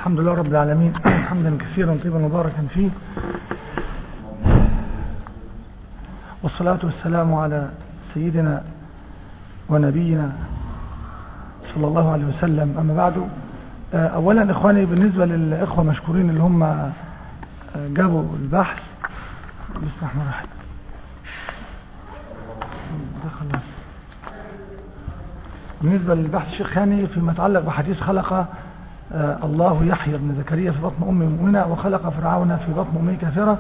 الحمد لله رب العالمين حمدا كثيرا طيبا مباركا فيه والصلاة والسلام على سيدنا ونبينا صلى الله عليه وسلم أما بعد أولا إخواني بالنسبة للإخوة مشكورين اللي هم جابوا البحث بسم الله الرحمن الرحيم ده خلاص بالنسبة للبحث الشيخ هاني فيما يتعلق بحديث خلق الله يحيى بن زكريا في بطن أم مؤمنة وخلق فرعون في بطن أمه كافرة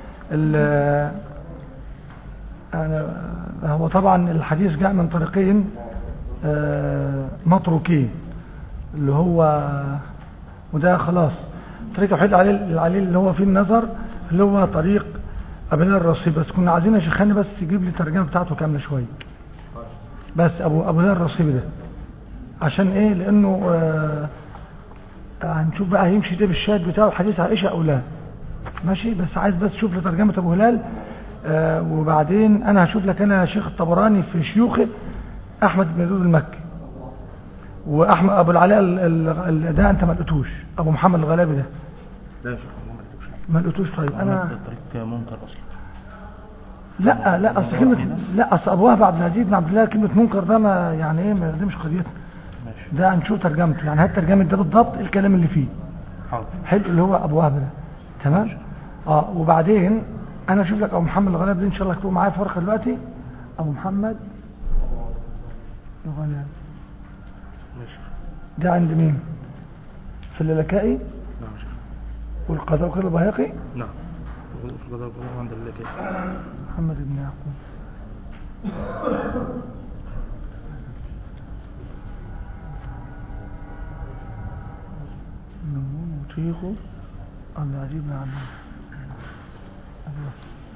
هو طبعا الحديث جاء من طريقين متروكين اللي هو وده خلاص الطريق الوحيد عليه اللي هو فيه النظر اللي هو طريق أبناء الرصيب بس كنا عايزين يا شيخاني بس تجيب لي الترجمة بتاعته كاملة شوية بس أبو أبو ذر الرصيب ده عشان إيه لأنه آه هنشوف بقى هيمشي ده بالشاهد بتاعه حديث عائشة أو لا ماشي بس عايز بس شوف لي ترجمة أبو هلال آه وبعدين أنا هشوف لك أنا شيخ الطبراني في شيوخه أحمد بن دود المكي وأحمد أبو العلاء ده أنت ما لقيتوش أبو محمد الغلابي ده لا يا شيخ ما لقيتوش ما لقيتوش طيب أنا الطريق منكر أصلا لا لا اصل كلمه لا اصل ابو وهب عبد العزيز بن عبد الله كلمه منكر ده ما يعني ايه ما دي مش قضيتنا ماشي ده هنشوف ترجمته يعني هات ترجمه ده بالضبط الكلام اللي فيه حاضر حلو اللي هو ابو وهب ده تمام اه وبعدين انا اشوف لك ابو محمد الغلاب دي ان شاء الله هتكون معايا في ورقه دلوقتي ابو محمد الغلاب ماشي ده عند مين في اللالكائي نعم يا شيخ والقضاء وقضاء البهيقي نعم في القضاء والقضاء عند الله كده محمد بن يعقوب نمون وطيخو عبد العزيز بن عبد الله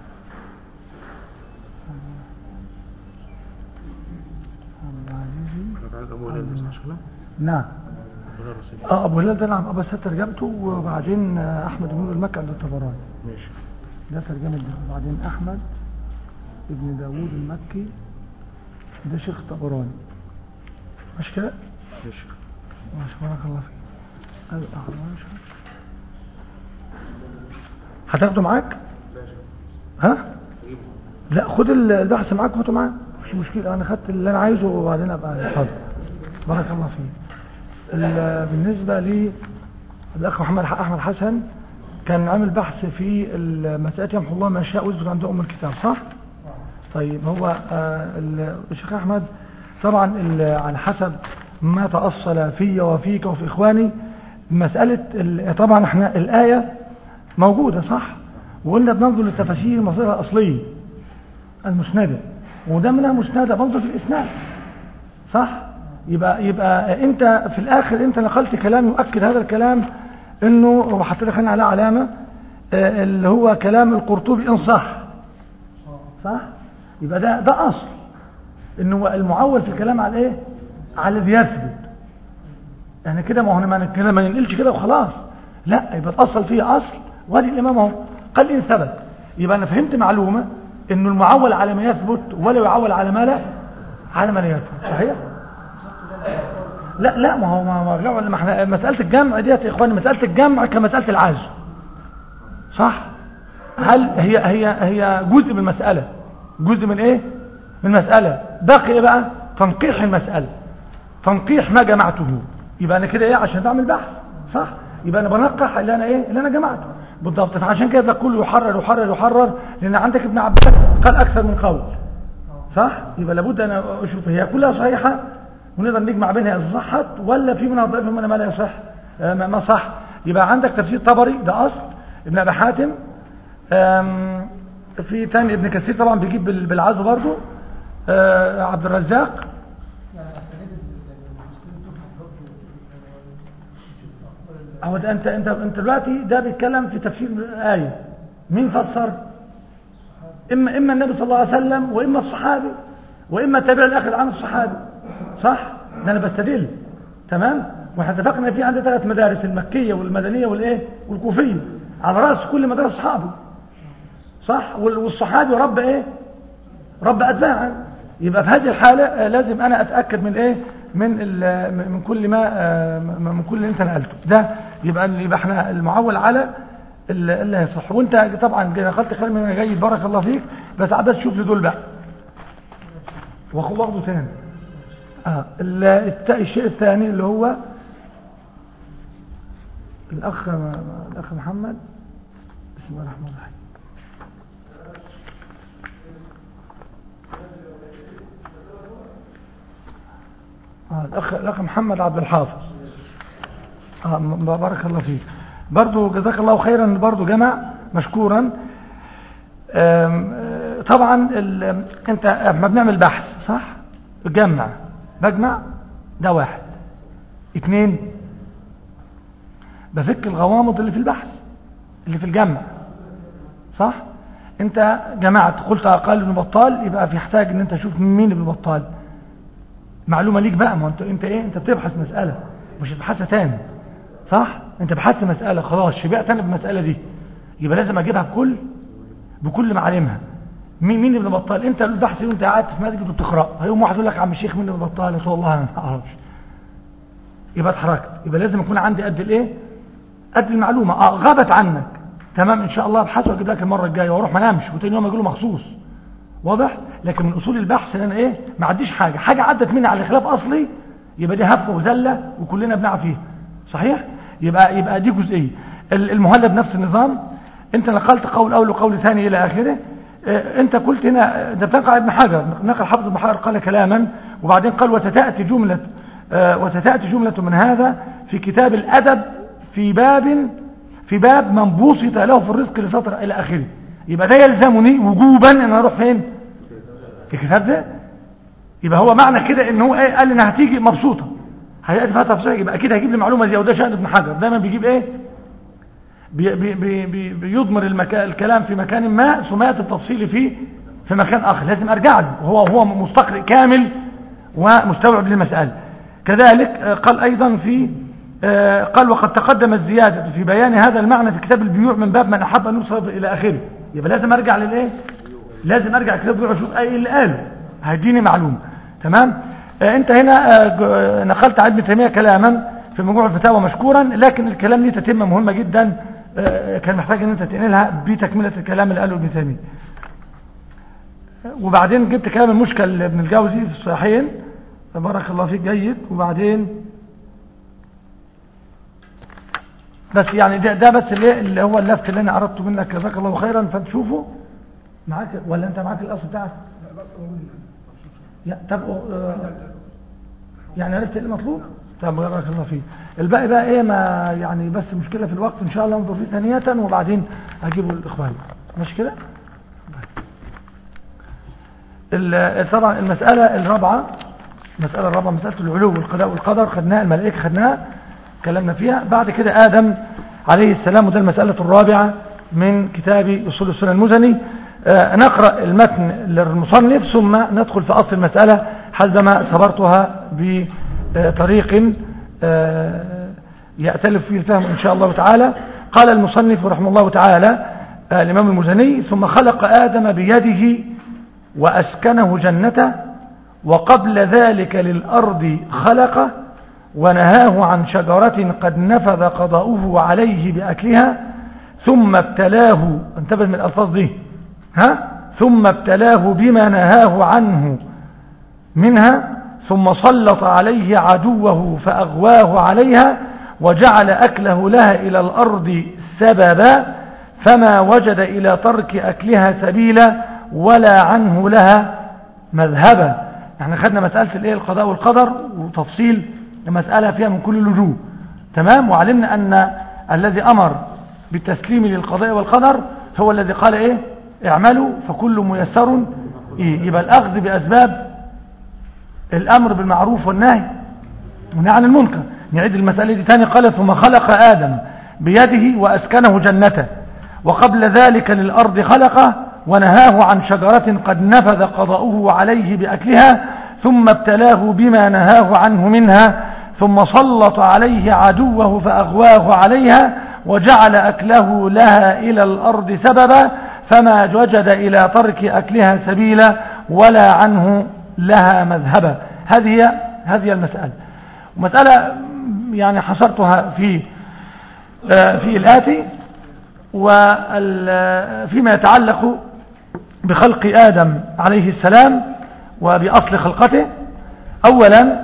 عبد العزيز حضرتك عايز أبو هلال بس عشان نعم أبو هلال رصيد اه ابو هلال ده نعم بس ترجمته وبعدين آه، احمد بن المكي عند الطبراني ماشي ده ترجمة ده وبعدين أحمد ابن داوود المكي ده شيخ طبراني مش كده؟ ماشي ماشي بارك الله فيك الأعراش هتاخده معاك؟ ها؟ لا خد البحث معاك وهاته معاك مش مشكلة أنا خدت اللي أنا عايزه وبعدين أبقى حاضر بارك الله فيك ال- بالنسبة لي الأخ محمد أحمد حسن كان عامل بحث في مسألة يمحو الله ما شاء ويثبت عند أم الكتاب صح؟ طيب هو آه، ال- الشيخ أحمد طبعا ال- على حسب ما تأصل في وفيك وفي إخواني مسألة ال- طبعا احنا الآية موجودة صح؟ وقلنا بننظر للتفاسير مصيرها الأصلية المسندة وده منها مسندة برضه في الإسناد صح؟ يبقى يبقى انت في الاخر انت نقلت كلام يؤكد هذا الكلام انه وحتى دخلنا على علامة آه، اللي هو كلام القرطبي ان صح صح يبقى ده ده اصل انه المعول في الكلام على ايه على الذي يثبت يعني كده ما هو ما كده ما ننقلش كده وخلاص لا يبقى الاصل فيه اصل وادي الامام اهو قال ان ثبت يبقى انا فهمت معلومه انه المعول على ما يثبت ولا يعول على ما لا على ما لا يثبت صحيح لا لا ما هو ما ما ما احنا مسألة الجمع ديت يا اخواني مسألة الجمع كمسألة العزم صح هل هي هي هي جزء من المسألة جزء من ايه من المسألة بقي ايه بقى تنقيح المسألة تنقيح ما جمعته يبقى انا كده ايه عشان بعمل بحث صح يبقى انا بنقح اللي انا ايه اللي انا جمعته بالضبط فعشان كده ده كله يحرر يحرر يحرر لان عندك ابن عباس قال اكثر من قول صح يبقى لابد ان اشوف هي كلها صحيحه ونقدر نجمع بينها اذا صحت ولا في منها ضعيف ومنها ما لا يصح آه، ما ما صح يبقى عندك تفسير طبري ده اصل ابن ابي حاتم آم، في تاني ابن كثير طبعا بيجيب بال- بالعزو برضه آه، عبد الرزاق هو ده انت انت انت دلوقتي ده بيتكلم في تفسير آية مين فسر اما اما النبي صلى الله عليه وسلم واما الصحابي واما التابع الاخر عن الصحابي صح ده انا بستدل تمام واحنا اتفقنا في عندنا ثلاث مدارس المكيه والمدنيه والايه والكوفيه على راس كل مدرسه صحابي صح وال- والصحابي رب ايه رب اتباعا يبقى في هذه الحاله آه، لازم انا اتاكد من ايه من ال- من كل ما آه، من كل اللي انت نقلته ده يبقى يبقى احنا المعول على اللي اللي هيصح وانت طبعا نقلت كلام من جيد بارك الله فيك بس عباس شوف لي دول بقى واخد واخده تاني اه ال- الت- الشيء الثاني اللي هو الاخ الاخ محمد بسم الله الرحمن الرحيم آه الأخ, الأخ محمد عبد الحافظ آه م- بارك الله فيك برضو جزاك الله خيرا برضو جمع مشكورا آم، آه، طبعا ال- انت ما بنعمل بحث صح بجمع بجمع ده واحد اتنين بفك الغوامض اللي في البحث اللي في الجمع صح انت جمعت قلت اقل ابن بطال يبقى في يحتاج ان انت تشوف مين ابن بطال معلومة ليك بقى ما انت انت ايه انت بتبحث مسألة مش بتبحثها تاني صح انت بحثت مسألة خلاص شبعت انا بالمسألة دي يبقى لازم اجيبها بكل بكل معالمها مين مين ابن بطال انت اللي بحث وانت قاعد في مسجد وبتقرا هيقوم واحد يقول لك عم الشيخ مين ابن بطال يقول والله انا ما اعرفش يبقى اتحركت يبقى لازم يكون عندي قد الايه قد المعلومه اه غابت عنك تمام ان شاء الله ابحث واجيب لك المره الجايه واروح ما انامش وتاني يوم اجي له مخصوص واضح لكن من اصول البحث ان انا ايه ما عديش حاجه حاجه عدت مني على خلاف اصلي يبقى دي هفه وزله وكلنا بنقع فيها صحيح يبقى يبقى دي جزئيه ال- المهلب نفس النظام انت نقلت قول اول وقول ثاني الى اخره اه، انت قلت هنا ده بتنقل ابن حجر نقل حافظ ابن حجر قال كلاما وبعدين قال وستاتي جمله اه، وستاتي جمله من هذا في كتاب الادب في باب في باب من بوسط له في الرزق لسطر الى اخره يبقى ده يلزمني وجوبا ان انا اروح فين في الكتاب ده يبقى هو معنى كده ان هو ايه قال لي انها هتيجي مبسوطه هياتي فيها تفصيل يبقى اكيد هيجيب لي معلومه زي وده شان ابن حجر دايما بيجيب ايه بي بي بي بي بيضمر المكان الكلام في مكان ما ثم ياتي التفصيل فيه في مكان اخر لازم ارجع له وهو هو مستقرئ كامل ومستوعب للمساله كذلك آه، قال ايضا في آه، قال وقد تقدمت زياده في بيان هذا المعنى في كتاب البيوع من باب من احب ان يصرف الى اخره يبقى لازم ارجع للايه لازم ارجع كتاب البيوع اشوف ايه اللي قاله هيديني معلومه تمام آه، انت هنا آه، ج- آه، نقلت عن ابن تيميه كلاما في مجموع الفتاوى مشكورا لكن الكلام ليه تتمه مهمه جدا آه، كان محتاج ان انت تنقلها بتكمله الكلام اللي قاله ابن تيميه وبعدين جبت كلام المشكل ابن الجوزي في الصحيحين بارك الله فيك جيد وبعدين بس يعني ده, ده بس اللي, اللي هو اللفت اللي انا اردته منك جزاك الله خيرا فتشوفه معاك ولا انت معاك الاصل بتاعك يا طب آه، يعني عرفت ايه المطلوب طب بارك الله فيك الباقي بقى ايه ما يعني بس مشكله في الوقت ان شاء الله انظر فيه ثانيه وبعدين اجيبه للاخوان مش كده ال- طبعا المسألة الرابعة المسألة الرابعة مسألة العلو والقضاء والقدر خدناها الملائكة خدناها كلامنا فيها بعد كده آدم عليه السلام وده المسألة الرابعة من كتاب أصول السنة المزني آه، نقرأ المتن للمصنف ثم ندخل في أصل المسألة حسبما صبرتها بطريق آه، يأتلف فيه الفهم إن شاء الله تعالى قال المصنف رحمه الله تعالى آه، الإمام المزني ثم خلق آدم بيده وأسكنه جنته وقبل ذلك للأرض خلقه ونهاه عن شجرة قد نفذ قضاؤه عليه بأكلها ثم ابتلاه انتبه من الألفاظ دي ها ثم ابتلاه بما نهاه عنه منها ثم سلط عليه عدوه فأغواه عليها وجعل أكله لها إلى الأرض سببا فما وجد إلى ترك أكلها سبيلا ولا عنه لها مذهبا احنا خدنا مسألة الايه القضاء والقدر وتفصيل المسألة فيها من كل الوجوه تمام وعلمنا أن الذي أمر بالتسليم للقضاء والقدر هو الذي قال ايه اعملوا فكل ميسر إيه؟ يبقى الأخذ بأسباب الأمر بالمعروف والنهي والنهي عن المنكر نعيد المسألة دي تاني قال ثم خلق آدم بيده وأسكنه جنته وقبل ذلك للأرض خلقه ونهاه عن شجرة قد نفذ قضاؤه عليه بأكلها ثم ابتلاه بما نهاه عنه منها ثم سلط عليه عدوه فأغواه عليها وجعل أكله لها إلى الأرض سببا فما وجد إلى ترك أكلها سبيلا ولا عنه لها مذهبا هذه هذه المسألة ومسألة يعني حصرتها في آه، في الآتي وفيما يتعلق بخلق آدم عليه السلام وبأصل خلقته أولا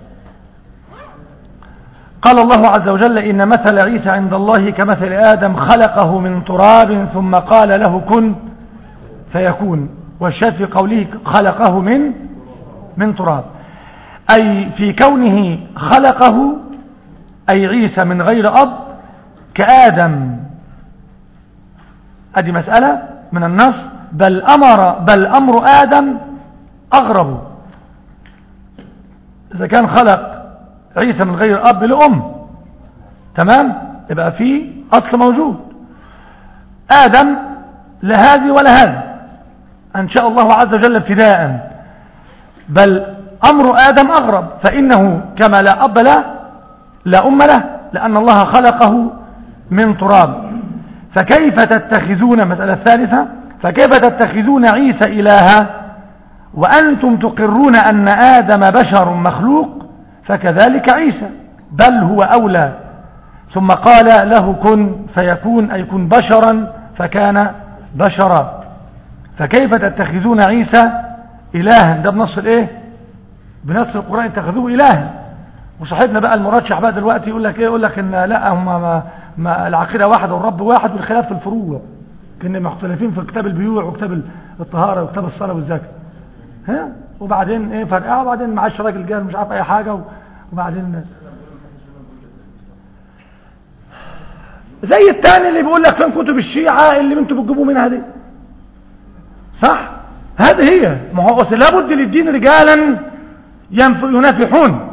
قال الله عز وجل إن مثل عيسى عند الله كمثل آدم خلقه من تراب ثم قال له كن فيكون والشاهد في قوله خلقه من من تراب أي في كونه خلقه أي عيسى من غير أب كآدم هذه مسألة من النص بل أمر بل أمر آدم أغرب إذا كان خلق عيسى من غير أب لأم تمام يبقى في أصل موجود آدم لا هذه ولا هذا أن شاء الله عز وجل ابتداء بل أمر آدم أغرب فإنه كما لا أب له لا أم له لأن الله خلقه من تراب فكيف تتخذون مسألة الثالثة فكيف تتخذون عيسى إلها وأنتم تقرون أن آدم بشر مخلوق فكذلك عيسى بل هو أولى ثم قال له كن فيكون أي كن بشرا فكان بشرا فكيف تتخذون عيسى إلها ده بنص الايه بنص القرآن اتخذوه إلها وصاحبنا بقى المرشح بقى دلوقتي يقول لك ايه يقول لك ان لا هم ما ما العقيدة واحدة والرب واحد والخلاف في الفروع كنا مختلفين في كتاب البيوع وكتاب الطهارة وكتاب الصلاة والزكاة ها وبعدين ايه فرقها وبعدين معاش راجل جال مش عارف اي حاجة وبعدين زي التاني اللي بيقول لك فين كتب الشيعة اللي انتوا بتجيبوا منها دي صح هذه هي ما هو أصل لابد للدين رجالا ينافحون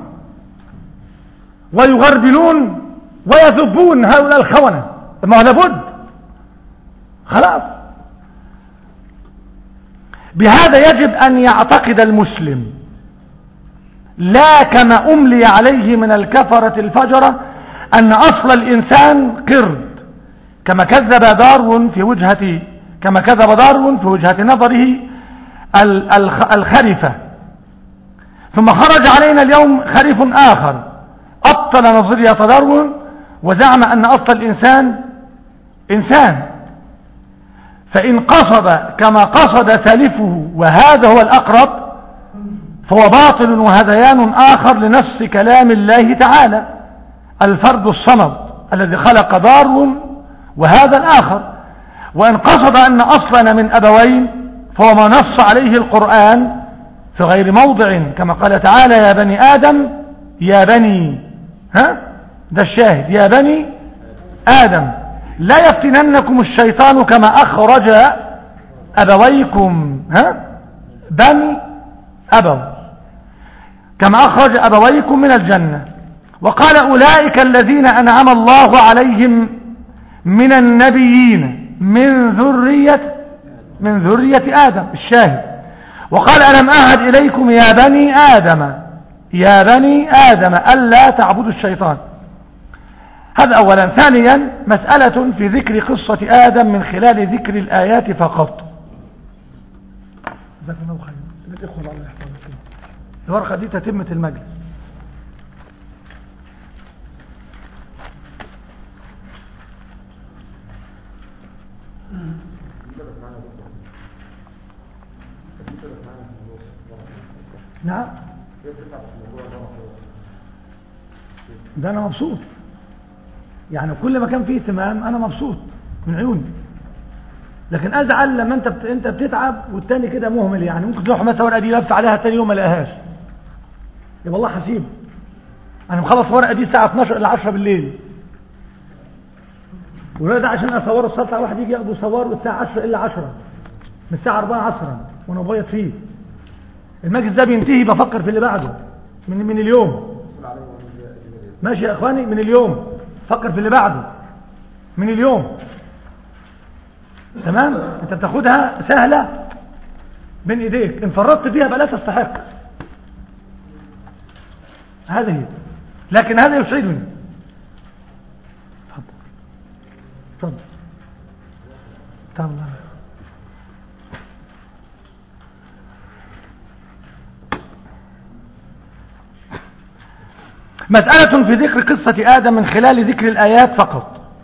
ويغربلون ويذبون هؤلاء الخونة ما هو لابد خلاص بهذا يجب أن يعتقد المسلم لا كما أملي عليه من الكفرة الفجرة أن أصل الإنسان قرد كما كذب دارون في وجهة كما كذب دارون في وجهة نظره الخرفة ثم خرج علينا اليوم خريف آخر أبطل نظرية دارون وزعم أن أصل الإنسان إنسان فإن قصد كما قصد سالفه وهذا هو الأقرب فهو باطل وهذيان آخر لنص كلام الله تعالى الفرد الصمد الذي خلق دار وهذا الآخر وإن قصد أن أصلنا من أبوين فهو ما نص عليه القرآن في غير موضع كما قال تعالى يا بني آدم يا بني ها ده الشاهد يا بني آدم لا يفتننكم الشيطان كما أخرج أبويكم ها بني أبو كما أخرج أبويكم من الجنة وقال أولئك الذين أنعم الله عليهم من النبيين من ذرية من ذرية آدم الشاهد وقال ألم أعهد إليكم يا بني آدم يا بني آدم ألا تعبدوا الشيطان هذا أولا ثانيا مسألة في ذكر قصة آدم من خلال ذكر الآيات فقط الورقة دي تتمة المجلس نعم ده انا مبسوط يعني كل ما كان فيه اهتمام انا مبسوط من عيوني لكن ازعل لما انت بت... انت بتتعب والتاني كده مهمل يعني ممكن تروح مثلا ورقه دي لف عليها تاني يوم ما لقاهاش يبقى الله حسيب انا مخلص ورقه دي الساعه 12 الى 10 بالليل والورقه ده عشان اصوره الساعه واحد يجي ياخده يصوره الساعه 10 الا 10 من الساعه 4 عصرا وانا ببيض فيه المجلس ده بينتهي بفكر في اللي بعده من من اليوم ماشي يا اخواني من اليوم فكر في اللي بعده من اليوم تمام انت بتاخدها سهلة بين ايديك ان فرطت فيها بقى لا تستحق هذه لكن هذا يسعدني تفضل تفضل تفضل مسألة في ذكر قصة آدم من خلال ذكر الآيات فقط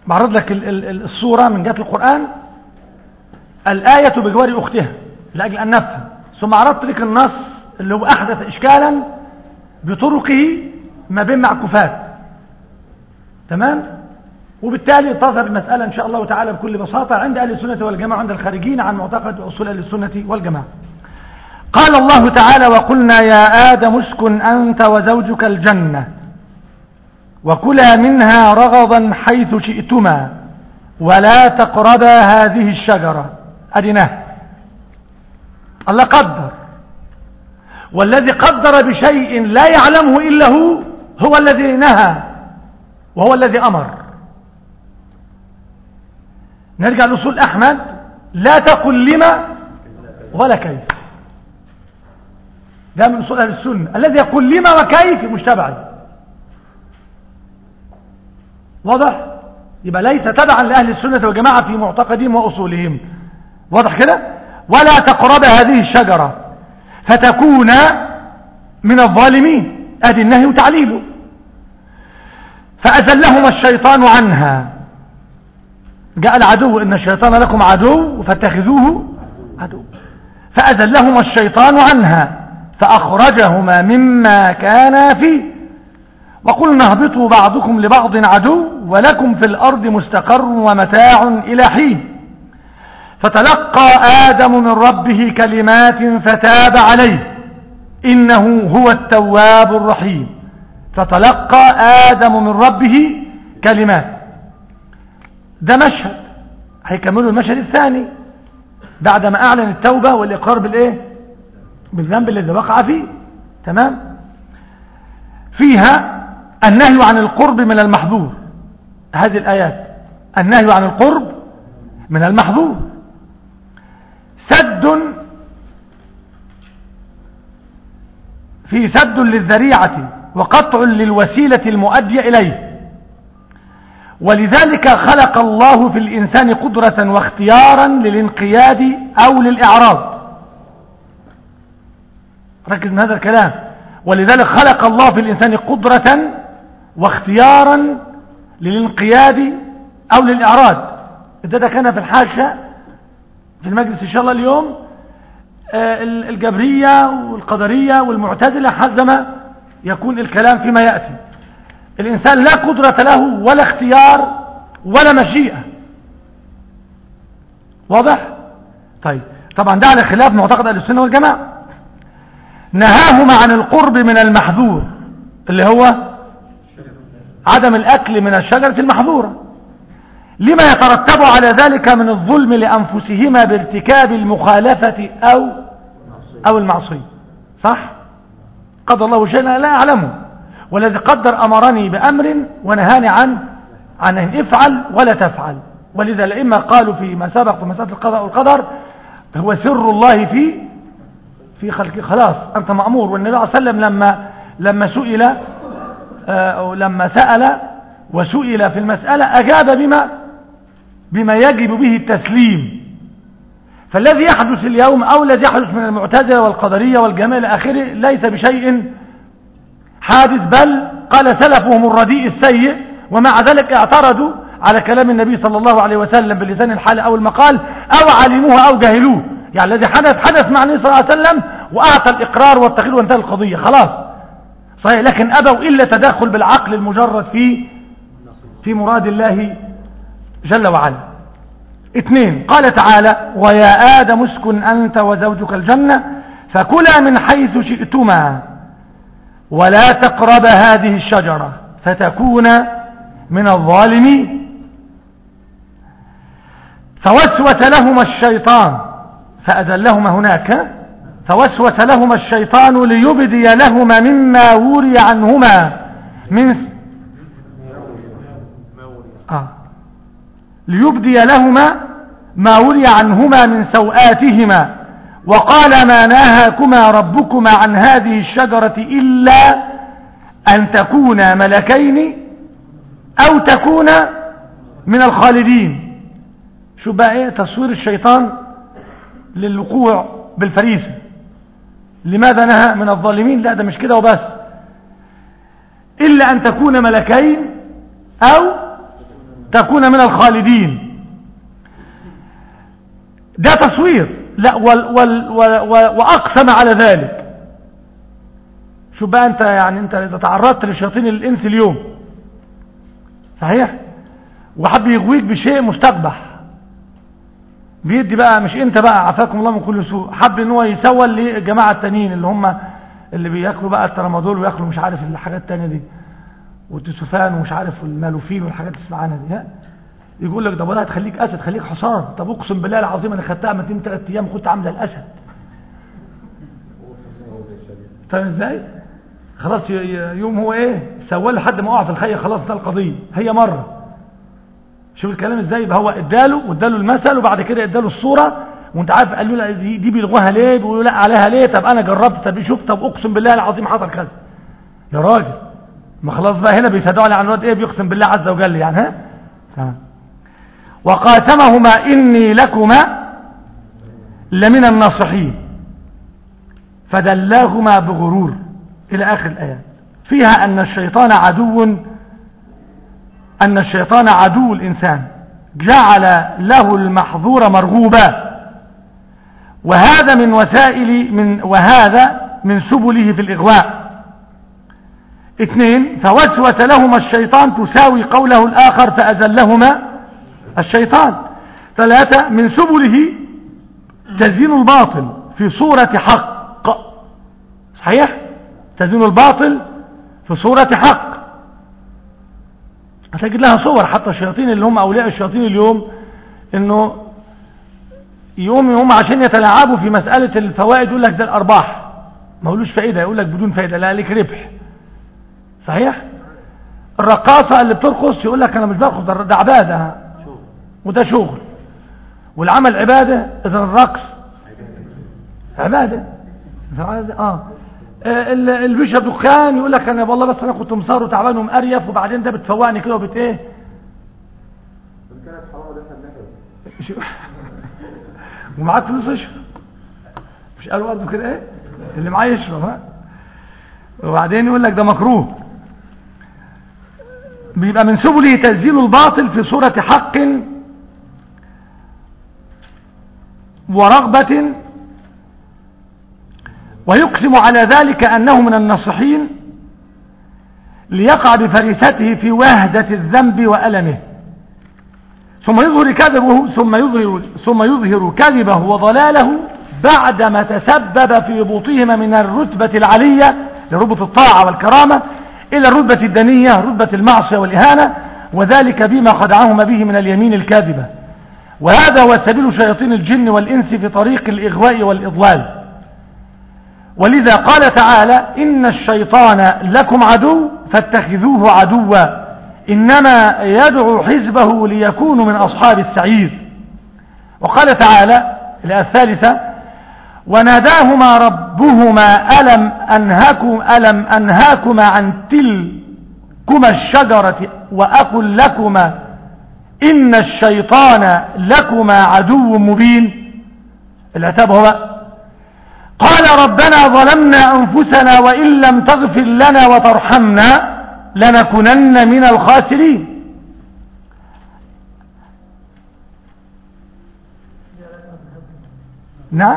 بعرض لك ال- ال- ال- الصورة من جهة القرآن الآية بجوار أختها لأجل أن نفهم ثم عرضت لك النص اللي هو أحدث إشكالا بطرقه ما بين معكوفات تمام وبالتالي تظهر المسألة إن شاء الله تعالى بكل بساطة عند أهل السنة والجماعة عند الخارجين عن معتقد أصول أهل السنة والجماعة قال الله تعالى وقلنا يا آدم اسكن أنت وزوجك الجنة وكلا منها رغضا حيث شئتما ولا تقربا هذه الشجرة أدناه الله قدر والذي قدر بشيء لا يعلمه إلا هو هو الذي نهى وهو الذي أمر نرجع لأصول أحمد لا تقل لما ولا كيف ده من أصول أهل السنة الذي يقول لما وكيف مشتبعي واضح يبقى ليس تبعا لأهل السنة والجماعة في معتقدهم وأصولهم واضح كده ولا تقرب هذه الشجرة فتكون من الظالمين ادي النهي وتعليله فأزلهما الشيطان عنها جاء العدو إن الشيطان لكم عدو فاتخذوه عدو فأزلهما الشيطان عنها فأخرجهما مما كانا فيه وقلنا اهبطوا بعضكم لبعض عدو ولكم في الأرض مستقر ومتاع إلى حين فتلقى آدم من ربه كلمات فتاب عليه إنه هو التواب الرحيم فتلقى آدم من ربه كلمات ده مشهد هيكملوا المشهد الثاني بعدما أعلن التوبة والإقرار بالإيه بالذنب الذي وقع فيه تمام فيها النهي عن القرب من المحظور هذه الآيات النهي عن القرب من المحظور سد في سد للذريعة وقطع للوسيلة المؤدية إليه ولذلك خلق الله في الإنسان قدرة واختيارا للانقياد أو للإعراض ركز من هذا الكلام ولذلك خلق الله في الإنسان قدرة واختيارا للانقياد أو للإعراض ده كان في الحاشة في المجلس إن شاء الله اليوم الجبرية والقدرية والمعتزلة حزم يكون الكلام فيما يأتي الإنسان لا قدرة له ولا اختيار ولا مشيئة واضح؟ طيب طبعا ده على خلاف معتقد أهل السنة والجماعة نهاهما عن القرب من المحذور اللي هو عدم الأكل من الشجرة المحظورة لما يترتب على ذلك من الظلم لأنفسهما بارتكاب المخالفة أو أو المعصية صح قدر الله شيئا لا أعلمه والذي قدر أمرني بأمر ونهاني عن عن أن افعل ولا تفعل ولذا الأئمة قالوا فيما سبق في مسألة القضاء والقدر هو سر الله في في خلقه خلاص أنت مأمور والنبي صلى الله عليه وسلم لما لما سئل أو لما سأل وسئل في المسألة أجاب بما بما يجب به التسليم فالذي يحدث اليوم أو الذي يحدث من المعتزلة والقدرية والجماعة إلى آخره ليس بشيء حادث بل قال سلفهم الرديء السيء ومع ذلك اعترضوا على كلام النبي صلى الله عليه وسلم بلسان الحال أو المقال أو علموه أو جهلوه يعني الذي حدث حدث مع النبي صلى الله عليه وسلم وأعطى الإقرار والتخيل وانتهى القضية خلاص صحيح لكن أبوا إلا تدخل بالعقل المجرد في في مراد الله جل وعلا اثنين قال تعالى ويا آدم اسكن أنت وزوجك الجنة فكلا من حيث شئتما ولا تقرب هذه الشجرة فتكون من الظالمين فوسوس لهما الشيطان فأزلهما هناك فوسوس لهما الشيطان ليبدي لهما مما وري عنهما من آه. ليبدي لهما ما وري عنهما من سوآتهما وقال ما ناهاكما ربكما عن هذه الشجرة إلا أن تكونا ملكين أو تكونا من الخالدين شو بقى ايه تصوير الشيطان للوقوع بالفريسة لماذا نهى من الظالمين لا ده مش كده وبس إلا أن تكون ملكين أو تكون من الخالدين ده تصوير لا وال وال وال وأقسم على ذلك شوف بقى انت يعني انت اذا تعرضت لشياطين الانس اليوم صحيح وحب يغويك بشيء مستقبح بيدي بقى مش انت بقى عفاكم الله من كل سوء حب ان هو يسول للجماعه التانيين اللي هم اللي بياكلوا بقى الترامادول وياكلوا مش عارف الحاجات التانية دي والتسوفان ومش عارف المالوفين والحاجات اللي تسمعنا دي ها يقول لك ده والله هتخليك اسد خليك حصان طب اقسم بالله العظيم انا خدتها من ثلاث ايام كنت عامله الاسد فاهم ازاي خلاص ي- ي- يوم هو ايه سواه لحد ما وقع في الخير خلاص ده القضيه هي مره شوف الكلام ازاي يبقى هو اداله واداله المثل وبعد كده اداله الصوره وانت عارف قال له لا دي, دي بيلغوها ليه بيقولوا لا عليها ليه طب انا جربت طب شوف طب اقسم بالله العظيم حصل كذا يا راجل ما خلاص بقى هنا بيصدقوا على الواد ايه بيقسم بالله عز وجل يعني ها تمام وقاسمهما اني لكما لمن الناصحين فدلاهما بغرور الى اخر الايات فيها ان الشيطان عدو أن الشيطان عدو الإنسان جعل له المحظور مرغوبا وهذا من وسائل من وهذا من سبله في الإغواء اثنين فوسوس لهما الشيطان تساوي قوله الآخر فأزلهما الشيطان ثلاثة من سبله تزيين الباطل في صورة حق صحيح تزيين الباطل في صورة حق هتجد لها صور حتى الشياطين اللي هم أولياء الشياطين اليوم انه يقوم هم عشان يتلاعبوا في مسألة الفوائد يقول لك ده الأرباح ما يقولوش فائدة يقول لك بدون فائدة لا لك ربح صحيح الرقاصة اللي بترقص يقول لك أنا مش برقص ده ده عبادة وده شغل والعمل عبادة إذا الرقص عبادة اه ال- اللي بيشرب دخان يقول لك انا والله بس انا كنت مصار وتعبان ومقريف وبعدين ده بتفوقني كده وبت ايه كانت حرام ده احنا شو- ومعاك فلوس اشرب مش قالوا برضه كده ايه اللي معاه يشرب ها وبعدين يقول لك ده مكروه بيبقى من سبله تسجيل الباطل في صورة حق ورغبة ويقسم على ذلك أنه من الناصحين ليقع بفريسته في وهدة الذنب وألمه ثم يظهر كذبه ثم يظهر ثم يظهر كذبه وضلاله بعدما تسبب في هبوطهما من الرتبة العلية لرتبة الطاعة والكرامة إلى الرتبة الدنية رتبة المعصية والإهانة وذلك بما خدعهما به من اليمين الكاذبة وهذا هو سبيل شياطين الجن والإنس في طريق الإغواء والإضلال ولذا قال تعالى إن الشيطان لكم عدو فاتخذوه عدوا إنما يدعو حزبه ليكونوا من أصحاب السعير وقال تعالى الآية الثالثة وناداهما ربهما ألم أنهاكم ألم أنهاكما عن تلكما الشجرة وأقل لكما إن الشيطان لكما عدو مبين العتاب هو بقى قال ربنا ظلمنا أنفسنا وإن لم تغفر لنا وترحمنا لنكونن من الخاسرين نعم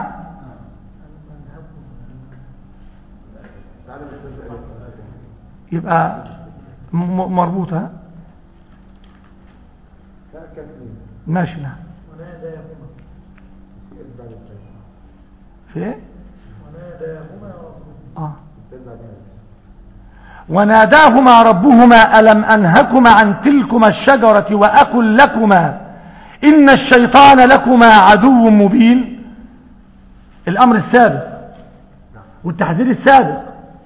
يبقى م- م- مربوطة لا كانت مين ماشي نعم بعد الثاني في ايه اه بعد وناداهما ربهما ألم أنهكما عن تلكما الشجرة وأكل لكما إن الشيطان لكما عدو مبين الأمر السابق والتحذير السابق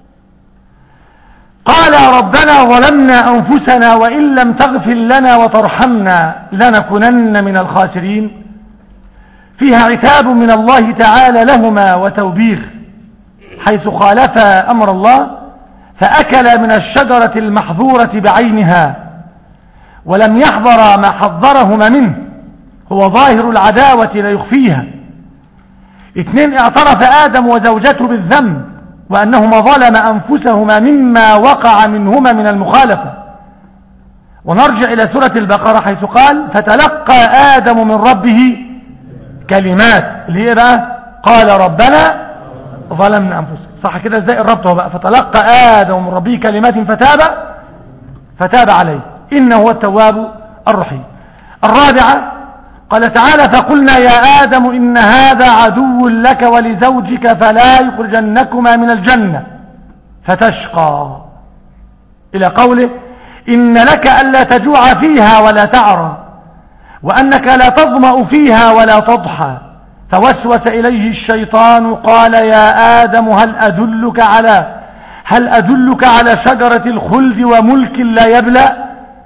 قال ربنا ظلمنا أنفسنا وإن لم تغفر لنا وترحمنا لنكونن من الخاسرين فيها عتاب من الله تعالى لهما وتوبيخ حيث خالفا أمر الله فأكل من الشجرة المحظورة بعينها ولم يحضر ما حذرهما منه هو ظاهر العداوة لا يخفيها اثنين اعترف آدم وزوجته بالذنب وأنهما ظلم أنفسهما مما وقع منهما من المخالفة ونرجع إلى سورة البقرة حيث قال فتلقى آدم من ربه كلمات اللي هي بقى قال ربنا ظلمنا أنفسنا صح كده ازاي الربط هو بقى فتلقى آدم من ربه كلمات فتاب فتاب عليه إنه هو التواب الرحيم الرابعة قال تعالى فقلنا يا آدم إن هذا عدو لك ولزوجك فلا يخرجنكما من الجنة فتشقى إلى قوله إن لك ألا تجوع فيها ولا تعرى وأنك لا تظمأ فيها ولا تضحى فوسوس إليه الشيطان قال يا آدم هل أدلك على هل أدلك على شجرة الخلد وملك لا يبلى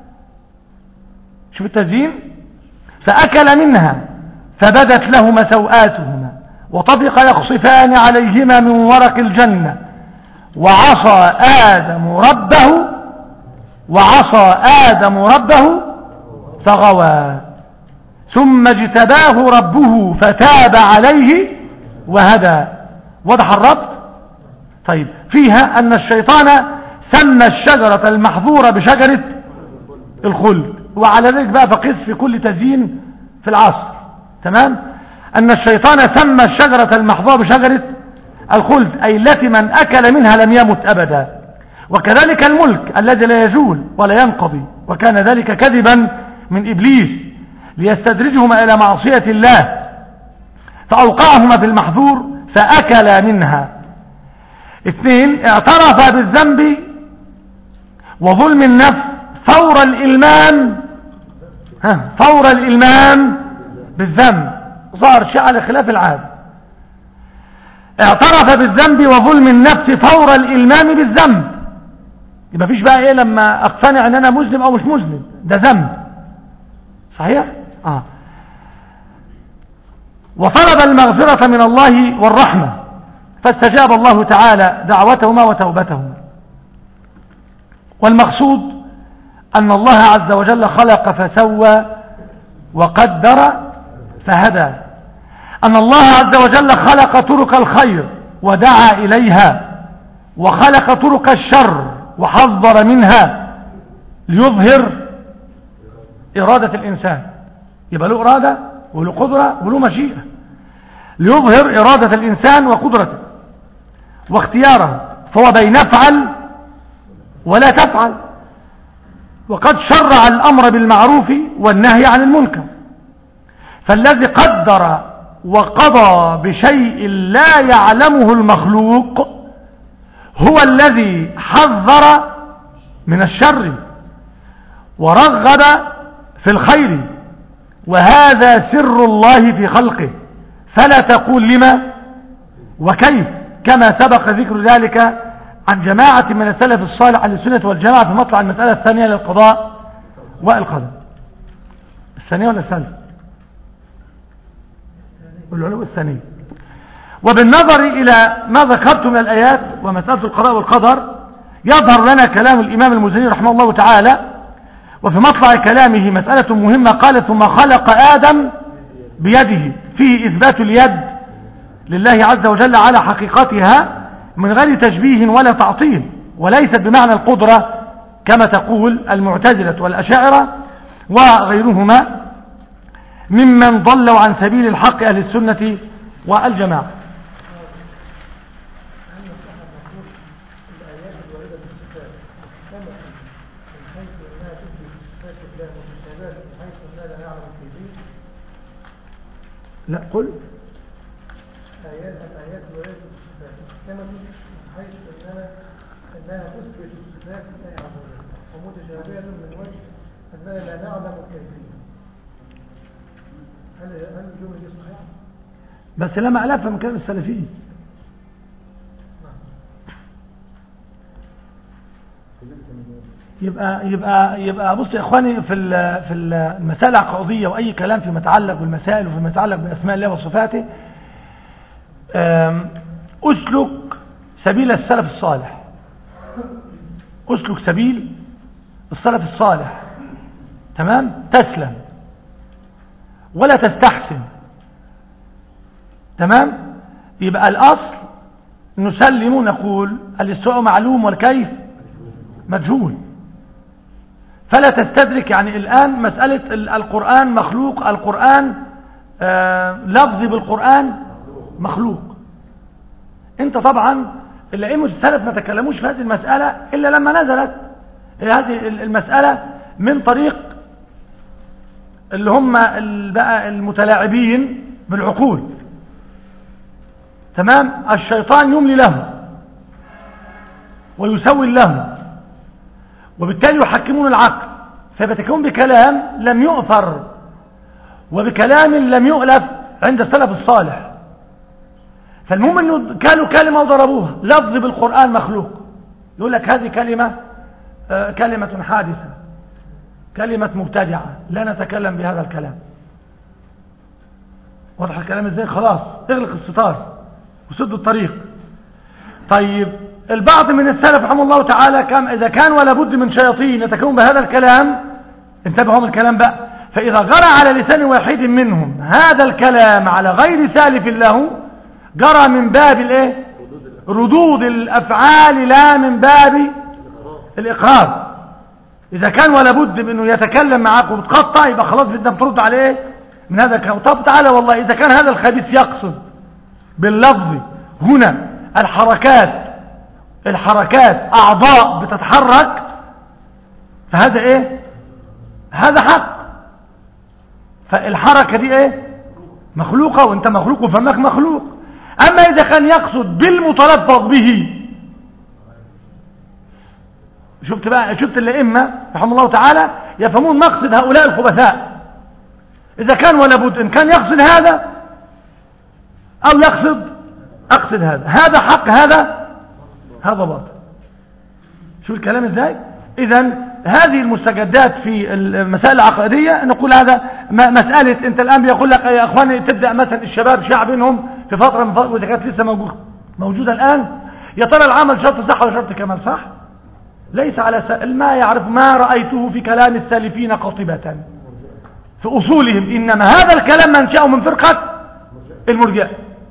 شوف التزيين فأكل منها فبدت لهما سوآتهما وطفق يخصفان عليهما من ورق الجنة وعصى آدم ربه وعصى آدم ربه فغوى ثم اجتباه ربه فتاب عليه وهدى وضح الربط طيب فيها أن الشيطان سمى الشجرة المحظورة بشجرة الخلد وعلى ذلك بقى فقس في كل تزيين في العصر تمام أن الشيطان سمى الشجرة المحظورة بشجرة الخلد أي التي من أكل منها لم يمت أبدا وكذلك الملك الذي لا يزول ولا ينقضي وكان ذلك كذبا من إبليس ليستدرجهما إلى معصية الله فأوقعهما في المحظور فأكل منها اثنين اعترف بالذنب وظلم النفس فور الإلمام ها فور الإلمام بالذنب ظهر شيء على خلاف العادة اعترف بالذنب وظلم النفس فور الإلمام بالذنب يبقى فيش بقى ايه لما اقتنع ان انا مسلم او مش مسلم ده ذنب صحيح اه وطلب المغفرة من الله والرحمة فاستجاب الله تعالى دعوتهما وتوبتهما والمقصود أن الله عز وجل خلق فسوى وقدر فهدى أن الله عز وجل خلق طرق الخير ودعا إليها وخلق طرق الشر وحذر منها ليظهر إرادة الإنسان يبقى له إرادة وله قدرة وله مشيئة ليظهر إرادة الإنسان وقدرته واختياره فهو بين افعل ولا تفعل وقد شرع الأمر بالمعروف والنهي عن المنكر فالذي قدر وقضى بشيء لا يعلمه المخلوق هو الذي حذر من الشر ورغب في الخير وهذا سر الله في خلقه فلا تقول لما وكيف كما سبق ذكر ذلك عن جماعة من السلف الصالح عن السنة والجماعة في مطلع المسألة الثانية للقضاء والقدر الثانية ولا الثالثة العلو الثانية وبالنظر إلى ما ذكرت من الآيات ومسألة القضاء والقدر يظهر لنا كلام الإمام المزني رحمه الله تعالى وفي مطلع كلامه مسألة مهمة قال ثم خلق آدم بيده فيه إثبات اليد لله عز وجل على حقيقتها من غير تشبيه ولا تعطيل وليست بمعنى القدرة كما تقول المعتزلة والأشاعرة وغيرهما ممن ضلوا عن سبيل الحق أهل السنة والجماعة لا قل آيات الآيات الواردة في الصفات كما من حيث أنها أنها تثبت الصفات لله عز وجل ومتشابهة من وجه أننا لا نعلم الكيفية هل هل الجملة دي صحيحة؟ بس لما ألفها من كلام السلفيين يبقى يبقى يبقى بص يا اخواني في ال- في المسائل العقائديه واي كلام فيما يتعلق بالمسائل وفيما يتعلق باسماء الله وصفاته آم، اسلك سبيل السلف الصالح اسلك سبيل السلف الصالح تمام تسلم ولا تستحسن تمام يبقى الاصل نسلم نقول الاستواء معلوم والكيف مجهول فلا تستدرك يعني الآن مسألة ال- القرآن مخلوق القرآن آه، لفظي بالقرآن مخلوق انت طبعا الأئمة السلف ما تكلموش في هذه المسألة إلا لما نزلت هذه ال- المسألة من طريق اللي هم ال- بقى المتلاعبين بالعقول تمام الشيطان يملي له ويسوي له وبالتالي يحكمون العقل فيتكون بكلام لم يؤثر وبكلام لم يؤلف عند السلف الصالح فالمهم انه كانوا كلمة وضربوها لفظ بالقرآن مخلوق يقول لك هذه كلمة آه، كلمة حادثة كلمة مبتدعة لا نتكلم بهذا الكلام واضح الكلام ازاي خلاص اغلق الستار وسدوا الطريق طيب البعض من السلف رحمه الله تعالى كم إذا كان ولا بد من شياطين يتكون بهذا الكلام انتبهوا من الكلام بقى فإذا جرى على لسان واحد منهم هذا الكلام على غير سالف له جرى من باب الايه ردود الأفعال لا من باب الإقرار إذا كان ولا بد من انه يتكلم معاك وبتقطع يبقى خلاص بدنا بترد عليه من هذا الكلام طب تعالى والله إذا كان هذا الخبيث يقصد باللفظ هنا الحركات الحركات أعضاء بتتحرك فهذا إيه هذا حق فالحركة دي إيه مخلوقة وانت مخلوق وفمك مخلوق أما إذا كان يقصد بالمتلفظ به شفت بقى شفت الأئمة رحمه الله تعالى يفهمون مقصد هؤلاء الخبثاء إذا كان ولا بد إن كان يقصد هذا أو يقصد أقصد هذا هذا حق هذا هذا باطل شو الكلام ازاي إذا هذه المستجدات في المسائل العقائدية نقول هذا م- مسألة أنت الآن بيقول لك يا أخواني تبدأ مثلا الشباب شعب بينهم في فترة من فترة وإذا كانت لسه موجودة موجودة الآن يا ترى العمل شرط صح ولا شرط كمال صح ليس على سائل ما يعرف ما رأيته في كلام السالفين قاطبة في أصولهم إنما هذا الكلام منشأه من فرقة المرجئة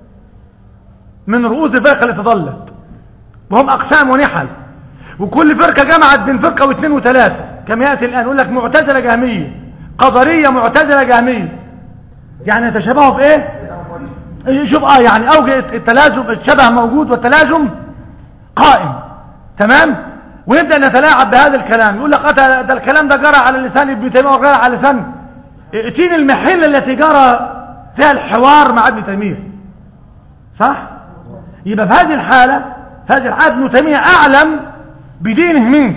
من رؤوس الفرقة اللي تضلت وهم أقسام ونحل وكل فرقة جمعت بين فرقة واثنين وثلاثة كما يأتي الآن يقول لك معتزلة جهمية قدرية معتزلة جهمية يعني يتشابهوا في ايه شوف اه يعني اوجه التلازم الشبه موجود والتلازم قائم تمام ونبدأ نتلاعب بهذا الكلام يقول لك آه ده ده الكلام ده جرى على لسان ابن تيمية وجرى على لسان ائتيني المحل التي جرى فيها الحوار مع ابن تيمية صح يبقى في هذه الحالة في هذه الحالة ابن تيمية أعلم بدينه منك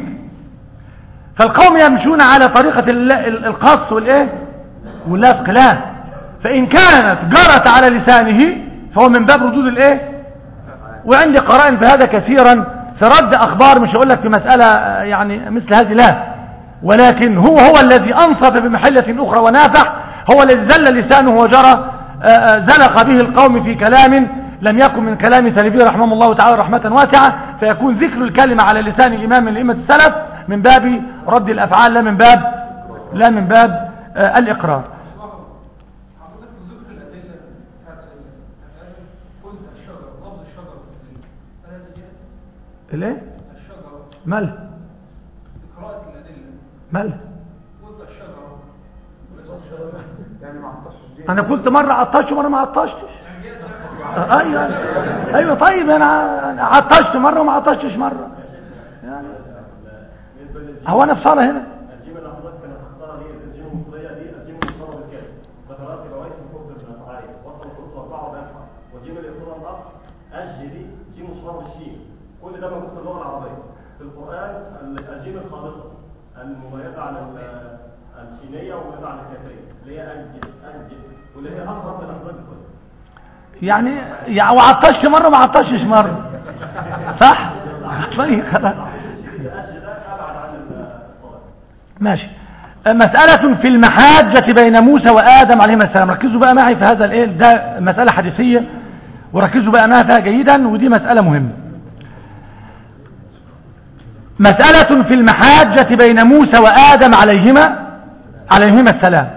فالقوم يمشون على طريقة ال- ال- القص والإيه واللصق لا فإن كانت جرت على لسانه فهو من باب ردود الإيه وعندي قرائن في هذا كثيرا في رد أخبار مش هقول لك في مسألة آه، يعني مثل هذه لا ولكن هو هو الذي أنصف بمحلة أخرى ونافح هو الذي زل لسانه وجرى آه، آه، زلق به القوم في كلام لم يكن من كلام سلفيه رحمه الله تعالى رحمة واسعة فيكون ذكر الكلمة على لسان إمام من أئمة السلف من باب رد الأفعال لا من باب لا من باب آه، الإقرار حضرتك في ذكر الأدلة بتاعت الأفعال قلت الشجر لفظ الشجر أنا تجد الايه الشجر مال قراءة الأدلة مال قلت الشجر يعني ما عطشش دي انا كنت مرة عطشت ومرة ما عطشتش آه، ايوه ايوه طيب انا أنا عطشت مرة وما عطشتش مرة يعني هو انا في صالة هنا الجيم اللي حضرتك كانت تختارها دي الجيم المصرية دي الجيم المصرية بالكامل ذكرت رواية الكفر من الأفعال وصل الخروج واربعة وبينها والجيم اللي يصورها الأصل أج دي جيم مصرية بالشين كل ده موجود في اللغة العربية في القرآن ال- الجيم الخالصة المميزة عن ال- الشينية ومميزة عن الكافية اللي هي أنجد أنجد واللي هي أقرب من أخلاق الكل يعني يعني وعطشت مرة وما عطشتش مرة صح طيب خلاص الأج ده أبعد عن الصلاة ماشي مسألة في المحاجة بين موسى وآدم عليهما السلام ركزوا بقى معي في هذا الايه ده مسألة حديثية وركزوا بقى معي فيها جيدا ودي مسألة مهمة مسألة في المحاجة بين موسى وآدم عليهما عليهما السلام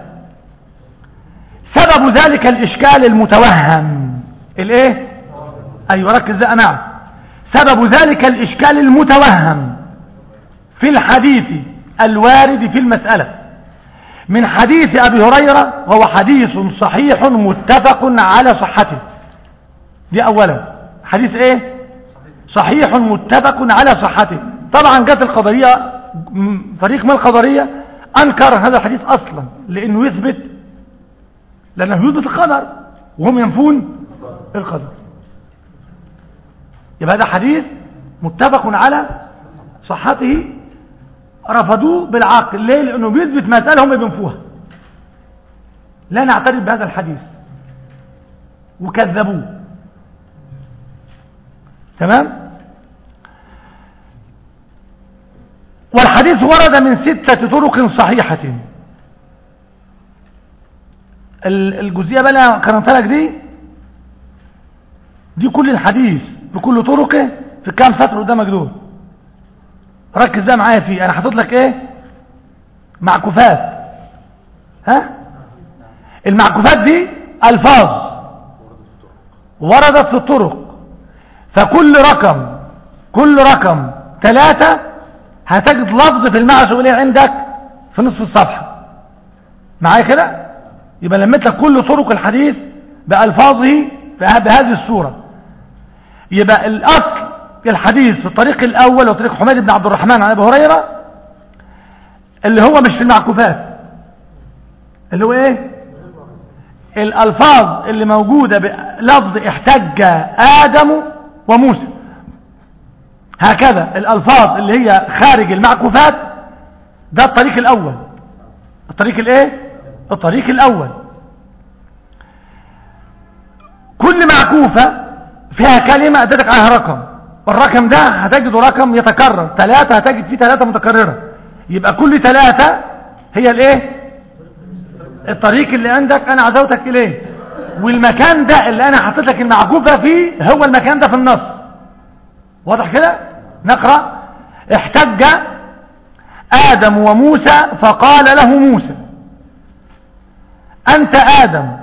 سبب ذلك الإشكال المتوهم الايه ايوه ركز بقى معي سبب ذلك الإشكال المتوهم في الحديث الوارد في المسألة من حديث أبي هريرة وهو حديث صحيح متفق على صحته دي أولا حديث إيه صحيح متفق على صحته طبعا جت القضية م- فريق من القدرية أنكر هذا الحديث أصلا لأنه يثبت لأنه يثبت القدر وهم ينفون القدر يبقى هذا حديث متفق على صحته رفضوه بالعقل ليه لأنه بيثبت مسألة هم بينفوها لا نعترف بهذا الحديث وكذبوه تمام والحديث ورد من ستة طرق صحيحة ال- الجزئية بقى اللي أنا قرنتها لك دي دي كل الحديث بكل طرقه في كام سطر قدامك دول ركز ده معايا فيه انا حاطط لك ايه معكوفات ها المعكوفات دي الفاظ وردت في الطرق فكل رقم كل رقم ثلاثة هتجد لفظ في المعنى الشغلية عندك في نصف الصفحة معايا كده يبقى لميت لك كل طرق الحديث بألفاظه بهذه الصورة يبقى الأصل الحديث في الطريق الأول وطريق حميد بن عبد الرحمن عن أبي هريرة اللي هو مش في المعكوفات اللي هو ايه الألفاظ اللي موجودة بلفظ احتج آدم وموسى هكذا الألفاظ اللي هي خارج المعكوفات ده الطريق الأول الطريق الايه الطريق الأول كل معكوفة فيها كلمة ادتك عليها رقم والرقم ده هتجده رقم يتكرر ثلاثة هتجد فيه ثلاثة متكررة يبقى كل ثلاثة هي الايه الطريق اللي عندك انا عزوتك اليه والمكان ده اللي انا حطيت لك المعكوفة فيه هو المكان ده في النص واضح كده نقرأ احتج آدم وموسى فقال له موسى أنت آدم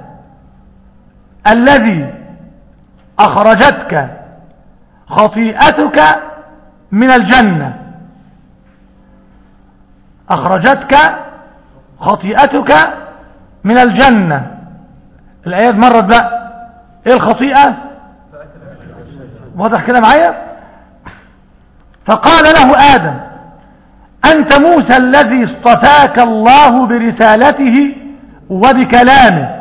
الذي أخرجتك خطيئتك من الجنة أخرجتك خطيئتك من الجنة الآيات مرت بقى إيه الخطيئة واضح كده معايا فقال له آدم أنت موسى الذي اصطفاك الله برسالته وبكلامه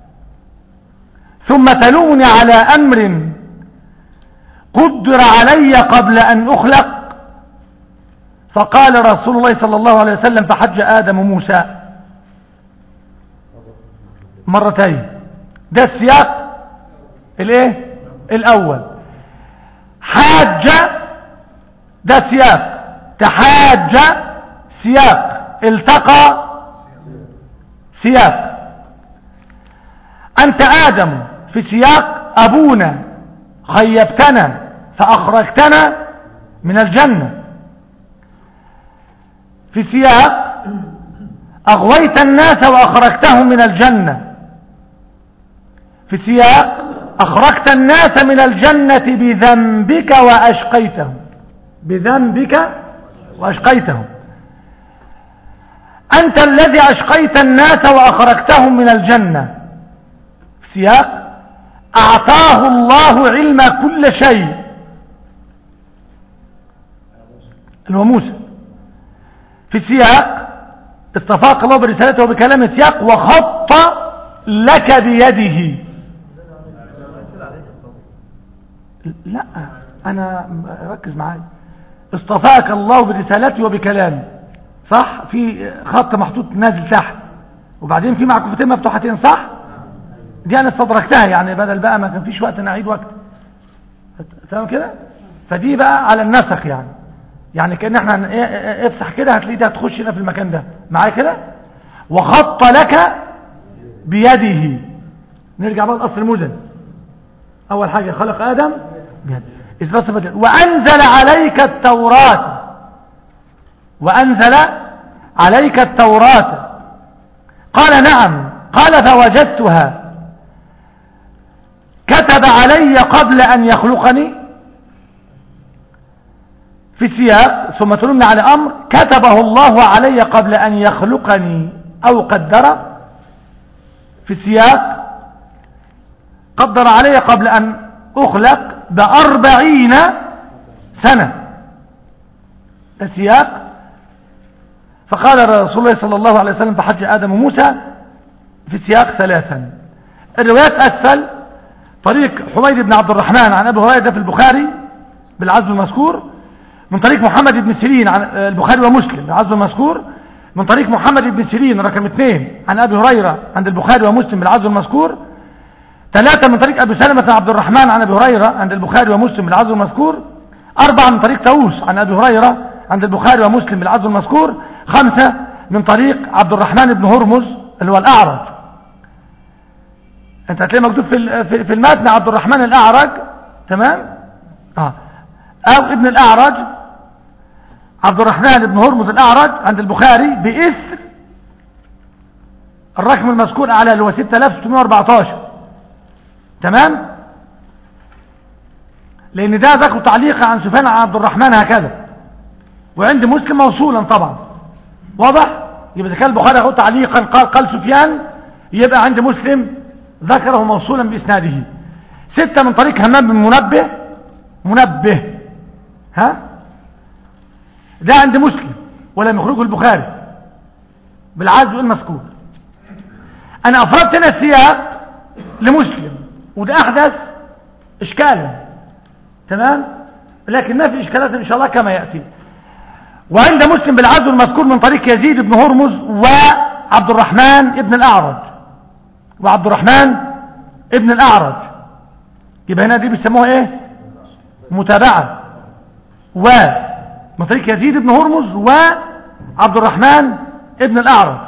ثم تلومني على أمر قدر علي قبل أن أخلق فقال رسول الله صلى الله عليه وسلم فحج آدم موسى مرتين ده السياق الايه الاول حاج ده سياق تحاج سياق التقى سياق أنت آدم في سياق أبونا خيبتنا فأخرجتنا من الجنة في سياق أغويت الناس وأخرجتهم من الجنة في سياق أخرجت الناس من الجنة بذنبك وأشقيتهم بذنبك وأشقيتهم أنت الذي أشقيت الناس وأخرجتهم من الجنة في سياق أعطاه الله علم كل شيء اللي هو موسى في سياق استفاق الله برسالته وبكلام سياق وخط لك بيده لا أنا ركز معايا اصطفاك الله برسالته وبكلامه صح في خط محطوط نازل تحت وبعدين في معكوفتين مفتوحتين صح دي انا استدركتها يعني بدل بقى ما كان فيش وقت نعيد وقت تمام كده فدي بقى على النسخ يعني يعني كان احنا افتح كده هتلاقي ده هتخش هنا في المكان ده معايا كده وخط لك بيده نرجع بقى لاصل المزن اول حاجه خلق ادم بيده اثبات صفه وانزل عليك التوراه وانزل عليك التوراه قال نعم قال فوجدتها كتب علي قبل أن يخلقني في السياق ثم تلمني على أمر كتبه الله علي قبل أن يخلقني أو قدر في السياق قدر علي قبل أن أخلق بأربعين سنة السياق فقال رسول الله صلى الله عليه وسلم بحج آدم وموسى في السياق ثلاثا الروايات أسفل طريق حميد بن عبد الرحمن عن أبي هريرة في البخاري بالعزم المذكور من طريق محمد بن سيرين عن البخاري ومسلم بالعزم المذكور من طريق محمد بن سيرين رقم اثنين عن أبي هريرة عند البخاري ومسلم بالعزم المذكور ثلاثة من طريق أبي سلمة بن عبد الرحمن عن أبي هريرة عند البخاري ومسلم بالعزم المذكور أربعة من طريق طاووس عن أبي هريرة عند البخاري ومسلم بالعزم المذكور خمسة من طريق عبد الرحمن بن هرمز اللي هو الأعرج انت هتلاقي مكتوب في في- في المتن عبد الرحمن الأعرج تمام اه او ابن الأعرج عبد الرحمن بن هرمز الأعرج عند البخاري بإثر الرقم المذكور على اللي هو 6614 تمام لأن ده ذكر تعليق عن سفيان عن عبد الرحمن هكذا وعند مسلم موصولا طبعا واضح يبقى إذا كان البخاري يقول تعليقا قال قال سفيان يبقى عند مسلم ذكره موصولا بإسناده ستة من طريق همام بن منبه منبه ها ده عند مسلم ولم يخرجه البخاري بالعزو المذكور انا افردت هنا السياق لمسلم وده احدث اشكالا تمام لكن ما في اشكالات ان شاء الله كما ياتي وعند مسلم بالعزو المذكور من طريق يزيد بن هرمز وعبد الرحمن ابن الاعرج وعبد الرحمن ابن الاعرج يبقى هنا دي بيسموها ايه متابعه و من طريق يزيد بن هرمز وعبد الرحمن ابن الأعرج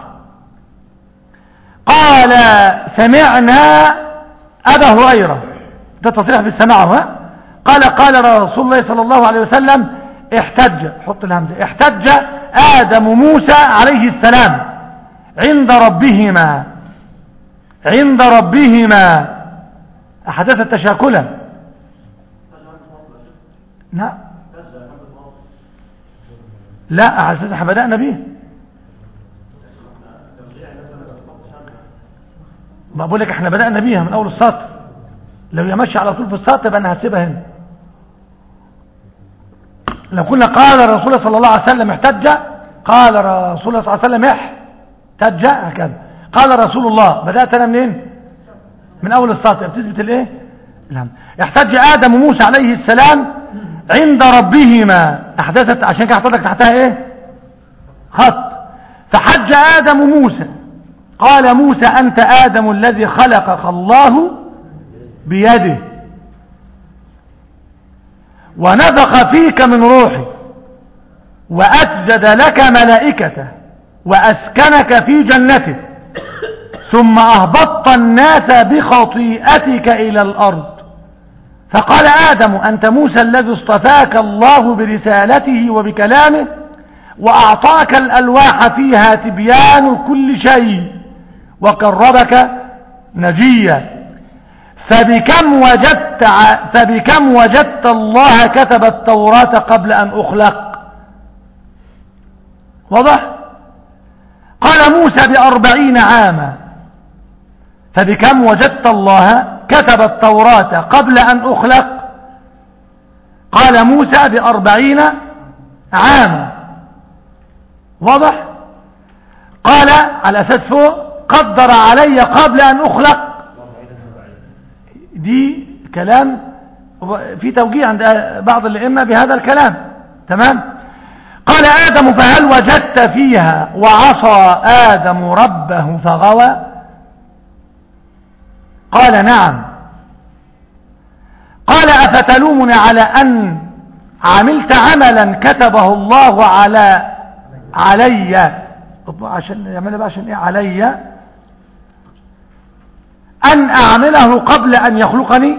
قال سمعنا أبا هريرة ده تصريح بالسماع ها قال قال رسول الله صلى الله عليه وسلم احتج حط الهمزة احتج آدم موسى عليه السلام عند ربهما عند ربهما أحدث تشاكلا نعم لا على اساس احنا بدأنا به ما بقول لك احنا بدأنا بيها من اول السطر لو هي ماشيه على طول في السطر يبقى انا هسيبها هنا لو كنا قال الرسول صلى الله عليه وسلم احتج قال رسول الله صلى الله عليه وسلم احتج هكذا قال رسول الله بدأت انا منين من اول السطر بتثبت الايه الهم احتج ادم وموسى عليه السلام عند ربهما احدثت عشان كده حطيت لك تحتها ايه خط فحج ادم موسى قال موسى انت ادم الذي خلقك الله بيده ونفخ فيك من روحي واسجد لك ملائكته واسكنك في جنته ثم اهبطت الناس بخطيئتك الى الارض فقال آدم أنت موسى الذي اصطفاك الله برسالته وبكلامه وأعطاك الألواح فيها تبيان كل شيء وقربك نجيا فبكم وجدت ع- فبكم وجدت الله كتب التوراة قبل أن أخلق واضح قال موسى بأربعين عاما فبكم وجدت الله كتب التوراة قبل أن أخلق قال موسى بأربعين عاما واضح قال على أساس فوق قدر علي قبل أن أخلق دي كلام في توجيه عند بعض الأئمة بهذا الكلام تمام قال آدم فهل وجدت فيها وعصى آدم ربه فغوى قال نعم قال أفتلومني على أن عملت عملا كتبه الله على علي عشان يعملها بقى عشان ايه علي أن أعمله قبل أن يخلقني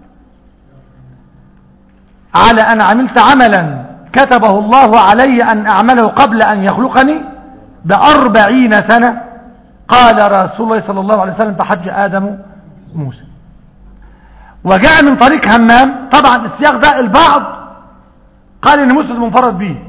على أن عملت عملا كتبه الله علي أن أعمله قبل أن يخلقني بأربعين سنة قال رسول الله صلى الله عليه وسلم بحج آدم موسى وجاء من طريق همام طبعا السياق ده البعض قال ان مسلم منفرد به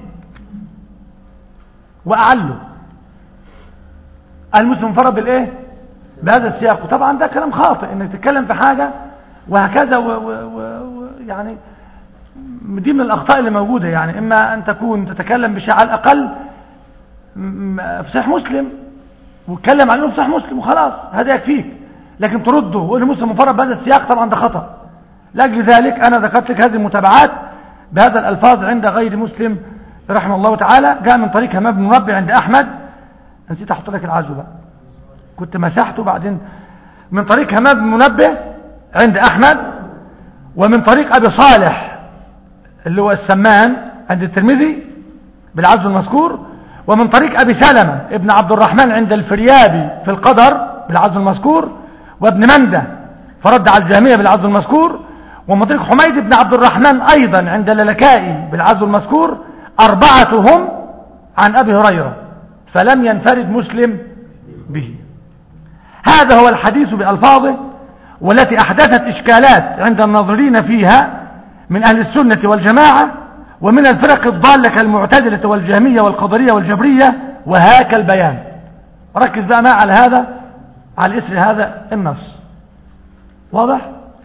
واعله المسلم منفرد بالايه بهذا السياق وطبعا ده كلام خاطئ انك تتكلم في حاجه وهكذا و و و و يعني دي من الاخطاء اللي موجوده يعني اما ان تكون تتكلم بشيء على الاقل م- في صحيح مسلم واتكلم عنه في صحيح مسلم وخلاص هذا يكفيك لكن ترده وان مسلم منفرد بهذا السياق طبعا ده خطأ لاجل ذلك انا ذكرت لك هذه المتابعات بهذا الالفاظ عند غير مسلم رحمه الله تعالى جاء من طريق همام بن منبه عند احمد نسيت احط لك العزو بقى كنت مسحته بعدين من طريق همام بن منبه عند احمد ومن طريق ابي صالح اللي هو السمان عند الترمذي بالعزو المذكور ومن طريق ابي سلمة ابن عبد الرحمن عند الفريابي في القدر بالعزو المذكور وابن منده فرد على الجامية بالعزو المذكور ومن طريق حميد بن عبد الرحمن ايضا عند اللالكائي بالعزو المذكور اربعتهم عن ابي هريره فلم ينفرد مسلم به هذا هو الحديث بألفاظه والتي أحدثت إشكالات عند الناظرين فيها من أهل السنة والجماعة ومن الفرق الضالة كالمعتدلة والجهمية والقدرية والجبرية وهاك البيان ركز بقى معي على هذا على إثر هذا النص واضح؟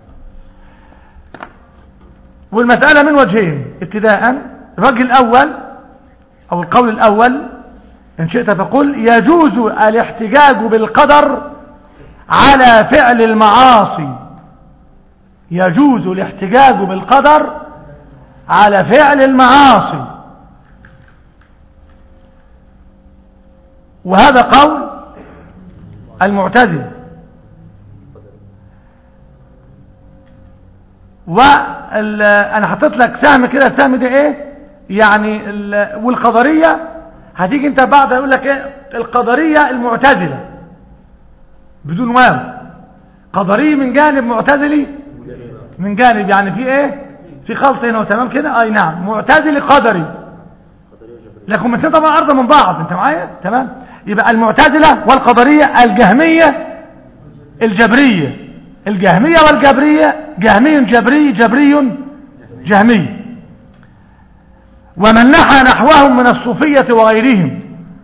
والمسألة من وجهين ابتداء الوجه الأول أو القول الأول إن شئت فقل يجوز الاحتجاج بالقدر على فعل المعاصي يجوز الاحتجاج بالقدر على فعل المعاصي وهذا قول المعتدل وانا حطيت لك سهم كده السهم ده ايه يعني ال- والقدريه هتيجي انت بعد يقول لك ايه القدريه المعتزله بدون واو قدري من جانب معتزلي من جانب يعني في ايه في خلط هنا وتمام كده اي نعم معتزلي قدري لكن الاثنين طبعا ارضى من بعض انت معايا تمام يبقى المعتزله والقدريه الجهميه الجبريه الجهميه والجبريه جهمي جبري جبري جهمي ومن نحى نحوهم من الصوفيه وغيرهم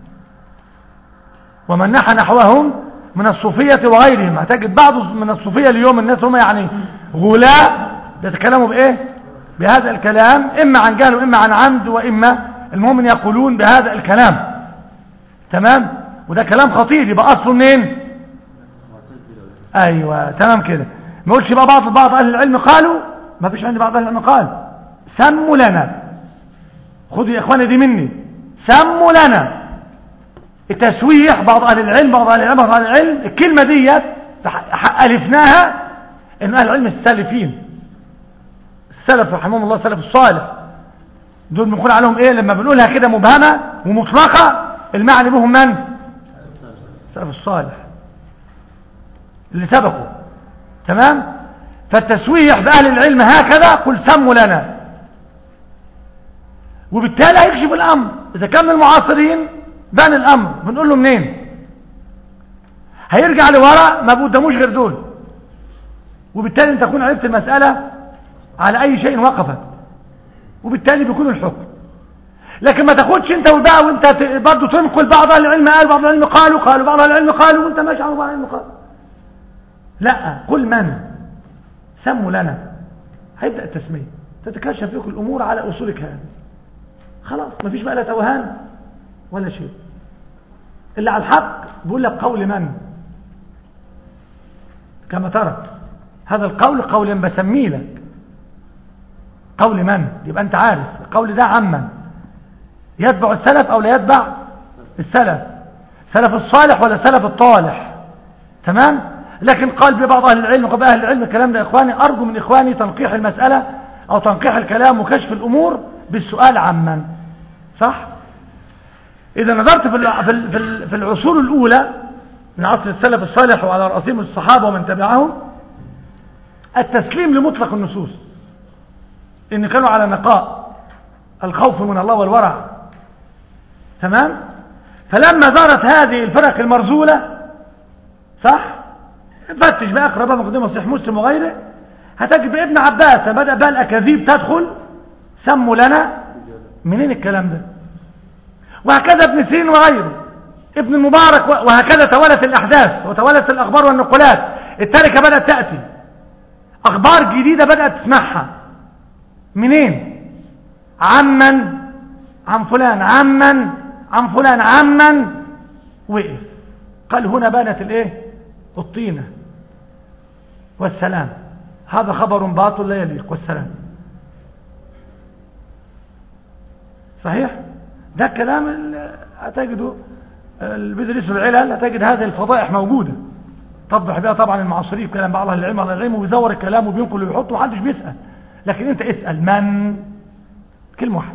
ومن نحى نحوهم من الصوفية وغيرهم هتجد بعض من الصوفية اليوم الناس هم يعني غلاء يتكلموا بإيه بهذا الكلام إما عن جهل وإما عن عمد وإما المؤمن يقولون بهذا الكلام تمام وده كلام خطير يبقى أصله منين أيوة تمام كده ما يقولش بقى بعض بعض أهل العلم قالوا ما فيش عندي بعض أهل العلم قال سموا لنا خذوا يا إخواني دي مني سموا لنا التسويح بعض أهل العلم بعض أهل العلم بعض أهل العلم الكلمة دي ألفناها إن أهل العلم السالفين السلف رحمهم الله السلف الصالح دول بنقول عليهم إيه لما بنقولها كده مبهمة ومطلقة المعنى بهم من السلف الصالح اللي سبقوا تمام فالتسويح بأهل العلم هكذا قل سموا لنا وبالتالي هيكشف الأمر إذا كان من المعاصرين بان الامر بنقول له منين هيرجع لورا ما قداموش غير دول وبالتالي انت تكون عرفت المسألة على اي شيء وقفت وبالتالي بيكون الحكم لكن ما تاخدش انت والبقى وانت برضه تنقل بعض اهل العلم قال بعض العلم قالوا قالوا بعض اهل العلم قالوا وانت ماشي على بعض العلم قالوا لا قل من سموا لنا هيبدأ التسمية تتكشف فيك الامور على اصولك هذه خلاص مفيش بقى لا توهان ولا شيء اللي على الحق بيقول لك قول من كما ترى هذا القول قول بسميه لك قول من يبقى انت عارف القول ده عمن يتبع السلف او لا يتبع السلف سلف الصالح ولا سلف الطالح تمام لكن قال ببعض اهل العلم وقال اهل العلم الكلام ده يا اخواني ارجو من اخواني تنقيح المسألة او تنقيح الكلام وكشف الامور بالسؤال عمن صح إذا نظرت في في في العصور الأولى من عصر السلف الصالح وعلى رأسهم الصحابة ومن تبعهم التسليم لمطلق النصوص إن كانوا على نقاء الخوف من الله والورع تمام فلما ظهرت هذه الفرق المرزولة صح فتش بقى اقربها مقدمة صحيح مسلم وغيره هتجد ابن عباس بدأ بقى الأكاذيب تدخل سموا لنا منين الكلام ده وهكذا ابن سيرين وغيره ابن المبارك و- وهكذا توالت الأحداث وتوالت الأخبار والنقولات التركة بدأت تأتي أخبار جديدة بدأت تسمعها منين عمن عن فلان عمن عن فلان عمن وقف قال هنا بانت الايه الطينة والسلام هذا خبر باطل لا يليق والسلام صحيح ده الكلام اللي هتجده اللي بيدرسوا العلل هتجد هذه الفضائح موجودة طبح بها طبعا المعاصرين كلام بعض اهل العلم على العلم وبيزور الكلام وبينقل ويحط ومحدش بيسأل لكن انت اسأل من كلمة واحدة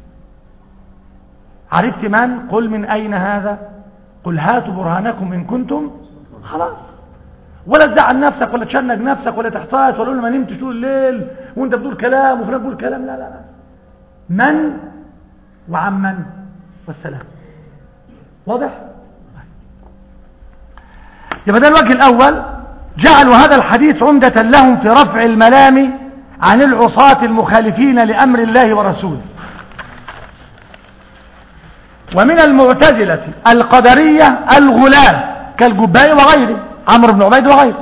عرفت من قل من أين هذا قل هاتوا برهانكم إن كنتم خلاص ولا تزعل نفسك ولا تشنج نفسك ولا تحتاج ولا تقول ما نمتش طول الليل وانت بتقول كلام وفلان بيقول كلام لا لا لا من وعمن والسلام واضح يبقى ده الوجه الأول جعلوا هذا الحديث عمدة لهم في رفع الملام عن العصاة المخالفين لأمر الله ورسوله ومن المعتزلة القدرية الغلاة كالجباء وغيره عمرو بن عبيد وغيره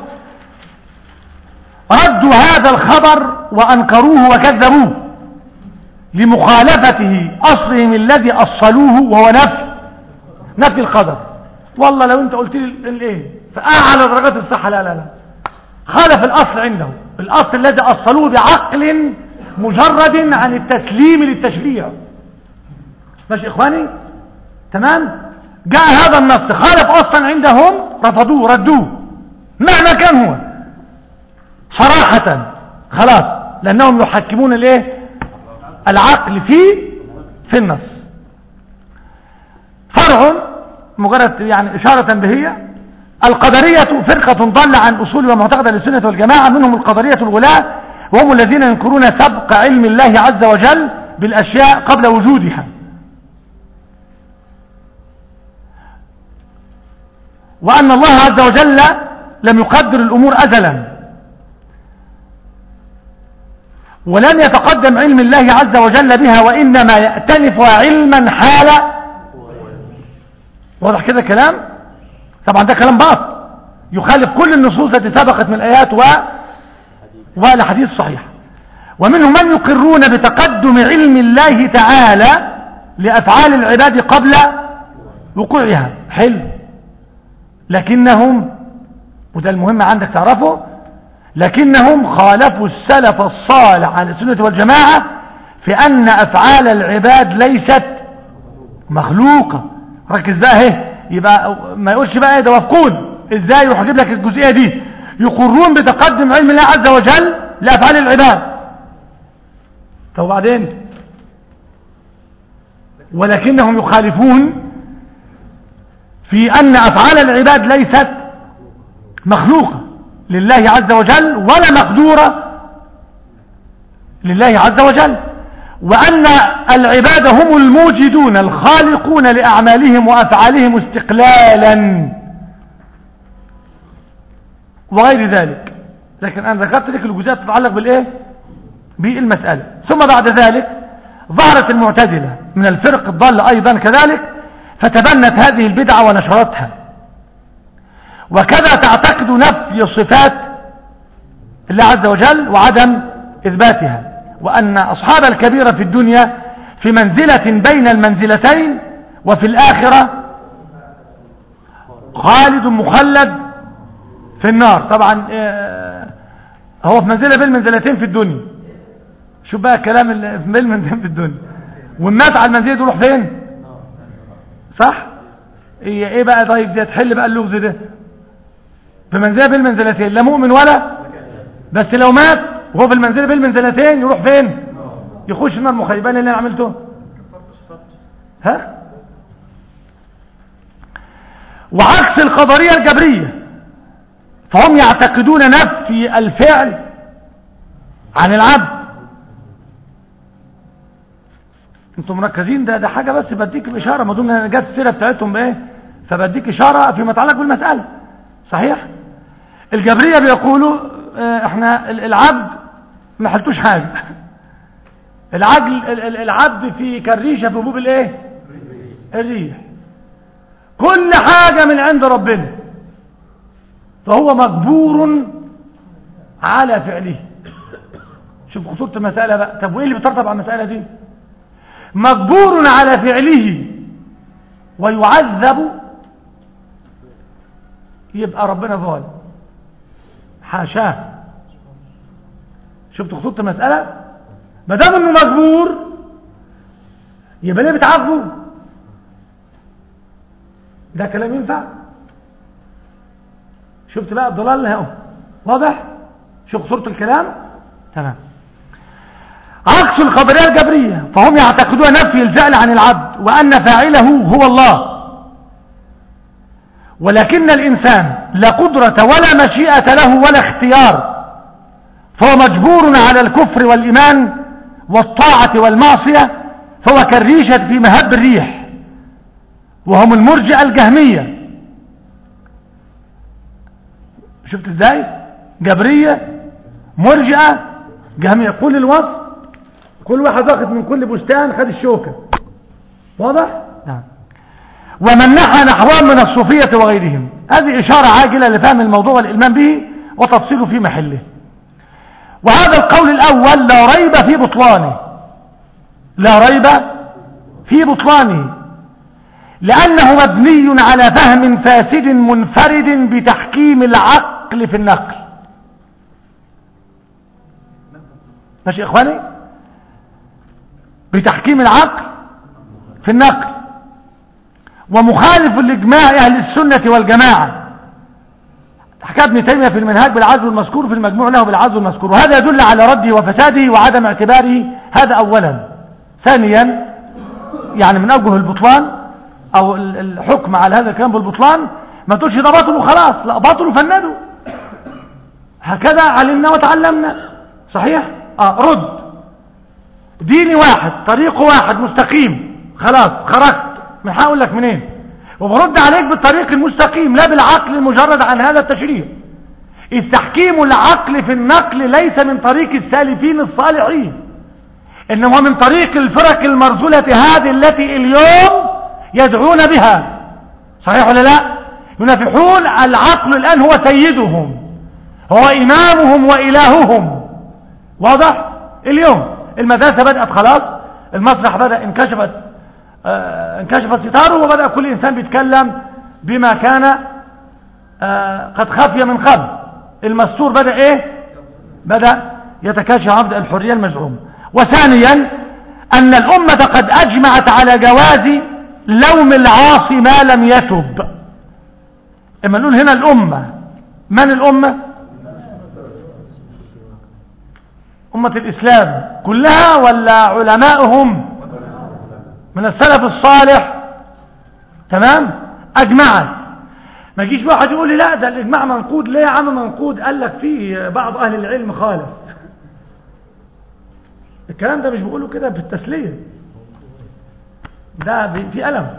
ردوا هذا الخبر وأنكروه وكذبوه لمخالفته أصلهم الذي أصلوه وهو نفي نفي القدر والله لو انت قلت لي الايه فأعلى درجات الصحة لا لا لا خالف الأصل عنده الأصل الذي أصلوه بعقل مجرد عن التسليم للتشريع ماشي إخواني تمام جاء هذا النص خالف أصلا عندهم رفضوه ردوه مهما كان هو صراحة خلاص لأنهم يحكمون الايه العقل في في النص فرع مجرد يعني إشارة بهية القدرية فرقة ضل عن أصول ومعتقد للسنة والجماعة منهم القدرية الغلاة وهم الذين ينكرون سبق علم الله عز وجل بالأشياء قبل وجودها وأن الله عز وجل لم يقدر الأمور أزلا ولن يتقدم علم الله عز وجل بها وإنما يأتنفها علما حال واضح كده كلام طبعا ده كلام باطل يخالف كل النصوص التي سبقت من الآيات و والحديث صحيح ومنهم من يقرون بتقدم علم الله تعالى لأفعال العباد قبل وقوعها حلو لكنهم وده المهم عندك تعرفه لكنهم خالفوا السلف الصالح عن السنة والجماعة في أن أفعال العباد ليست مخلوقة ركز بقى اهي يبقى ما يقولش بقى ايه ده مفقود ازاي يروح يجيب لك الجزئية دي يقرون بتقدم علم الله عز وجل لأفعال العباد طب وبعدين ولكنهم يخالفون في أن أفعال العباد ليست مخلوقة لله عز وجل ولا مقدورة لله عز وجل وأن العباد هم الموجدون الخالقون لأعمالهم وأفعالهم استقلالا وغير ذلك لكن أنا ذكرت لك الجزئيات تتعلق بالإيه بالمسألة ثم بعد ذلك ظهرت المعتزلة من الفرق الضال أيضا كذلك فتبنت هذه البدعة ونشرتها وكذا تعتقد نفي صفات الله عز وجل وعدم إثباتها وأن أصحاب الكبيرة في الدنيا في منزلة بين المنزلتين وفي الآخرة خالد مخلد في النار طبعا آه، هو في منزلة بين المنزلتين في الدنيا شوف بقى الكلام اللي في بين المنزلتين في الدنيا والمات على المنزلة دي يروح فين صح ايه ايه بقى طيب دي تحل بقى اللغز ده في منزلة بين المنزلتين لا مؤمن ولا بس لو مات وهو في المنزلة بين المنزلتين يروح فين يخش النار مخيبان اللي انا عملته ها وعكس القدرية الجبرية فهم يعتقدون نفي الفعل عن العبد انتم مركزين ده ده حاجة بس بديك اشارة ما دون انا جت السيرة بتاعتهم بايه فبديك اشارة فيما يتعلق بالمسألة صحيح الجبرية بيقولوا اه احنا ال- العبد ما حلتوش حاجة العجل ال- ال- العبد في كالريشة في هبوب الايه الريح كل حاجة من عند ربنا فهو مجبور على فعله شوف خطورة المسألة بقى طب وايه اللي بيترتب على المسألة دي مجبور على فعله ويعذب يبقى ربنا ظالم حاشاه شفت خطورة المسألة ما دام انه مجبور يبقى ليه بتعاقبه ده كلام ينفع شفت بقى الضلال اهو واضح شوف خطورة الكلام تمام عكس الخبرية الجبرية فهم يعتقدون نفي الفعل عن العبد وأن فاعله هو الله ولكن الإنسان لا قدرة ولا مشيئة له ولا اختيار فهو مجبور على الكفر والإيمان والطاعة والمعصية فهو كالريشة في مهب الريح وهم المرجئة الجهمية شفت ازاي جبرية مرجئة جهمية كل الوصف كل واحد واخد من كل بستان خد الشوكة واضح نعم ومن نحى نحوهم من الصوفية وغيرهم هذه إشارة عاجلة لفهم الموضوع والإلمان به وتفصيله في محله وهذا القول الأول لا ريب في بطلانه لا ريب في بطلانه لأنه مبني على فهم فاسد منفرد بتحكيم العقل في النقل ماشي يا إخواني بتحكيم العقل في النقل ومخالف لإجماع أهل السنة والجماعة حكى ابن تيمية في المنهاج بالعزو المذكور في المجموع له بالعزو المذكور وهذا يدل على رده وفساده وعدم اعتباره هذا أولا ثانيا يعني من أوجه البطلان أو ال- الحكم على هذا الكلام بالبطلان ما تقولش ده باطل وخلاص لا باطل وفنده هكذا علمنا وتعلمنا صحيح اه رد ديني واحد طريقه واحد مستقيم خلاص خرجت من هقول لك منين وبرد عليك بالطريق المستقيم لا بالعقل المجرد عن هذا التشريع إذ تحكيم العقل في النقل ليس من طريق السالفين الصالحين إنما من طريق الفرق المرذولة هذه التي اليوم يدعون بها صحيح ولا لا ينافحون العقل الآن هو سيدهم هو إمامهم وإلههم واضح اليوم المدرسة بدأت خلاص المسرح بدأ انكشفت آه انكشف ستاره وبدأ كل إنسان بيتكلم بما كان آه قد خفي من قبل المستور بدأ ايه بدأ يتكاشف عبد الحرية المزعوم وثانيا أن الأمة قد أجمعت على جواز لوم العاصي ما لم يتب اما نقول هنا الأمة من الأمة أمة الإسلام كلها ولا علماؤهم من السلف الصالح تمام أجمعت ما يجيش واحد يقول لي لا ده الإجماع منقود ليه يا عم منقود قال لك فيه بعض أهل العلم خالف الكلام ده مش بيقوله كده بالتسلية ده بي- في ألم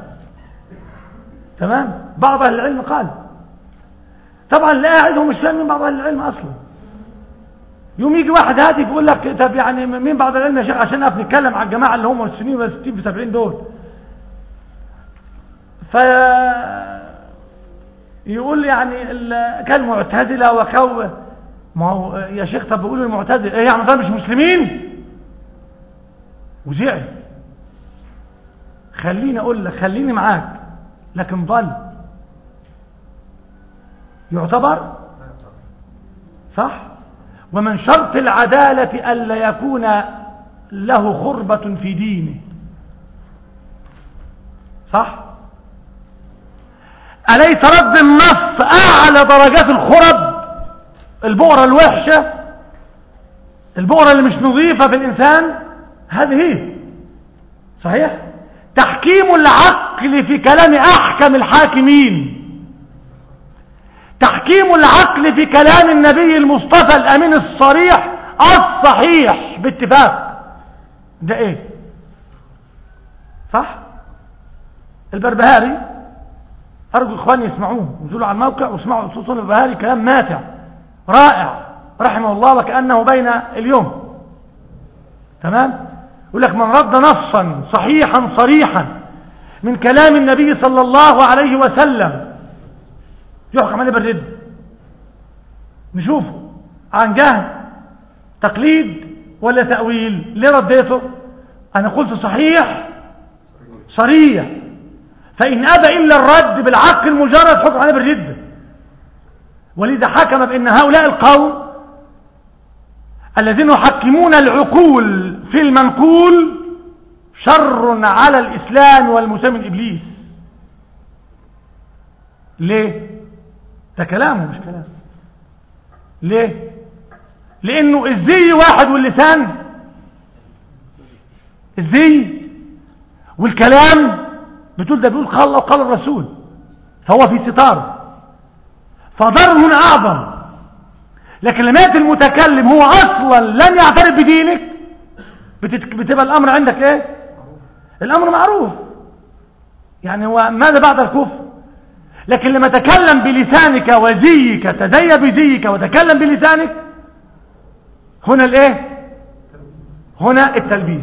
تمام بعض أهل العلم قال طبعا اللي قاعد هو مش فاهم مين بعض أهل العلم أصلا يوم يجي واحد هاتف يقول لك طب يعني مين بعض العلم يا شيخ عشان نقف نتكلم على الجماعة اللي هم 60 و 60 في 70 دول ف يقول يعني ال- كالمعتزلة وكو ما هو يا شيخ طب بيقولوا المعتزلة ايه يعني دول مش مسلمين وزعل خليني اقول لك خليني معاك لكن ضل يعتبر صح ومن شرط العدالة ألا يكون له خربة في دينه صح أليس رد النص أعلى درجات الخرب البؤرة الوحشة البؤرة اللي مش نظيفة في الإنسان هذه هي صحيح تحكيم العقل في كلام أحكم الحاكمين تحكيم العقل في كلام النبي المصطفى الأمين الصريح الصحيح باتفاق ده ايه صح البربهاري أرجو إخواني يسمعوه ينزلوا على الموقع واسمعوا خصوصا البربهاري كلام ماتع رائع رحمه الله وكأنه بين اليوم تمام يقول لك من رد نصا صحيحا صريحا من كلام النبي صلى الله عليه وسلم يحكم عليه بالرد نشوفه عن جهل تقليد ولا تأويل ليه رديته أنا قلت صحيح صريح فإن أبى إلا الرد بالعقل المجرد حكم عليه بالردة ولذا حكم بأن هؤلاء القوم الذين يحكمون العقول في المنقول شر على الإسلام والمسلمين إبليس ليه ده كلامه مش كلام ليه لأنه الزي واحد واللسان الزي والكلام بتقول ده بيقول قال الله وقال الرسول فهو في ستار فضر هنا أعظم لكن لما يأتي المتكلم هو أصلا لن يعترف بدينك بتت- بتبقى الأمر عندك إيه الأمر معروف يعني هو ماذا بعد الكفر لكن لما تكلم بلسانك وزيك تزي بزيك وتكلم بلسانك هنا الايه هنا التلبيس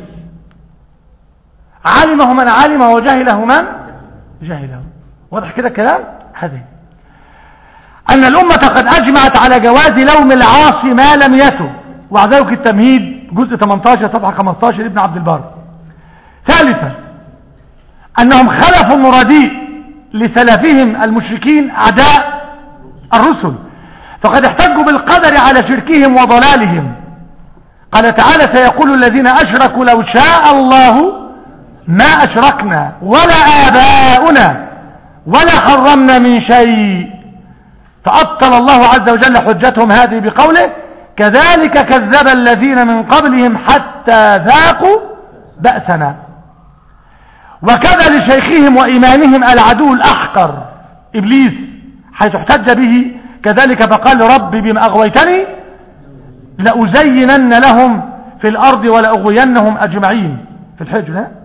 علمه من علمه وجهله من جهله واضح كده الكلام هذه أن الأمة قد أجمعت على جواز لوم العاصي ما لم يتب وعذابك التمهيد جزء 18 صفحة 15 ابن عبد البر ثالثا أنهم خلفوا المراديء لسلفهم المشركين أعداء الرسل فقد احتجوا بالقدر على شركهم وضلالهم قال تعالى سيقول الذين أشركوا لو شاء الله ما أشركنا ولا آباؤنا ولا حرمنا من شيء فأبطل الله عز وجل حجتهم هذه بقوله كذلك كذب الذين من قبلهم حتى ذاقوا بأسنا وكذا لشيخهم وإمامهم العدو الأحقر إبليس حيث احتج به كذلك فقال رب بما أغويتني لأزينن لهم في الأرض ولأغوينهم أجمعين في الحجر ها؟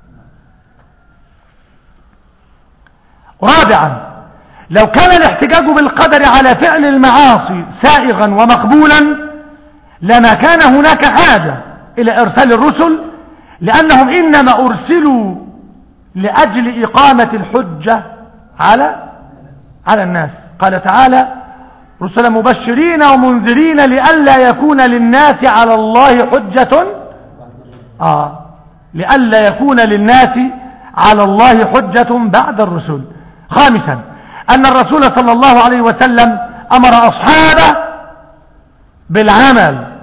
رابعا لو كان الاحتجاج بالقدر على فعل المعاصي سائغا ومقبولا لما كان هناك حاجة إلى إرسال الرسل لأنهم إنما أرسلوا لأجل إقامة الحجة على على الناس قال تعالى رسلا مبشرين ومنذرين لئلا يكون للناس على الله حجة آه لئلا يكون للناس على الله حجة بعد الرسل خامسا أن الرسول صلى الله عليه وسلم أمر أصحابه بالعمل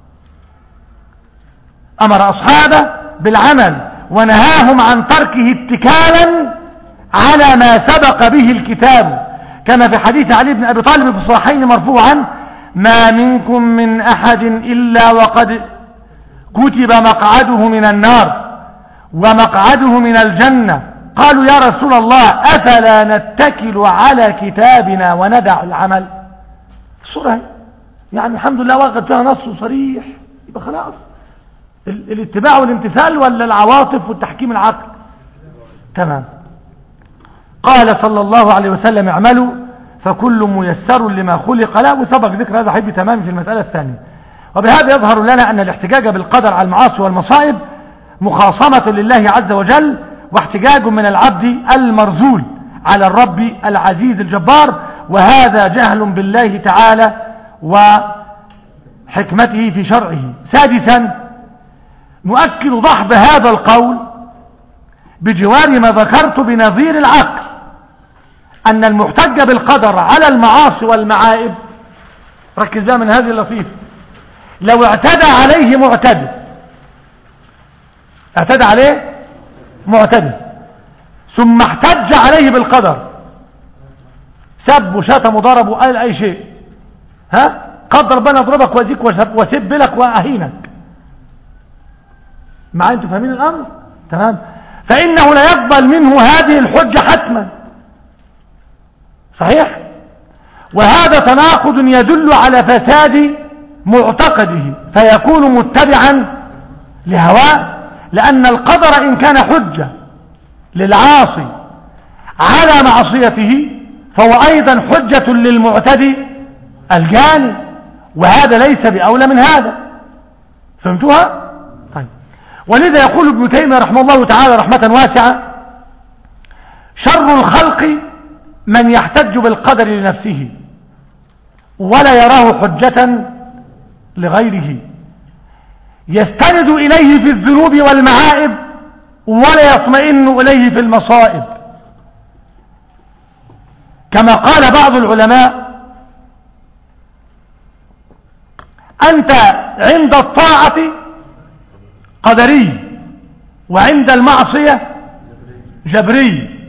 أمر أصحابه بالعمل ونهاهم عن تركه اتكالا على ما سبق به الكتاب كما في حديث علي بن أبي طالب في الصحيحين مرفوعا ما منكم من أحد إلا وقد كتب مقعده من النار ومقعده من الجنة قالوا يا رسول الله أفلا نتكل على كتابنا وندع العمل الصورة هي. يعني الحمد لله وقد فيها نص صريح يبقى خلاص ال- الاتباع والامتثال ولا العواطف والتحكيم العقل تمام قال صلى الله عليه وسلم اعملوا فكل ميسر لما خلق له وسبق ذكر هذا حب تمام في المسألة الثانية وبهذا يظهر لنا أن الاحتجاج بالقدر على المعاصي والمصائب مخاصمة لله عز وجل واحتجاج من العبد المرزول على الرب العزيز الجبار وهذا جهل بالله تعالى وحكمته في شرعه سادسا نؤكد ضحب هذا القول بجوار ما ذكرت بنظير العقل أن المحتج بالقدر على المعاصي والمعائب ركز بقى من هذه اللطيفة لو اعتدى عليه معتدي اعتدى عليه معتدي ثم احتج عليه بالقدر سب وشتم وضرب وقال اي شيء ها قدر ربنا اضربك وازيك وسب وسب لك واهينك معايا انتوا فاهمين الامر تمام فانه لا يقبل منه هذه الحجه حتما صحيح وهذا تناقض يدل على فساد معتقده فيكون متبعا لهواه لأن القدر إن كان حجة للعاصي على معصيته فهو أيضا حجة للمعتدي الجاني وهذا ليس بأولى من هذا فهمتوها؟ طيب ولذا يقول ابن تيمية رحمه الله تعالى رحمة واسعة شر الخلق من يحتج بالقدر لنفسه ولا يراه حجة لغيره يستند إليه في الذنوب والمعائب ولا يطمئن إليه في المصائب كما قال بعض العلماء أنت عند الطاعة قدري وعند المعصية جبري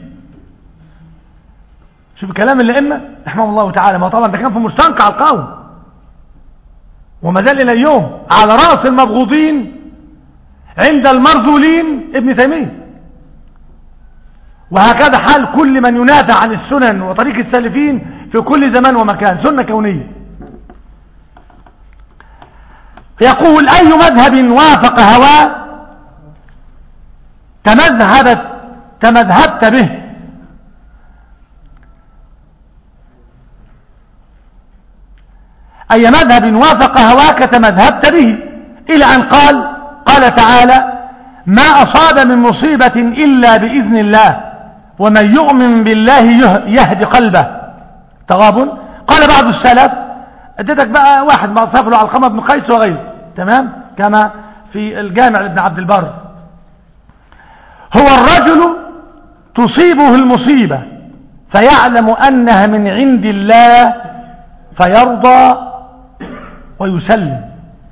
شوف كلام الأئمة رحمه الله تعالى ما طبعا ده كان في مستنقع القوم وما زال إلى اليوم على رأس المبغوضين عند المرذولين ابن تيمية وهكذا حال كل من ينادى عن السنن وطريق السالفين في كل زمان ومكان سنة كونية يقول أي مذهب وافق هواه تمذهبت تمذهبت به أي مذهب وافق هواك تمذهبت به إلى أن قال قال تعالى ما أصاب من مصيبة إلا بإذن الله ومن يؤمن بالله يهدي قلبه تغابن قال بعض السلف اديتك بقى واحد ما له على القمر بن قيس وغيره تمام كما في الجامع لابن عبد البر هو الرجل تصيبه المصيبة فيعلم أنها من عند الله فيرضى ويسلم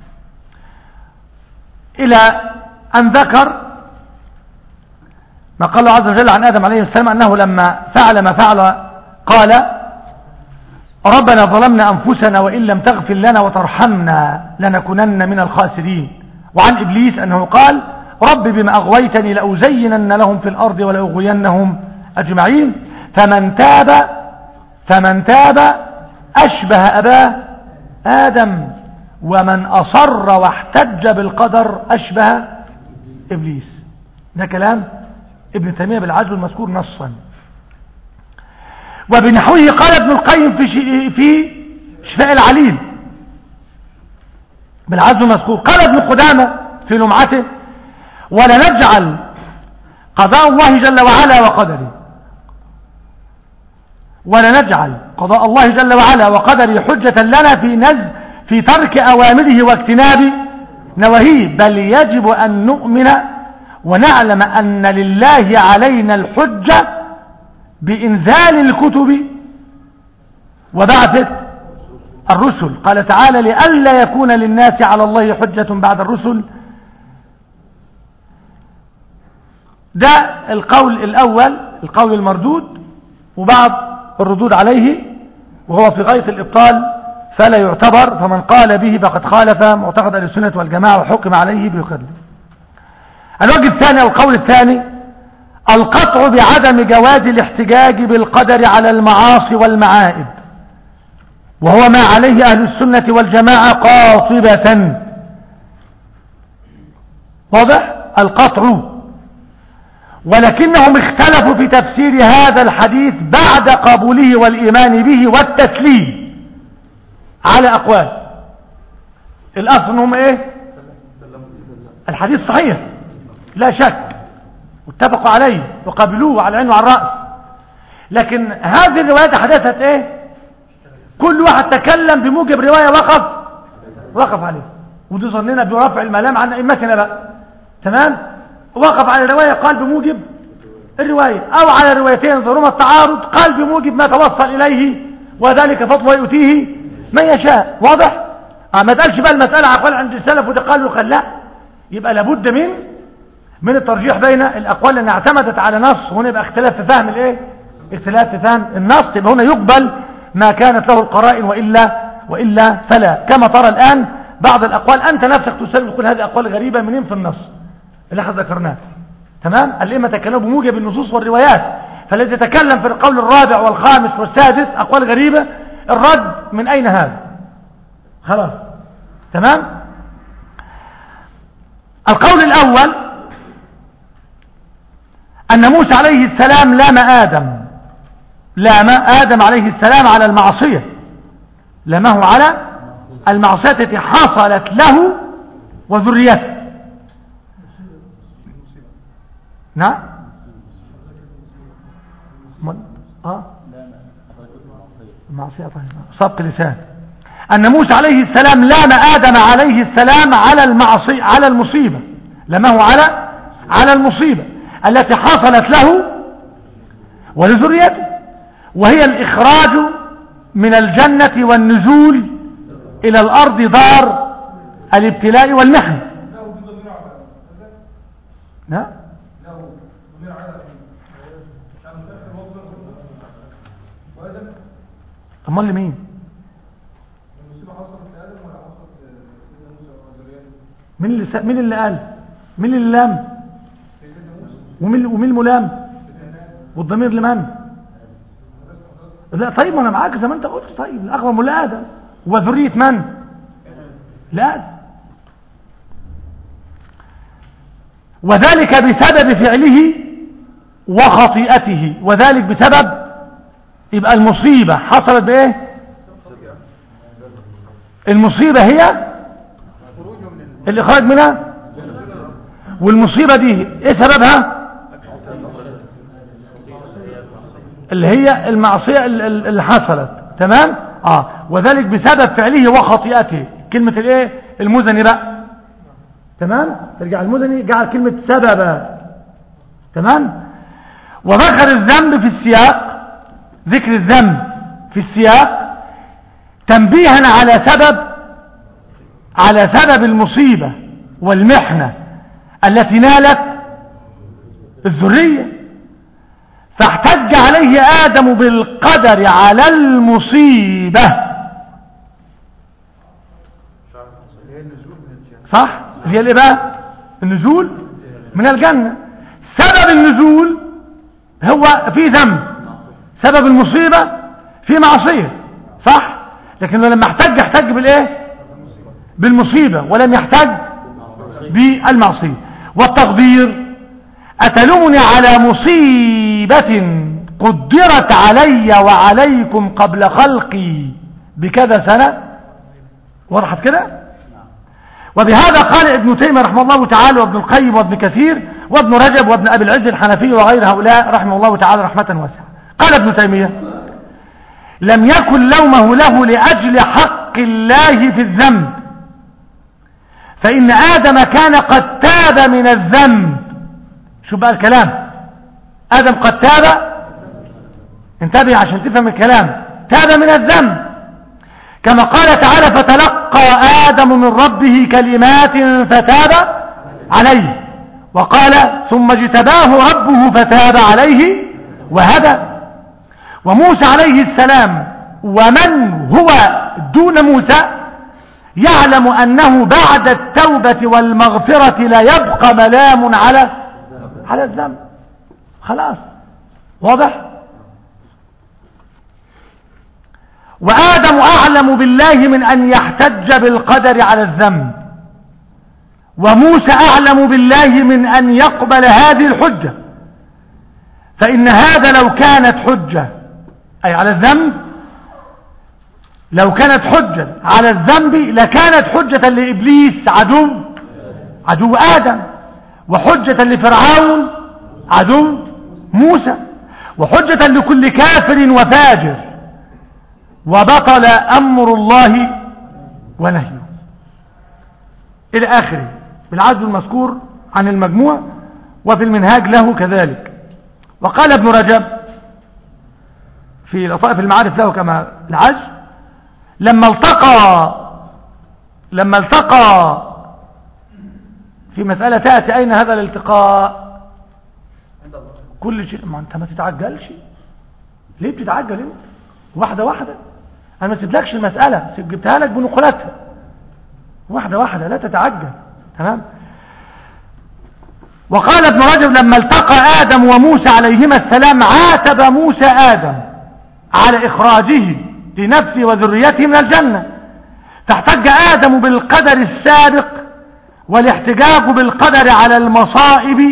إلى أن ذكر ما قال الله عز وجل عن آدم عليه السلام أنه لما فعل ما فعل قال ربنا ظلمنا أنفسنا وإن لم تغفر لنا وترحمنا لنكونن من الخاسرين وعن إبليس أنه قال رب بما أغويتني لأزينن لهم في الأرض ولأغوينهم أجمعين فمن تاب فمن تاب أشبه أباه آدم ومن أصر واحتج بالقدر أشبه إبليس ده كلام ابن تيمية بالعجل المذكور نصا وبنحوه قال ابن القيم في في شفاء العليل بالعزم المذكور قال ابن قدامة في لمعته ولنجعل قضاء الله جل وعلا وقدره ولنجعل قضاء الله جل وعلا وقدره حجة لنا في نزل في ترك أوامره واجتناب نواهيه بل يجب أن نؤمن ونعلم أن لله علينا الحجة بإنزال الكتب وبعثة الرسل قال تعالى لئلا يكون للناس على الله حجة بعد الرسل ده القول الأول القول المردود وبعض الردود عليه وهو في غاية الإبطال فلا يعتبر فمن قال به فقد خالف معتقد أهل السنة والجماعة وحكم عليه بيخلف الوجه الثاني أو القول الثاني القطع بعدم جواز الاحتجاج بالقدر على المعاصي والمعائب وهو ما عليه أهل السنة والجماعة قاطبة واضح القطع ولكنهم اختلفوا في تفسير هذا الحديث بعد قبوله والإيمان به والتسليم على أقوال الأصل انهم ايه الحديث صحيح لا شك واتفقوا عليه وقبلوه على العين وعلى الرأس لكن هذه الروايات حدثت ايه كل واحد تكلم بموجب رواية وقف وقف عليه ودي ظننا برفع الملام عن ائمتنا بقى تمام وقف على الرواية قال بموجب الرواية او على الروايتين ظلوم التعارض قال بموجب ما توصل اليه وذلك فضله يؤتيه من يشاء واضح آه ما تقالش بقى المسألة عقال عند السلف وده قال وقال لا يبقى لابد من من الترجيح بين الأقوال اللي اعتمدت على نص هنا يبقى اختلاف في فهم الايه اختلاف في فهم النص يبقى هنا يقبل ما كانت له القرائن وإلا وإلا فلا كما ترى الآن بعض الأقوال أنت نفسك تسلم تقول هذه أقوال غريبة منين في النص اللي احنا ذكرناه تمام الأئمة تكلموا بموجب النصوص والروايات فالذي يتكلم في القول الرابع والخامس والسادس أقوال غريبة الرد من أين هذا خلاص تمام القول الأول أن موسى عليه السلام لام آدم لام آدم عليه السلام على المعصية لامه على المعصية التي حصلت له وذريته نعم من- اه المعصية طيب سبق لسان أن موسى عليه السلام لام آدم عليه السلام على المعصية على المصيبة لمه على على المصيبة التي حصلت له ولذريته وهي الإخراج من الجنة والنزول إلى الأرض دار الابتلاء والمحن نعم امال لمين مين اللي س... مين اللي قال مين اللي لام ومين ومين الملام والضمير لمن لا طيب ما انا معاك زي ما انت قلت طيب الاغوى لادم وذريه من لادم وذلك بسبب فعله وخطيئته وذلك بسبب يبقى المصيبة حصلت بايه المصيبة هي الاخراج منها والمصيبة دي ايه سببها اللي هي المعصية ال- ال- اللي حصلت تمام اه وذلك بسبب فعله وخطيئته كلمة الايه المزني بقى تمام ترجع المزني جعل كلمة سببا تمام وذكر الذنب في السياق ذكر الذنب في السياق تنبيها على سبب على سبب المصيبة والمحنة التي نالت الذرية فاحتج عليه آدم بالقدر على المصيبة صح اللي هي الايه بقى النزول من الجنة سبب النزول هو في ذنب سبب المصيبة في معصية صح لكن لما احتج احتج بالايه بالمصيبة ولم يحتج بالمعصية والتقدير أتلومني على مصيبة قدرت علي وعليكم قبل خلقي بكذا سنة وضحت كده وبهذا قال ابن تيمية رحمه الله تعالى وابن القيم وابن كثير وابن رجب وابن أبي العز الحنفي وغير هؤلاء رحمه الله تعالى رحمة واسعة قال ابن تيمية لم يكن لومه له لأجل حق الله في الذنب فإن آدم كان قد تاب من الذنب شو بقى الكلام آدم قد تاب انتبه عشان تفهم الكلام تاب من الذنب كما قال تعالى فتلقى آدم من ربه كلمات فتاب عليه وقال ثم اجتباه ربه فتاب عليه وهدى وموسى عليه السلام ومن هو دون موسى يعلم أنه بعد التوبة والمغفرة لا يبقى ملام على على الذنب خلاص واضح وآدم أعلم بالله من أن يحتج بالقدر على الذنب وموسى أعلم بالله من أن يقبل هذه الحجة فإن هذا لو كانت حجة أي على الذنب لو كانت حجة على الذنب لكانت حجة لإبليس عدو عدو آدم وحجة لفرعون عدو موسى وحجة لكل كافر وفاجر وبطل أمر الله ونهيه إلى آخره بالعدل المذكور عن المجموع وفي المنهاج له كذلك وقال ابن رجب في لطائف المعارف له كما العج لما التقى لما التقى في مسألة تأتي أين هذا الالتقاء كل شيء ما أنت ما تتعجلش ليه بتتعجل انت واحدة واحدة أنا ما سيبلكش المسألة جبتها لك بنقلتها واحدة واحدة لا تتعجل تمام وقال ابن رجب لما التقى آدم وموسى عليهما السلام عاتب موسى آدم على إخراجه لنفسه وذريته من الجنة فاحتج آدم بالقدر السابق والاحتجاج بالقدر على المصائب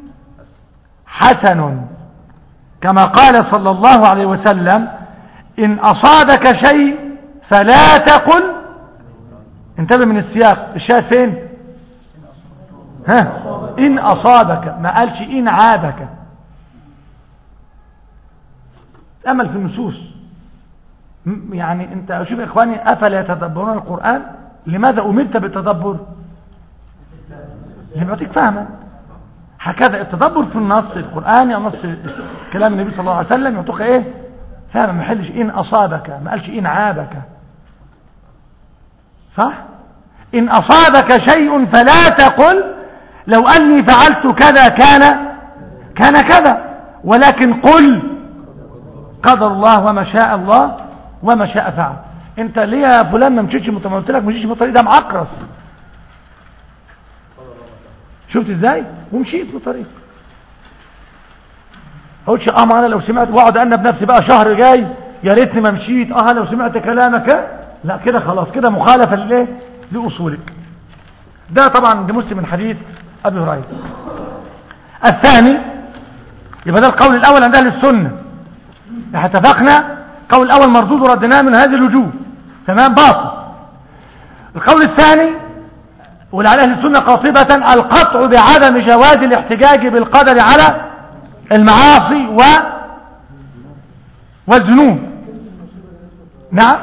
حسن كما قال صلى الله عليه وسلم إن أصابك شيء فلا تقل انتبه من السياق الشاهد فين ها إن أصابك ما قالش إن عابك أمل في النصوص م- يعني أنت شوف يا إخواني أفلا يتدبرون القرآن لماذا أمرت بالتدبر لما يعطيك فهما هكذا التدبر في النص القرآني أو نص كلام النبي صلى الله عليه وسلم يعطيك إيه فهم ما يحلش إن أصابك ما قالش إن عابك صح إن أصابك شيء فلا تقل لو أني فعلت كذا كان كان كذا ولكن قل قدر الله وما شاء الله وما شاء فعل انت ليه يا فلان ما مشيتش مت- ما قلت لك ما مشيتش من الطريق ده معكرس شفت ازاي ومشيت في الطريق قلتش اه ما انا لو سمعت واقعد انا بنفسي بقى شهر جاي يا ريتني ما مشيت اه لو سمعت كلامك لا كده خلاص كده مخالفه للايه لاصولك ده طبعا ده مسلم من حديث ابي هريره الثاني يبقى ده القول الاول عند اهل السنه احنا اتفقنا القول الاول مردود وردناه من هذه الوجوه تمام باطل القول الثاني ولعلى اهل السنه قاطبه القطع بعدم جواز الاحتجاج بالقدر على المعاصي و والذنوب نعم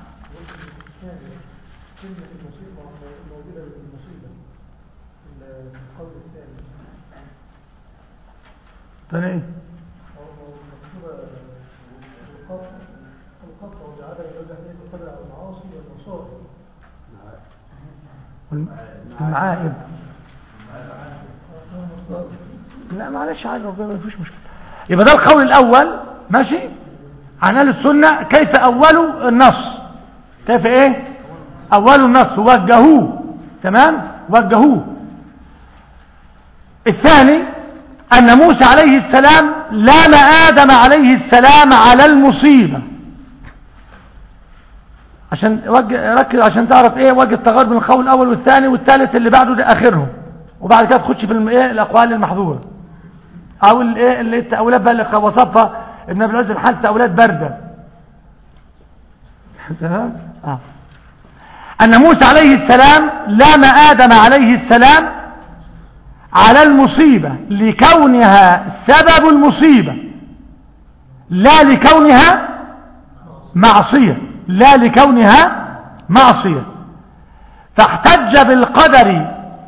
كلمة المصيبة موجودة بالمصيبة في القول الثاني ثاني ايه أو مكتوبة القطع القطع بعدم الوجه القدر على المعاصي والمصائب المعائب لا معلش عادي ربنا ما فيش مشكله يبقى ده القول الاول ماشي عن اهل السنه كيف اولوا النص كيف ايه اولوا النص وجهوه تمام وجهوه الثاني ان موسى عليه السلام لام ادم عليه السلام على المصيبه عشان وجه ركز عشان تعرف ايه وجه التغير بين القول الاول والثاني والثالث اللي بعده ده اخرهم وبعد كده تخش في الم- ايه الاقوال المحظوره او الايه اللي التاويلات بقى اللي وصفها ابن ابي العز بحال تاويلات بارده تمام اه ان موسى عليه السلام لام ادم عليه السلام على المصيبه لكونها سبب المصيبه لا لكونها معصية لا لكونها معصية فاحتج بالقدر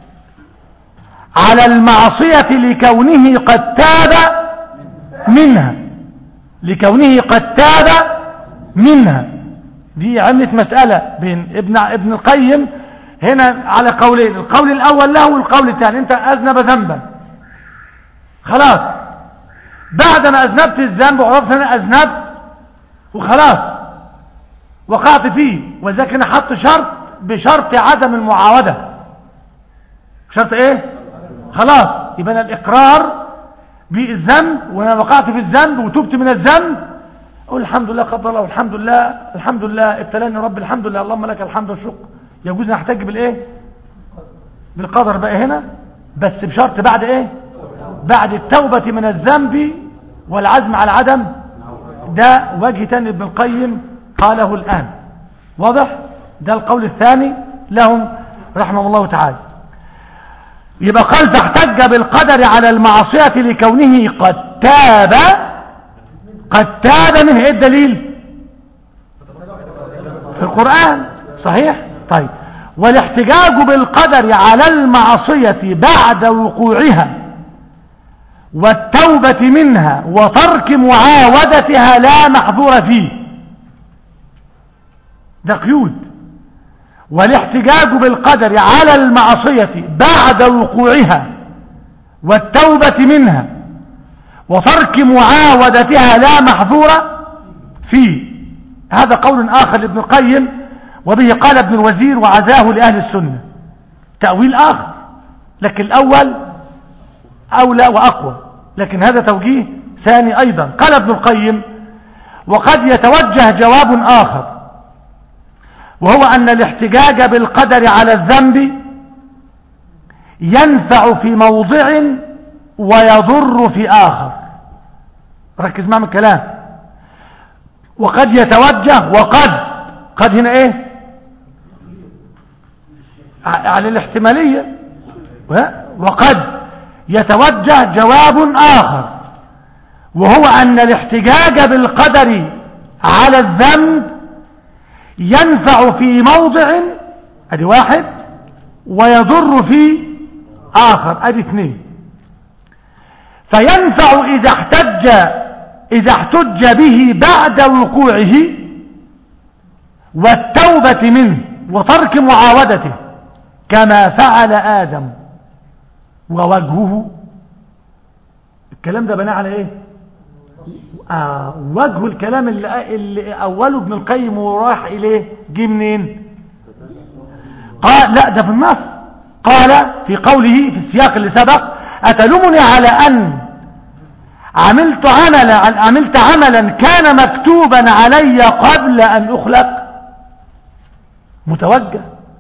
على المعصية لكونه قد تاب منها لكونه قد تاب منها دي عملت مسألة بين ابن ابن القيم هنا على قولين القول الأول له والقول الثاني انت أذنب ذنبا خلاص بعد ما أذنبت الذنب وعرفت أنا أذنبت وخلاص وقعت فيه وذلك انا حط شرط بشرط عدم المعاودة شرط ايه خلاص يبقى انا الاقرار بالذنب وانا وقعت في الذنب وتبت من الذنب اقول الحمد لله قدر الله والحمد لله الحمد لله ابتلاني رب الحمد لله اللهم لك الحمد والشكر يجوز ان احتج بالايه بالقدر بقى هنا بس بشرط بعد ايه بعد التوبة من الذنب والعزم على عدم ده وجه تاني ابن القيم قاله الآن واضح ده القول الثاني لهم رحمه الله تعالى يبقى قال فاحتج بالقدر على المعصية لكونه قد تاب قد تاب منه ايه الدليل في القرآن صحيح طيب والاحتجاج بالقدر على المعصية بعد وقوعها والتوبة منها وترك معاودتها لا محظور فيه ده قيود والاحتجاج بالقدر على المعصية بعد وقوعها والتوبة منها وترك معاودتها لا محظور فيه هذا قول آخر لابن القيم وبه قال ابن الوزير وعزاه لأهل السنة تأويل آخر لكن الأول أولى وأقوى لكن هذا توجيه ثاني أيضا قال ابن القيم وقد يتوجه جواب آخر وهو أن الاحتجاج بالقدر على الذنب ينفع في موضع ويضر في آخر ركز معنا الكلام وقد يتوجه وقد قد هنا ايه على الاحتمالية وقد يتوجه جواب آخر وهو أن الاحتجاج بالقدر على الذنب ينفع في موضع ادي واحد ويضر في آخر ادي اثنين فينفع إذا احتج إذا احتج به بعد وقوعه والتوبة منه وترك معاودته كما فعل آدم ووجهه الكلام ده بناء على ايه آه وجه الكلام اللي, اللي أوله ابن القيم وراح إليه جه منين قال لا ده في النص قال في قوله في السياق اللي سبق أتلومني على أن عملت عملا عملت عملا كان مكتوبا علي قبل أن أخلق متوجه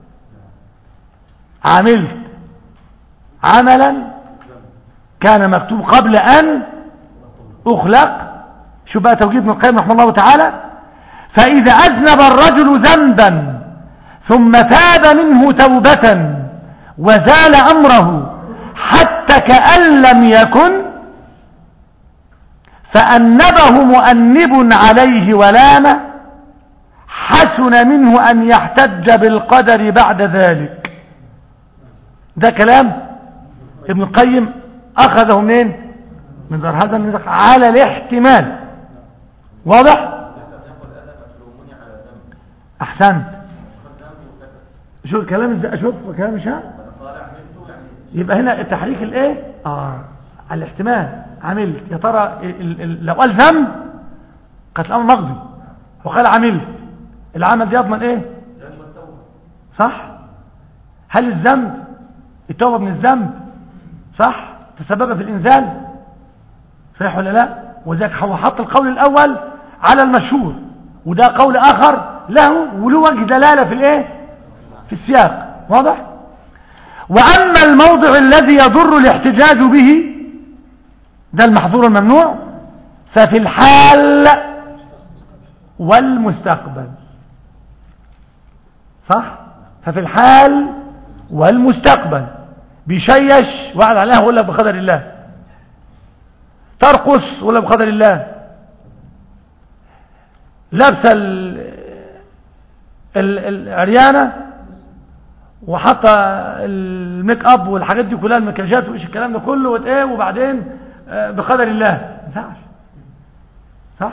عملت عملا كان مكتوب قبل أن أخلق شو بقى توجيه ابن القيم رحمه الله تعالى فإذا أذنب الرجل ذنبا ثم تاب منه توبة وزال أمره حتى كأن لم يكن فأنبه مؤنب عليه ولامه حسن منه أن يحتج بالقدر بعد ذلك ده كلام ابن القيم أخذه منين من ذر هذا النزق على الاحتمال واضح أحسنت شو الكلام ازاي اشوف كلام مش ها يبقى هنا التحريك الايه اه على الاحتمال عملت يا ترى ال- ال- لو قال ذنب كانت الامر مقضي وقال عملت العمل ده يضمن ايه صح هل الذنب التوبه من الذنب صح تسبب في الانزال صحيح ولا لا وذلك هو حط القول الاول على المشهور وده قول اخر له وله وجه دلاله في الايه في السياق واضح واما الموضع الذي يضر الاحتجاج به ده المحظور الممنوع ففي الحال والمستقبل صح ففي الحال والمستقبل بيشيش وقعد عليها ولا بقدر الله ترقص ولا بقدر الله لابسه ال- ال- العريانه وحاطه الميك اب والحاجات دي كلها المكياجات وايش الكلام ده كله وت- ايه وبعدين آه، بقدر الله ما ينفعش صح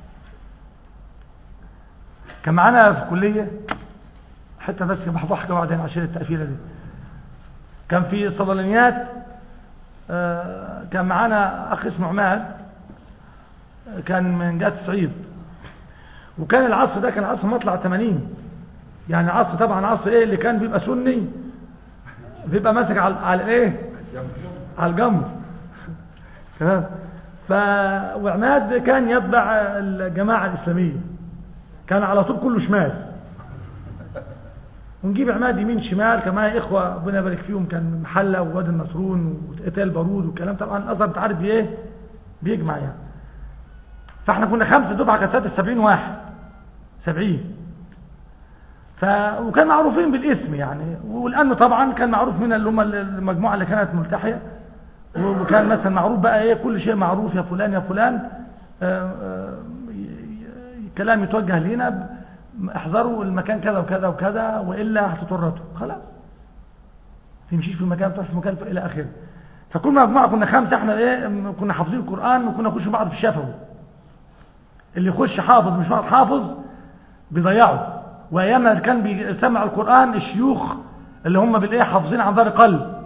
كان معانا في الكليه حتى بس بحضحك بعدين عشان التقفيله دي كان في صيدليات آه، كان معانا اخ اسمه عماد آه، كان من جهه الصعيد وكان العصر ده كان عصر مطلع 80 يعني عصر طبعا عصر ايه اللي كان بيبقى سني بيبقى ماسك على على ايه على الجمر تمام ف وعماد كان يتبع الجماعه الاسلاميه كان على طول كله شمال ونجيب عماد يمين شمال كان معايا اخوه ربنا يبارك فيهم كان محله ووادي النصرون وقتال بارود والكلام طبعا الازهر انت عارف بايه بيجمع يعني فاحنا كنا خمسه دفعه كانت سنه 70 واحد 70 ف وكان معروفين بالاسم يعني ولانه طبعا كان معروف من اللي هم المجموعه اللي كانت ملتحيه وكان مثلا معروف بقى ايه كل شيء معروف يا فلان يا فلان آه، آه، ي- ي- كلام يتوجه لينا ب- احذروا المكان كذا وكذا وكذا والا هتطرطوا خلاص تمشيش في المكان تروح في المكان الى اخره فكل مجموعه كنا خمسه احنا ايه م- كنا حافظين القران وكنا نخش بعض في الشفوي اللي يخش حافظ مش واحد حافظ بيضيعه وايام ما كان بيسمع القران الشيوخ اللي هم بالايه حافظين عن ظهر قلب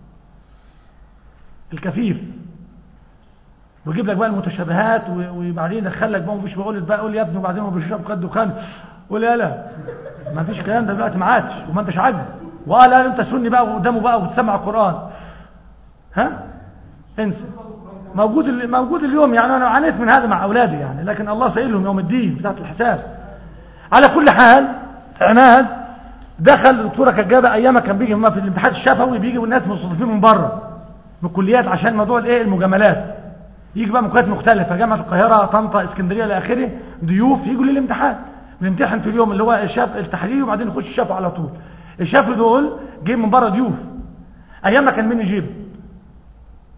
الكفيف ويجيب لك بقى المتشابهات و- وبعدين يدخل لك بقى مفيش بقول بقى قول يا ابني وبعدين هو بيشرب قد دخان قول يا لا ما فيش كلام ده دلوقتي ما عادش وما انتش عاجبه وقال لا انت سني بقى قدامه بقى وتسمع القران ها انسى موجود ال- موجود اليوم يعني انا عانيت من هذا مع اولادي يعني لكن الله سائلهم يوم الدين بتاعت الحساب على كل حال عماد دخل الدكتوره كانت جايبه ايامها كان بيجي هما في الامتحان الشفوي بيجي والناس مستضيفين من بره من الكليات عشان موضوع الايه المجاملات يجي بقى من كليات مختلفه جامعه القاهره طنطا اسكندريه الى اخره ضيوف يجوا للامتحان بنمتحن في اليوم اللي هو الشاف التحريري وبعدين يخش الشفا على طول الشفا دول جايين من بره ضيوف ايام ما كان مين يجيب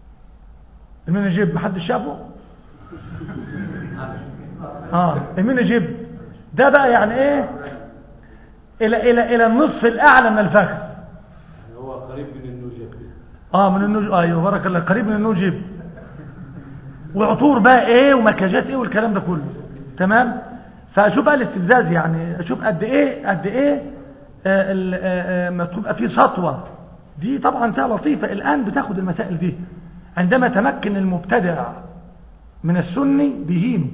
المنجيب محدش شافه اه المنجيب ده بقى يعني ايه الى الى الى النصف الاعلى من الفخذ هو قريب من النجيب اه من النوج ايوه بارك الله قريب من النوجب وعطور بقى ايه ومكاجات ايه والكلام ده كله تمام فاشوف بقى الاستفزاز يعني اشوف قد ايه قد ايه آه ال- آه آه ما تبقى في سطوه دي طبعا فيها لطيفه الان بتاخد المسائل دي عندما تمكن المبتدع من السني بيهينه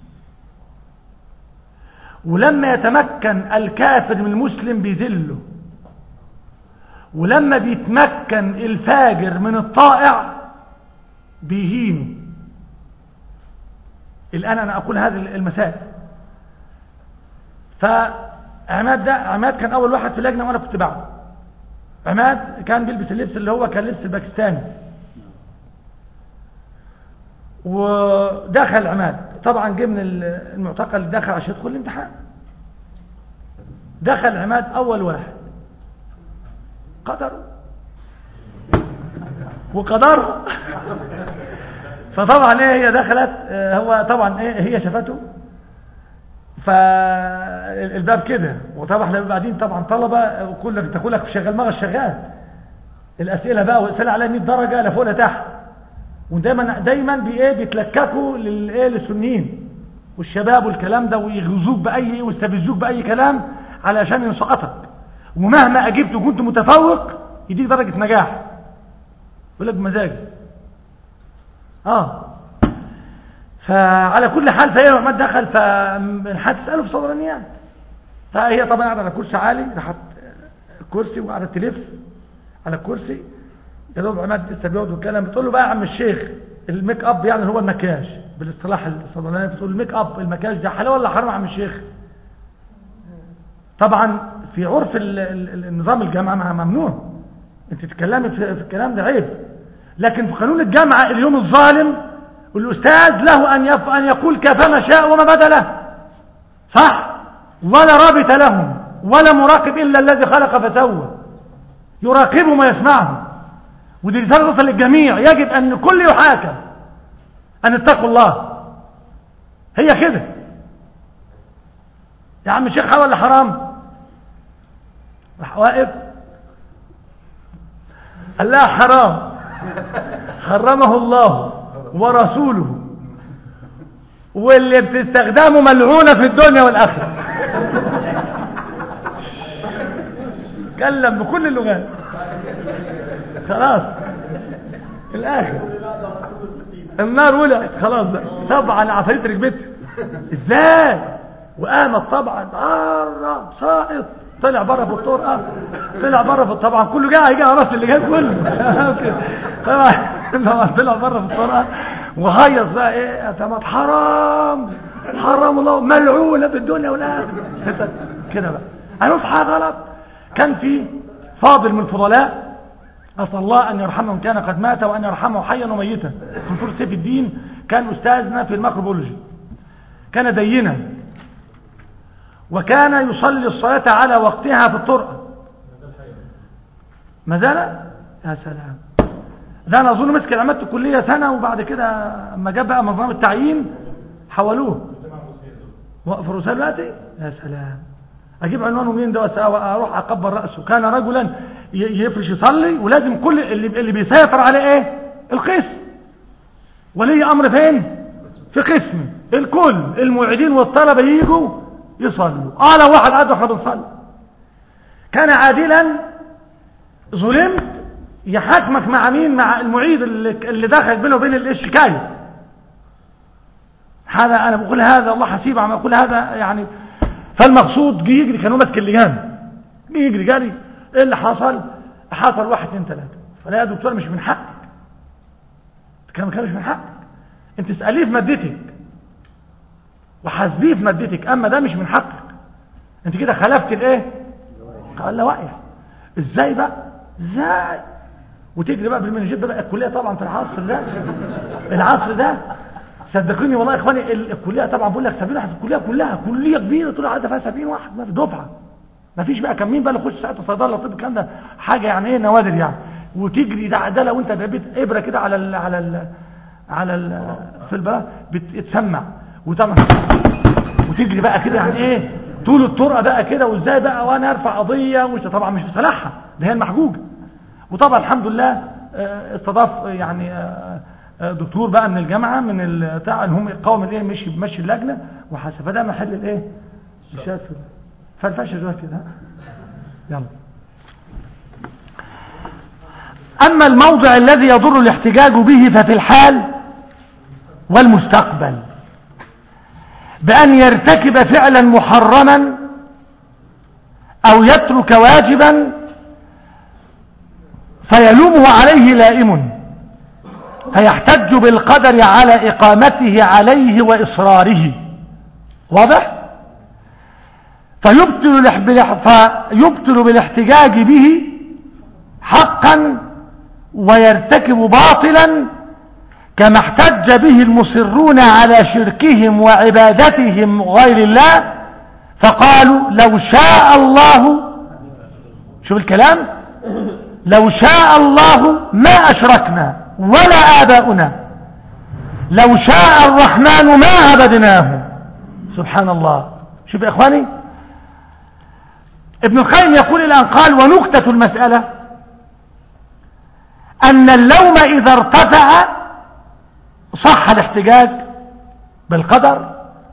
ولما يتمكن الكافر من المسلم بيذله ولما بيتمكن الفاجر من الطائع بيهينه الآن أنا أقول هذه المسائل فعماد ده عماد كان أول واحد في اللجنة وأنا كنت بعده عماد كان بيلبس اللبس اللي هو كان لبس الباكستاني ودخل عماد طبعا جه من المعتقل دخل عشان يدخل الامتحان دخل عماد أول واحد قدر وقدر فطبعا ايه هي دخلت آه، هو طبعا ايه هي شافته فالباب كده وطبعا احنا بعدين طبعا طلبه وكل لك تقول لك شغال مغش شغال الاسئله بقى والاسئله عليها 100 درجه لا فوق لا تحت ودايما دايما بايه بيتلككوا للايه للسنيين والشباب والكلام ده ويغزوك باي ايه ويستفزوك باي كلام علشان يسقطك ومهما اجبت وكنت متفوق يديك درجه نجاح يقول لك بمزاجي اه فعلى كل حال فهي محمد دخل فهتساله في صدرانيات فهي طبعا قاعده على كرسي عالي راحت كرسي وقاعده تلف على الكرسي يا دوب عماد لسه بيقعد ويتكلم بتقول له بقى يا عم الشيخ الميك اب يعني هو المكياج بالاصطلاح الصدراني بتقول الميك اب المكياج ده حلال ولا حرام يا عم الشيخ طبعا في عرف ال- ال- النظام الجامعه ممنوع انت تتكلمي في في الكلام ده عيب لكن في قانون الجامعه اليوم الظالم الاستاذ له ان يف ان يقول كيفما شاء وما بدا له صح ولا رابط لهم ولا مراقب الا الذي خلق فسوى يراقبهم ويسمعهم ودي رساله تصل للجميع يجب ان الكل يحاكم ان اتقوا الله هي كده يا عم الشيخ حلال ولا حرام راح واقف قال لها حرام حرمه الله ورسوله واللي بتستخدمه ملعونة في الدنيا والآخرة تكلم بكل اللغات خلاص الآخر النار ولعت خلاص بقى طبعا عفريت ركبتها ازاي وقامت طبعا بره ساقط طلع بره في الطرقه طلع بره في طبعا كله جاي هيجي على راس اللي جاي كله طبعا طبعا طلع بره في الطرقه وهيص بقى ايه يا تمام حرام حرام الله ملعونه في الدنيا والاخره كده بقى هنصحى غلط كان في فاضل من الفضلاء أسأل الله أن يرحمه إن كان قد مات وأن يرحمه حيا وميتا دكتور سيف الدين كان أستاذنا في الميكروبولوجي كان دينا وكان يصلي الصلاة على وقتها في الطرقة ما زال يا سلام ده أنا أظن مسك عملت الكلية سنة وبعد كده أما جاب بقى نظام التعيين حولوه وقف الرسالة دلوقتي يا سلام اجيب عنوانه مين ده واروح اكبر راسه كان رجلا ي- يفرش يصلي ولازم كل اللي اللي بيسيطر عليه ايه القسم ولي امر فين في قسم الكل المعيدين والطلبه يجوا يصلوا اه لو واحد قاعد واحنا بنصلي كان عادلا ظلمت يحاكمك مع مين مع المعيد اللي, اللي دخل بينه وبين الشكايه هذا انا بقول هذا الله حسيب عم اقول هذا يعني فالمقصود جه يجري كانوا ماسك اللجان جه يجري جري ايه اللي حصل حصل واحد اثنين ثلاثه فلا يا دكتور مش من حقك كان كان مش من حقك انت تساليه في مادتك وحاسبيه في مادتك اما ده مش من حقك انت كده خلفت الايه قال له واقع ازاي بقى ازاي وتجري بقى بالمنجيب بقى الكليه طبعا في العصر ده العصر ده صدقوني والله يا اخواني ال- الكليه طبعا بقول لك 70 واحد في الكليه كلها كليه كبيره طلع عدد فيها 70 واحد ما في دفعه ما فيش بقى كم مين بقى اللي يخش ساعتها صيدله طب الكلام ده حاجه يعني ايه نوادر يعني وتجري ده ده لو انت دبيت ابره كده على ال على ال على ال- في البلد بتتسمع وطبعا وتجري بقى كده يعني ايه طول الطرقه بقى كده وازاي بقى وانا ارفع قضيه وش طبعا مش في صلاحها ده هي المحجوجه وطبعا الحمد لله آه، استضاف يعني آه، آه، دكتور بقى من الجامعه من ال- بتاع ان هم يقاوم الايه مشي مشي اللجنه وحسب فده محل الايه الشاذ فالفاش شويه كده ها؟ يلا أما الموضع الذي يضر الاحتجاج به ففي الحال والمستقبل بأن يرتكب فعلا محرما أو يترك واجبا فيلومه عليه لائم فيحتج بالقدر على إقامته عليه وإصراره واضح؟ فيبطل, الاح- بالاح- فيبطل بالاحتجاج به حقا ويرتكب باطلا كما احتج به المصرون على شركهم وعبادتهم غير الله فقالوا لو شاء الله شوف الكلام لو شاء الله ما أشركنا ولا آباؤنا لو شاء الرحمن ما عبدناه سبحان الله شوف يا إخواني ابن القيم يقول الآن قال ونكتة المسألة أن اللوم إذا ارتفع صح الاحتجاج بالقدر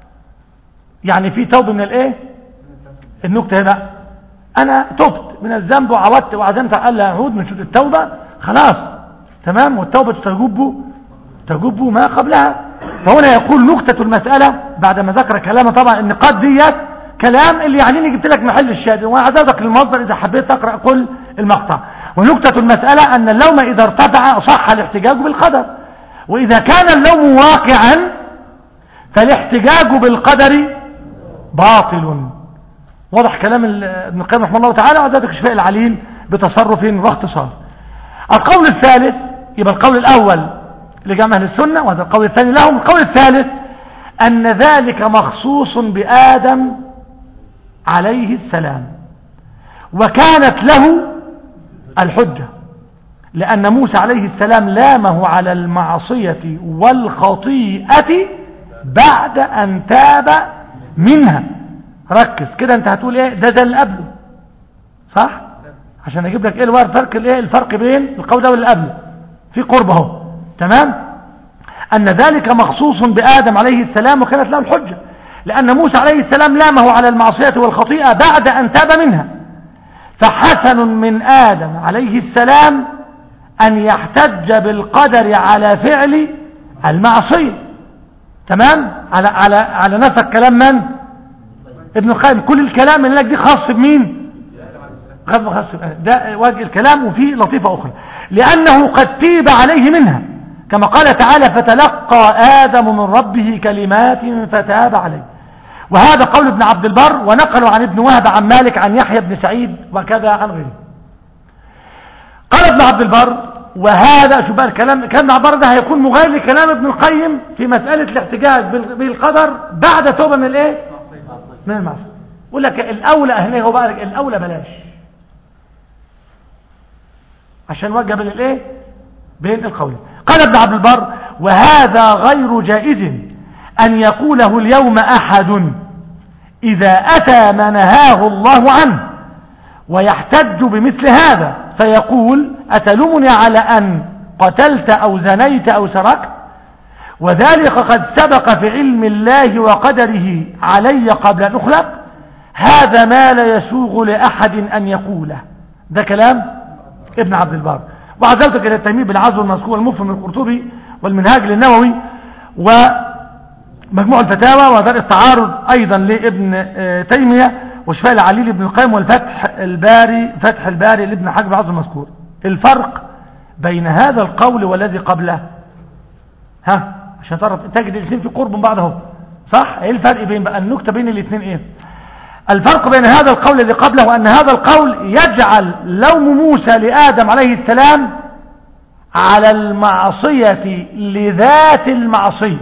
يعني في توبة من الايه النكتة هنا أنا تبت من الذنب وعودت وعزمت ألا أعود من شد التوبة خلاص تمام والتوبة تجب تجب ما قبلها فهنا يقول نكتة المسألة بعدما ذكر كلامه طبعا النقاط ديت كلام اللي يعني جبت لك محل الشاهد وعذابك للمصدر إذا حبيت تقرأ كل المقطع ونكتة المسألة أن اللوم إذا ارتفع صح الاحتجاج بالقدر وإذا كان اللوم واقعا فالاحتجاج بالقدر باطل واضح كلام ال- ابن القيم رحمه الله تعالى وذلك شفاء العليل بتصرف واختصار القول الثالث يبقى القول الأول لجمع أهل السنة وهذا القول الثاني لهم القول الثالث أن ذلك مخصوص بآدم عليه السلام وكانت له الحجة لأن موسى عليه السلام لامه على المعصية والخطيئة بعد أن تاب منها ركز كده انت هتقول ايه ده ده اللي قبله صح عشان اجيب لك ايه الفرق الايه الفرق بين القول ده واللي قبله في قرب اهو تمام ان ذلك مخصوص بادم عليه السلام وكانت له الحجه لان موسى عليه السلام لامه على المعصيه والخطيئه بعد ان تاب منها فحسن من ادم عليه السلام ان يحتج بالقدر على فعل المعصيه تمام على على على نفس كلام من ابن القيم كل الكلام اللي لك دي خاص بمين خاص خاص ده وجه الكلام وفيه لطيفة أخرى لأنه قد تيب عليه منها كما قال تعالى فتلقى آدم من ربه كلمات فتاب عليه وهذا قول ابن عبد البر ونقلوا عن ابن وهب عن مالك عن يحيى بن سعيد وكذا عن غيره قال ابن عبد البر وهذا شو بقى الكلام كلام ابن عبد البر ده هيكون مغاير لكلام ابن القيم في مسألة الاحتجاج بال- بالقدر بعد توبة من الايه من المعصية يقول لك الأولى هنا هو بقى الأولى بلاش عشان وجه بين الايه بين القول قال ابن عبد البر وهذا غير جائز أن يقوله اليوم أحد إذا أتى ما نهاه الله عنه ويحتج بمثل هذا فيقول أتلومني على أن قتلت أو زنيت أو سرقت وذلك قد سبق في علم الله وقدره علي قبل أن أخلق هذا ما لا يسوغ لأحد أن يقوله ده كلام ابن عبد البر وعزلتك إلى التيمية بالعزو المذكور المفهم القرطبي والمنهاج للنووي ومجموع الفتاوى وذلك التعارض أيضا لابن آه، تيمية وشفاء العليل ابن القيم والفتح الباري فتح الباري لابن حجب العزو المذكور الفرق بين هذا القول والذي قبله ها عشان تعرف تجد الاثنين في قرب من بعض اهو صح ايه الفرق بين بقى النكته بين الاثنين ايه الفرق بين هذا القول الذي قبله وان هذا القول يجعل لوم موسى لادم عليه السلام على المعصيه لذات المعصيه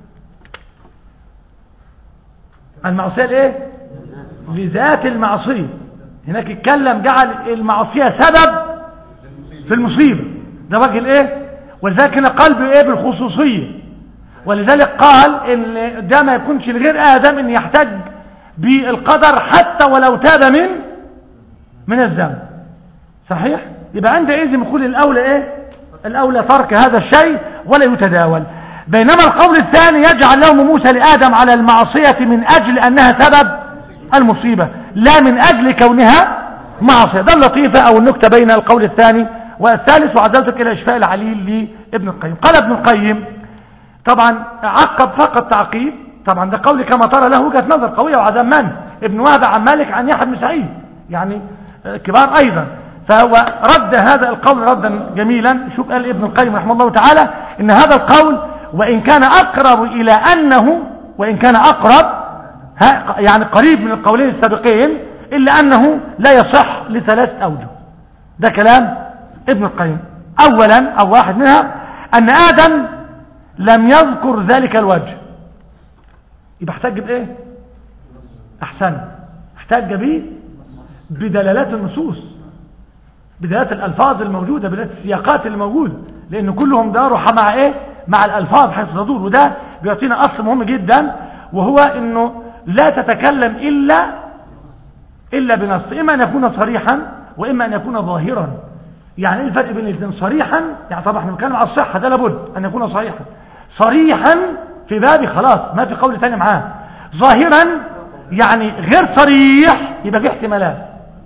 المعصيه الايه لذات المعصيه هناك اتكلم جعل المعصيه سبب في المصيبه ده وجه الايه ولذلك هنا قال بايه بالخصوصيه ولذلك قال ان ده ما يكونش لغير ادم ان يحتج بالقدر حتى ولو تاب من من الذنب صحيح يبقى عندئذ يقول الاولى ايه الاولى ترك هذا الشيء ولا يتداول بينما القول الثاني يجعل لوم موسى لادم على المعصيه من اجل انها سبب المصيبه لا من اجل كونها معصيه ده اللطيفه او النكته بين القول الثاني والثالث وعدلتك الى اشفاء العليل لابن القيم قال ابن القيم طبعا عقب فقط تعقيب طبعا ده قولي كما ترى له وجهه نظر قويه وعدم من ابن وهب عن مالك عن يحيى بن سعيد يعني كبار ايضا فهو رد هذا القول ردا جميلا شوف قال ابن القيم رحمه الله تعالى ان هذا القول وان كان اقرب الى انه وان كان اقرب ها يعني قريب من القولين السابقين الا انه لا يصح لثلاث اوجه ده كلام ابن القيم اولا او واحد منها ان ادم لم يذكر ذلك الوجه يبقى احتج بايه احسن احتج به بدلالات النصوص بدلالات الالفاظ الموجوده بدلالات السياقات الموجوده لان كلهم داروا مع ايه مع الالفاظ حيث تدور وده بيعطينا اصل مهم جدا وهو انه لا تتكلم الا الا بنص اما ان يكون صريحا واما ان يكون ظاهرا يعني ايه الفرق بين الاثنين صريحا يعني طبعا احنا بنتكلم على الصحه ده لابد ان يكون صريحا صريحا في باب خلاص ما في قول ثاني معاه ظاهرا يعني غير صريح يبقى في احتمالات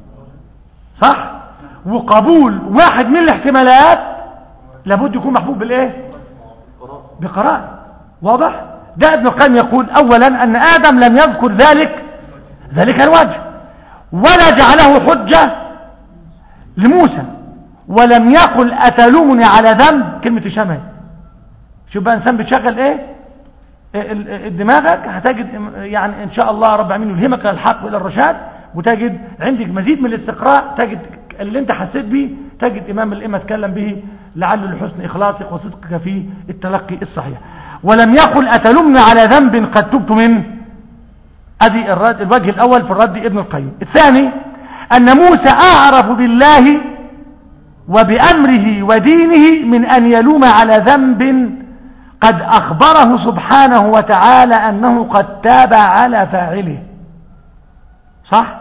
صح وقبول واحد من الاحتمالات لابد يكون محبوب بالايه بقرائن واضح ده ابن القيم يقول اولا ان ادم لم يذكر ذلك ذلك الوجه ولا جعله حجه لموسى ولم يقل اتلومني على ذنب كلمه شمال شوف بقى انسان بتشغل ايه دماغك هتجد يعني ان شاء الله رب العالمين يلهمك الحق والى الرشاد وتجد عندك مزيد من الاستقراء تجد اللي انت حسيت به تجد امام الائمه اتكلم به لعله لحسن اخلاصك وصدقك في التلقي الصحيح ولم يقل اتلمني على ذنب قد تبت منه ادي الرد الوجه الاول في الرد ابن القيم الثاني ان موسى اعرف بالله وبامره ودينه من ان يلوم على ذنب قد اخبره سبحانه وتعالى انه قد تاب على فاعله صح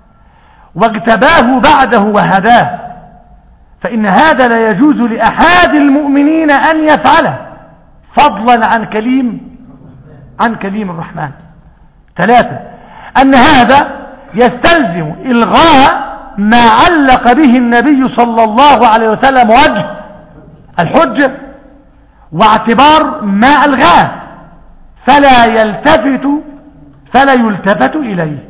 واجتباه بعده وهداه فإن هذا لا يجوز لأحد المؤمنين أن يفعله فضلا عن كليم عن كليم الرحمن ثلاثة أن هذا يستلزم إلغاء ما علق به النبي صلى الله عليه وسلم وجه الحجة واعتبار ما ألغاه فلا يلتفت فلا يلتفت إليه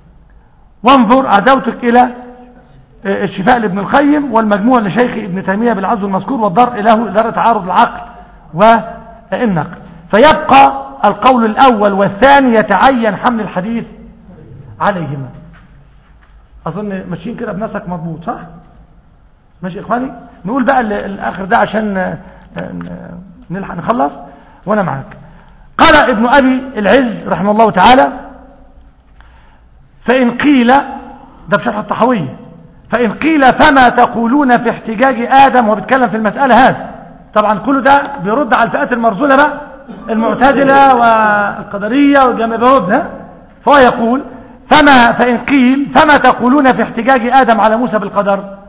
وانظر عدوتك إلى الشفاء لابن القيم والمجموع لشيخ ابن تيمية بالعزو المذكور والضر له إدارة تعارض العقل والنقل فيبقى القول الأول والثاني يتعين حمل الحديث عليهما أظن ماشيين كده بنسك مضبوط صح ماشي إخواني نقول بقى الآخر ده عشان نلحق نخلص وأنا معاك قال ابن أبي العز رحمه الله تعالى فإن قيل ده بشرح الطحوية فإن قيل فما تقولون في احتجاج آدم وبيتكلم في المسألة هذه طبعا كل ده بيرد على الفئات المرذولة بقى المعتزلة والقدرية والجمع بيردها فهو يقول فما فإن قيل فما تقولون في احتجاج آدم على موسى بالقدر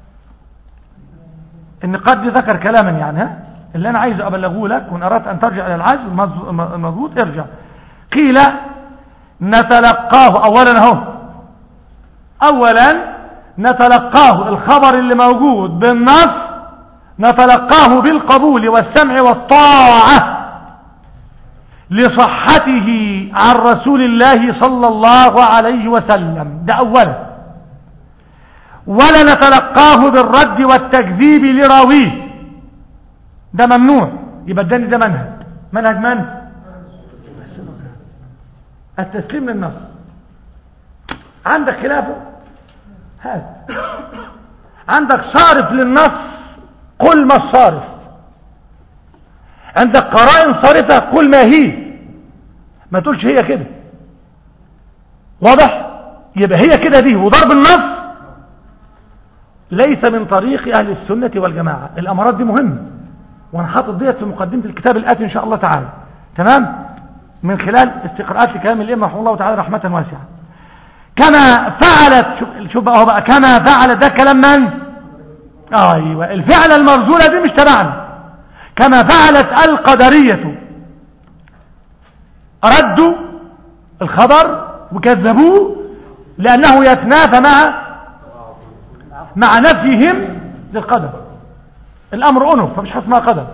إن قد ذكر كلاما يعني ها اللي أنا عايز أبلغه لك وإن أردت أن ترجع إلى العجز المضبوط ارجع قيل نتلقاه أولا أهو أولا نتلقاه الخبر اللي موجود بالنص نتلقاه بالقبول والسمع والطاعة لصحته عن رسول الله صلى الله عليه وسلم ده أولا ولا نتلقاه بالرد والتكذيب لراويه ده ممنوع يبقى الدني ده منهج منهج من التسليم للنص عندك خلافه هذا عندك صارف للنص قل ما الصارف عندك قرائن صارفة قل ما هي ما تقولش هي كده واضح يبقى هي كده دي وضرب النص ليس من طريق أهل السنة والجماعة الأمارات دي مهمة وانا حاطط ديت في مقدمة الكتاب الآتي إن شاء الله تعالى تمام من خلال استقراءات لكلام الإمام رحمه الله تعالى رحمة واسعة كما فعلت شوف- شوف بقى هو بقى كما فعلت ده كلام من ايوه الفعل المرذولة دي مش تبعنا كما فعلت القدرية ردوا الخبر وكذبوه لأنه يتنافى مع مع نفيهم للقدر الأمر أنف فمش حاجة اسمها قدر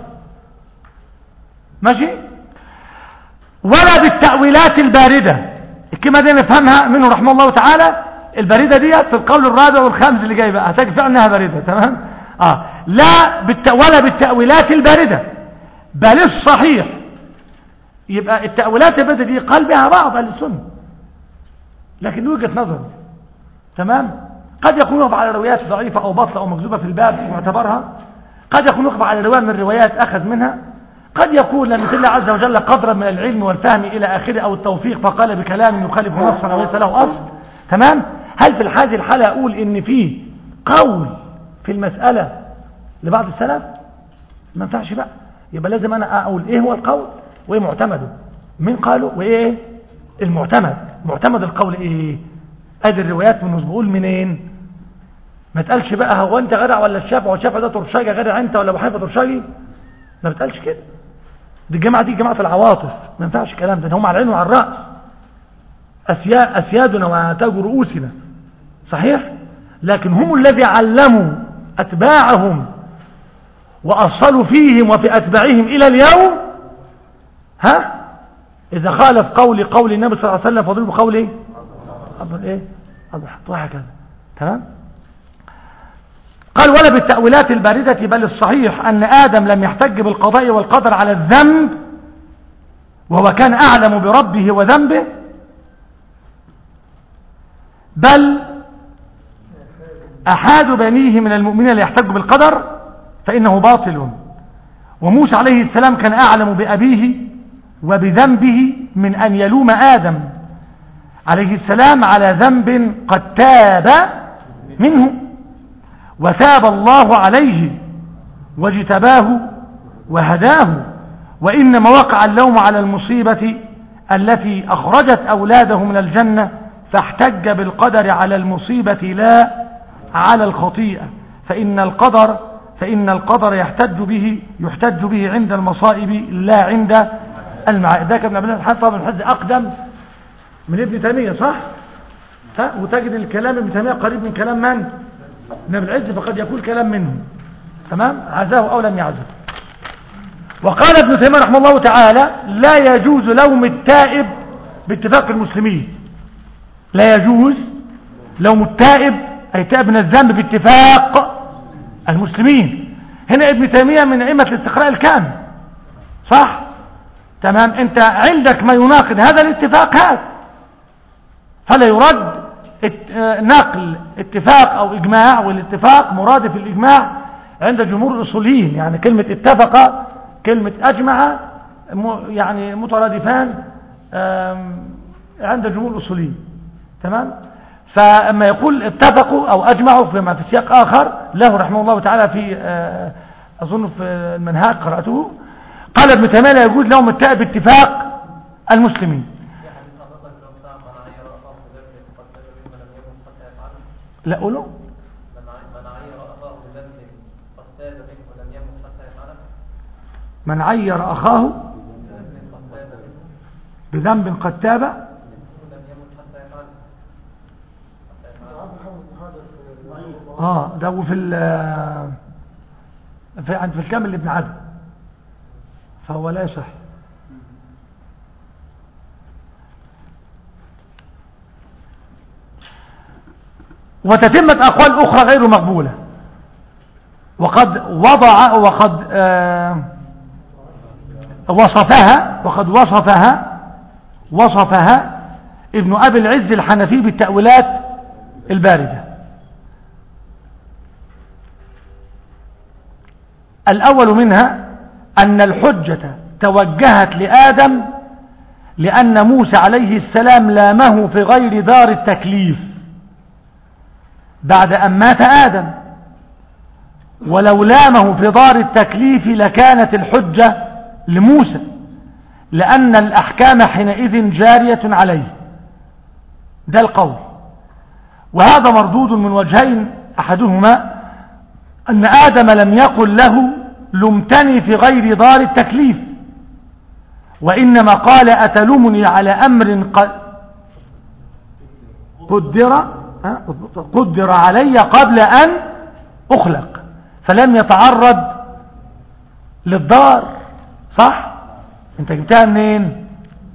ماشي ولا بالتأويلات الباردة الكلمة دي نفهمها منه رحمه الله تعالى الباردة دي في القول الرابع والخامس اللي جاي بقى هتجد فعلا انها باردة تمام اه لا بالت... ولا بالتأويلات الباردة بل الصحيح يبقى التأويلات الباردة دي قال بها بعض أهل السنة لكن دي وجهة نظر تمام قد يكون وقف على روايات ضعيفة أو بطلة أو مكذوبة في الباب معتبرها قد يكون وقف على رواية من الروايات أخذ منها قد يكون لم يتل عز وجل قدرا من العلم والفهم إلى آخره أو التوفيق فقال بكلام يخالف نصا أو ليس له أصل تمام هل في هذه الحالة أقول إن في قول في المسألة لبعض السلف ما ينفعش بقى يبقى لازم أنا أقول إيه هو القول وإيه معتمده مين قاله وإيه المعتمد معتمد القول إيه ادي الروايات من بقول منين ما تقالش بقى هو انت غدع ولا الشافعي والشافعي ده ترشاجي غدع انت ولا ابو حنيفه ترشاجي ما بتقالش كده دي الجماعه دي جماعه العواطف ما ينفعش الكلام ده هم على العين وعلى الراس أسيا اسيادنا وتاج رؤوسنا صحيح لكن هم الذي علموا اتباعهم واصلوا فيهم وفي اتباعهم الى اليوم ها اذا خالف قولي قول النبي صلى الله عليه وسلم فضلوا بقول ايه أفضل إيه أفضل حط وهكذا تمام قال ولا بالتأويلات الباردة بل الصحيح أن آدم لم يحتج بالقضاء والقدر على الذنب وهو كان أعلم بربه وذنبه بل أحد بنيه من المؤمنين ليحتج بالقدر فإنه باطل وموسى عليه السلام كان أعلم بأبيه وبذنبه من أن يلوم آدم عليه السلام على ذنب قد تاب منه وتاب الله عليه واجتباه وهداه وإنما وقع اللوم على المصيبة التي أخرجت أولاده من الجنة فاحتج بالقدر على المصيبة لا على الخطيئة فإن القدر فإن القدر يحتج به يحتج به عند المصائب لا عند المعائد ده كان ابن الحج طبعا الحج أقدم من ابن تيمية صح ها وتجد الكلام ابن تيمية قريب من كلام من من ابن العز فقد يكون كلام منه تمام عزاه أو لم يعزه وقال ابن تيمية رحمه الله تعالى لا يجوز لوم التائب باتفاق المسلمين لا يجوز لوم التائب أي تائب من الذنب باتفاق المسلمين هنا ابن تيمية من أئمة الاستقراء الكامل صح تمام انت عندك ما يناقض هذا الاتفاق هذا فلا يرد ات- آه، نقل اتفاق او اجماع والاتفاق مرادف الاجماع عند جمهور الاصوليين يعني كلمة اتفق كلمة اجمع م- يعني مترادفان آم، عند جمهور الاصوليين تمام فاما يقول اتفقوا او اجمعوا فيما في سياق اخر له رحمه الله تعالى في آه، اظن في المنهاج قرأته قال ابن تيمية لا يجوز لهم التائب باتفاق المسلمين لا قولوا من عير أخاه بذنب قد تاب عبد الحمد بن حجر في اه ده وفي ال في عند في الكامل لابن عدن فهو لا يصح وتتمت أقوال أخرى غير مقبولة وقد وضع وقد آه وصفها وقد وصفها وصفها ابن أبي العز الحنفي بالتأويلات الباردة الأول منها أن الحجة توجهت لآدم لأن موسى عليه السلام لامه في غير دار التكليف بعد أن مات آدم ولو لامه في دار التكليف لكانت الحجة لموسى لأن الأحكام حينئذ جارية عليه ده القول وهذا مردود من وجهين أحدهما أن آدم لم يقل له لمتني في غير دار التكليف وإنما قال أتلومني على أمر ق- قدر ها؟ قدر علي قبل أن أخلق فلم يتعرض للدار صح انت جبتها منين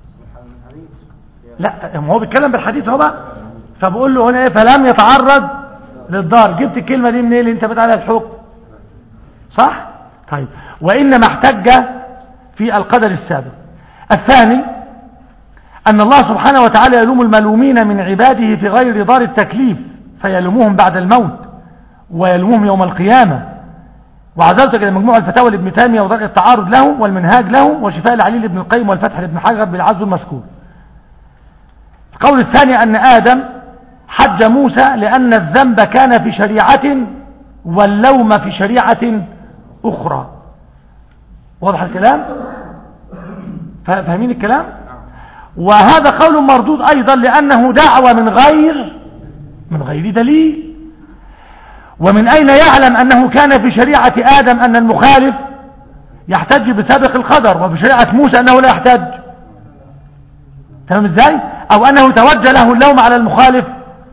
لا ما هو بيتكلم بالحديث هو بقى فبقول له هنا ايه فلم يتعرض للدار جبت الكلمة دي منين اللي انت بتقول عليها الحكم صح طيب وإنما احتج في القدر السابق الثاني أن الله سبحانه وتعالى يلوم الملومين من عباده في غير دار التكليف فيلومهم بعد الموت ويلومهم يوم القيامة وعزلت إلى مجموع الفتاوى لابن تيمية ودرء التعارض له والمنهاج له وشفاء العليل ابن القيم والفتح لابن حجر بالعز المذكور القول الثاني أن آدم حج موسى لأن الذنب كان في شريعة واللوم في شريعة أخرى واضح الكلام فا- فاهمين الكلام وهذا قول مردود أيضا لأنه دعوة من غير من غير دليل ومن أين يعلم أنه كان في شريعة آدم أن المخالف يحتج بسابق القدر وفي شريعة موسى أنه لا يحتج تمام ازاي أو أنه توجه له اللوم على المخالف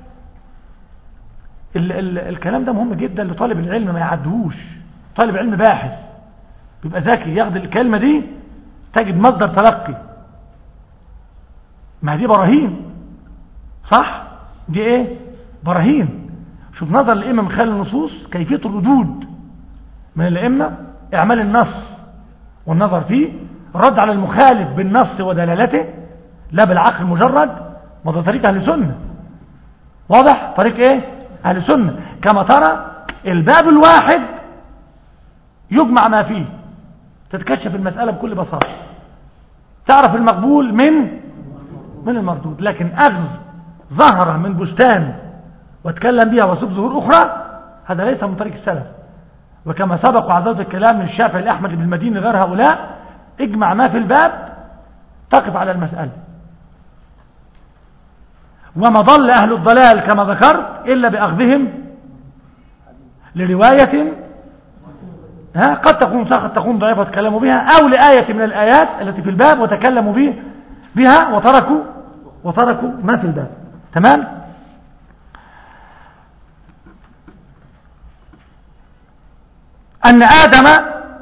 ال ال الكلام ده مهم جدا لطالب العلم ما يعدهوش طالب علم باحث بيبقى ذكي ياخد الكلمة دي تجد مصدر تلقي ما دي براهين صح دي ايه براهين شوف نظر الائمه من خلال النصوص كيفيه الردود من الائمه اعمال النص والنظر فيه الرد على المخالف بالنص ودلالته لا بالعقل المجرد ما ده طريق اهل السنه واضح طريق ايه اهل السنه كما ترى الباب الواحد يجمع ما فيه تتكشف المساله بكل بساطه تعرف المقبول من من المردود لكن أخذ ظهر من بستان واتكلم بها وسب ظهور أخرى هذا ليس من طريق السلف وكما سبق وعزوت الكلام من الشافعي لأحمد بن المديني غير هؤلاء اجمع ما في الباب تقف على المسألة وما ضل أهل الضلال كما ذكرت إلا بأخذهم لرواية ها قد تكون صح قد تكون ضعيفة تكلموا بها أو لآية من الآيات التي في الباب وتكلموا به بها وتركوا وتركوا ما في الباب تمام أن آدم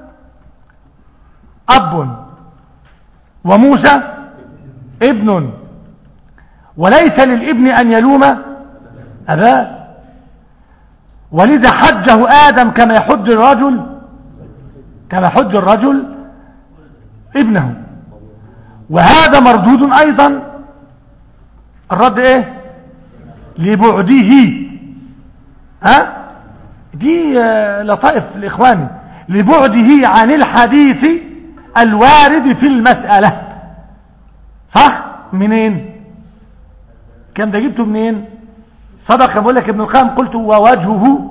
أب وموسى ابن وليس للابن أن يلوم أباه ولذا حجه آدم كما يحج الرجل كما يحج الرجل ابنه وهذا مردود أيضا الرد ايه لبعده ها دي آه، لطائف الإخوان لبعده عن الحديث الوارد في المسألة صح منين كم ده جبته منين سبق بقول لك ابن القيم قلت ووجهه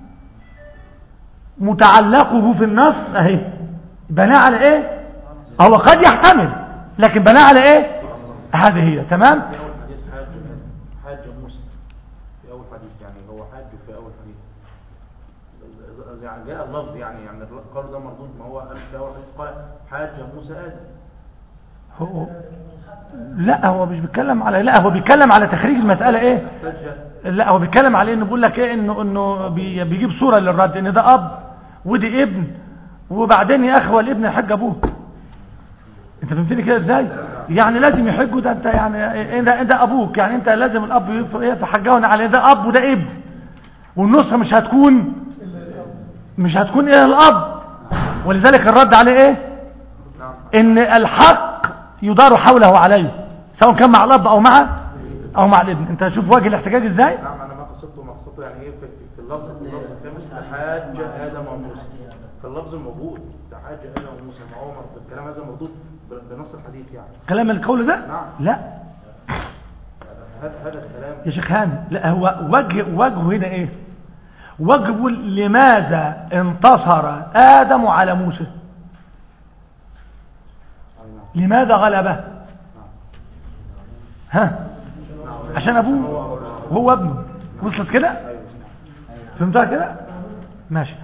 متعلقه في النص اهي بناء على ايه هو قد يحتمل لكن بناء على ايه هذه هي تمام في أول حديث حاج حاج موسى في أول حديث يعني هو حاج في أول حديث ز- ز- يعني جاء اللفظ يعني يعني قالوا ده مردود ما هو قال في أول حديث قال حاج موسى آدم هو لا هو مش بيتكلم على لا هو بيتكلم على تخريج المسألة ايه احتج لا هو بيتكلم على انه بيقول لك ايه انه انه بي- بيجيب صورة للرد ان ده اب ودي ابن وبعدين يا اخي هو الابن يحج ابوه انت فهمتني كده ازاي يعني لازم يحجوا ده انت يعني إيه ده, ده ابوك يعني انت لازم الاب يف- ايه فحجونا على ده اب وده ابن والنسخة مش هتكون مش هتكون ايه الاب ولذلك الرد عليه ايه ان الحق يدار حوله عليه سواء كان مع الاب او مع او مع الابن انت شوف وجه الاحتجاج ازاي نعم أنا ما قصدته ما قصدته يعني إيه في, في اللفظ في اللفظ الخامس حاج آدم وموسى في اللفظ الموجود ده حاج آدم وموسى ما هو مر- الكلام هذا مردود ب- بنص الحديث يعني كلام القول ده نعم. لا هذا هذا الكلام يا شيخ هاني لا هو وجه وجهه هنا ايه واجب لماذا انتصر آدم على موسى لماذا غلبه ها عشان ابوه وهو ابنه وصلت كده فهمتها كده ماشي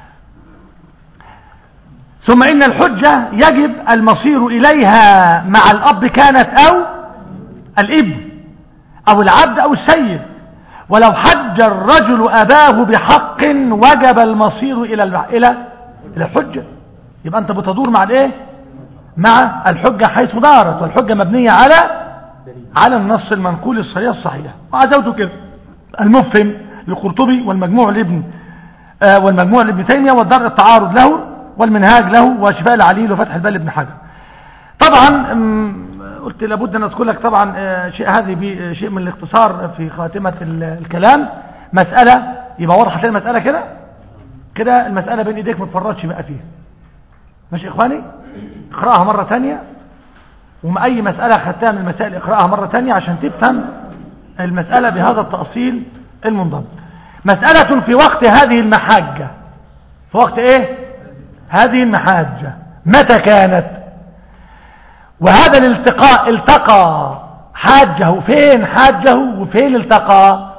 ثم إن الحجة يجب المصير إليها مع الأب كانت أو الابن أو العبد أو السيد ولو حج الرجل أباه بحق وجب المصير إلى الع- إلى إلى الحجة يبقى أنت بتدور مع الإيه مع الحجة حيث دارت والحجة مبنية على على النص المنقول الصحيح الصحيح وعزوته كده المفهم للقرطبي والمجموع لابن آه والمجموع لابن تيمية والدرء التعارض له والمنهاج له وشفاء العليل وفتح البال لابن حجر طبعا أم، قلت لابد ان اذكر لك طبعا آه، شيء هذه بي- شيء من الاختصار في خاتمة ال- الكلام مسألة يبقى وضحت لنا المسألة كده كده المسألة بين ايديك ما تفرطش بقى فيها ماشي يا اخواني اقرأها مرة تانية وما اي مسألة خدتها من المسائل اقرأها مرة تانية عشان تفهم المسألة بهذا التأصيل المنضبط مسألة في وقت هذه المحاجة في وقت ايه هذه المحاجة متى كانت وهذا الالتقاء التقى حاجه فين حاجه وفين التقى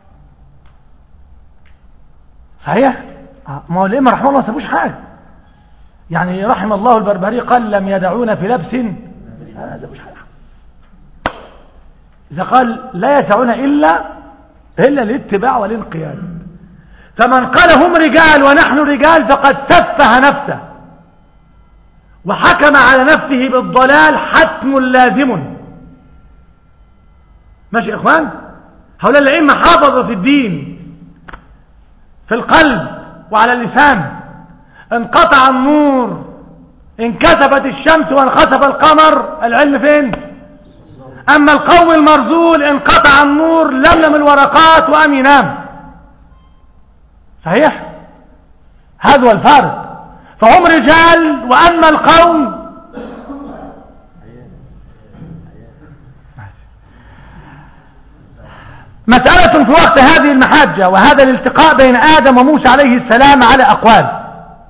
صحيح آه، ما هو الإمام رحمه الله ما سابوش حاجة يعني رحم الله البربري قال لم يدعونا في لبس آه، ده مش حاجة إذا قال لا يسعنا إلا إلا الاتباع والانقياد فمن قال هم رجال ونحن رجال فقد سفه نفسه وحكم على نفسه بالضلال حتم لازم ماشي يا إخوان هؤلاء الأئمة حافظوا في الدين في القلب وعلى اللسان انقطع النور انكسفت الشمس وانخسف القمر العلم فين أما القوم المرزول انقطع النور لملم الورقات وأم ينام صحيح هذا هو الفارق فهم رجال وأما القوم مسألة في وقت هذه المحاجة وهذا الالتقاء بين آدم وموسى عليه السلام على أقوال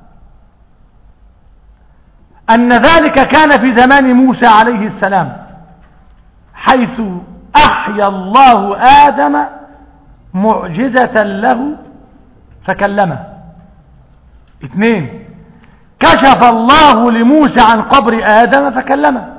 أن ذلك كان في زمان موسى عليه السلام حيث أحيا الله آدم معجزة له فكلمه اثنين كشف الله لموسى عن قبر آدم فكلمه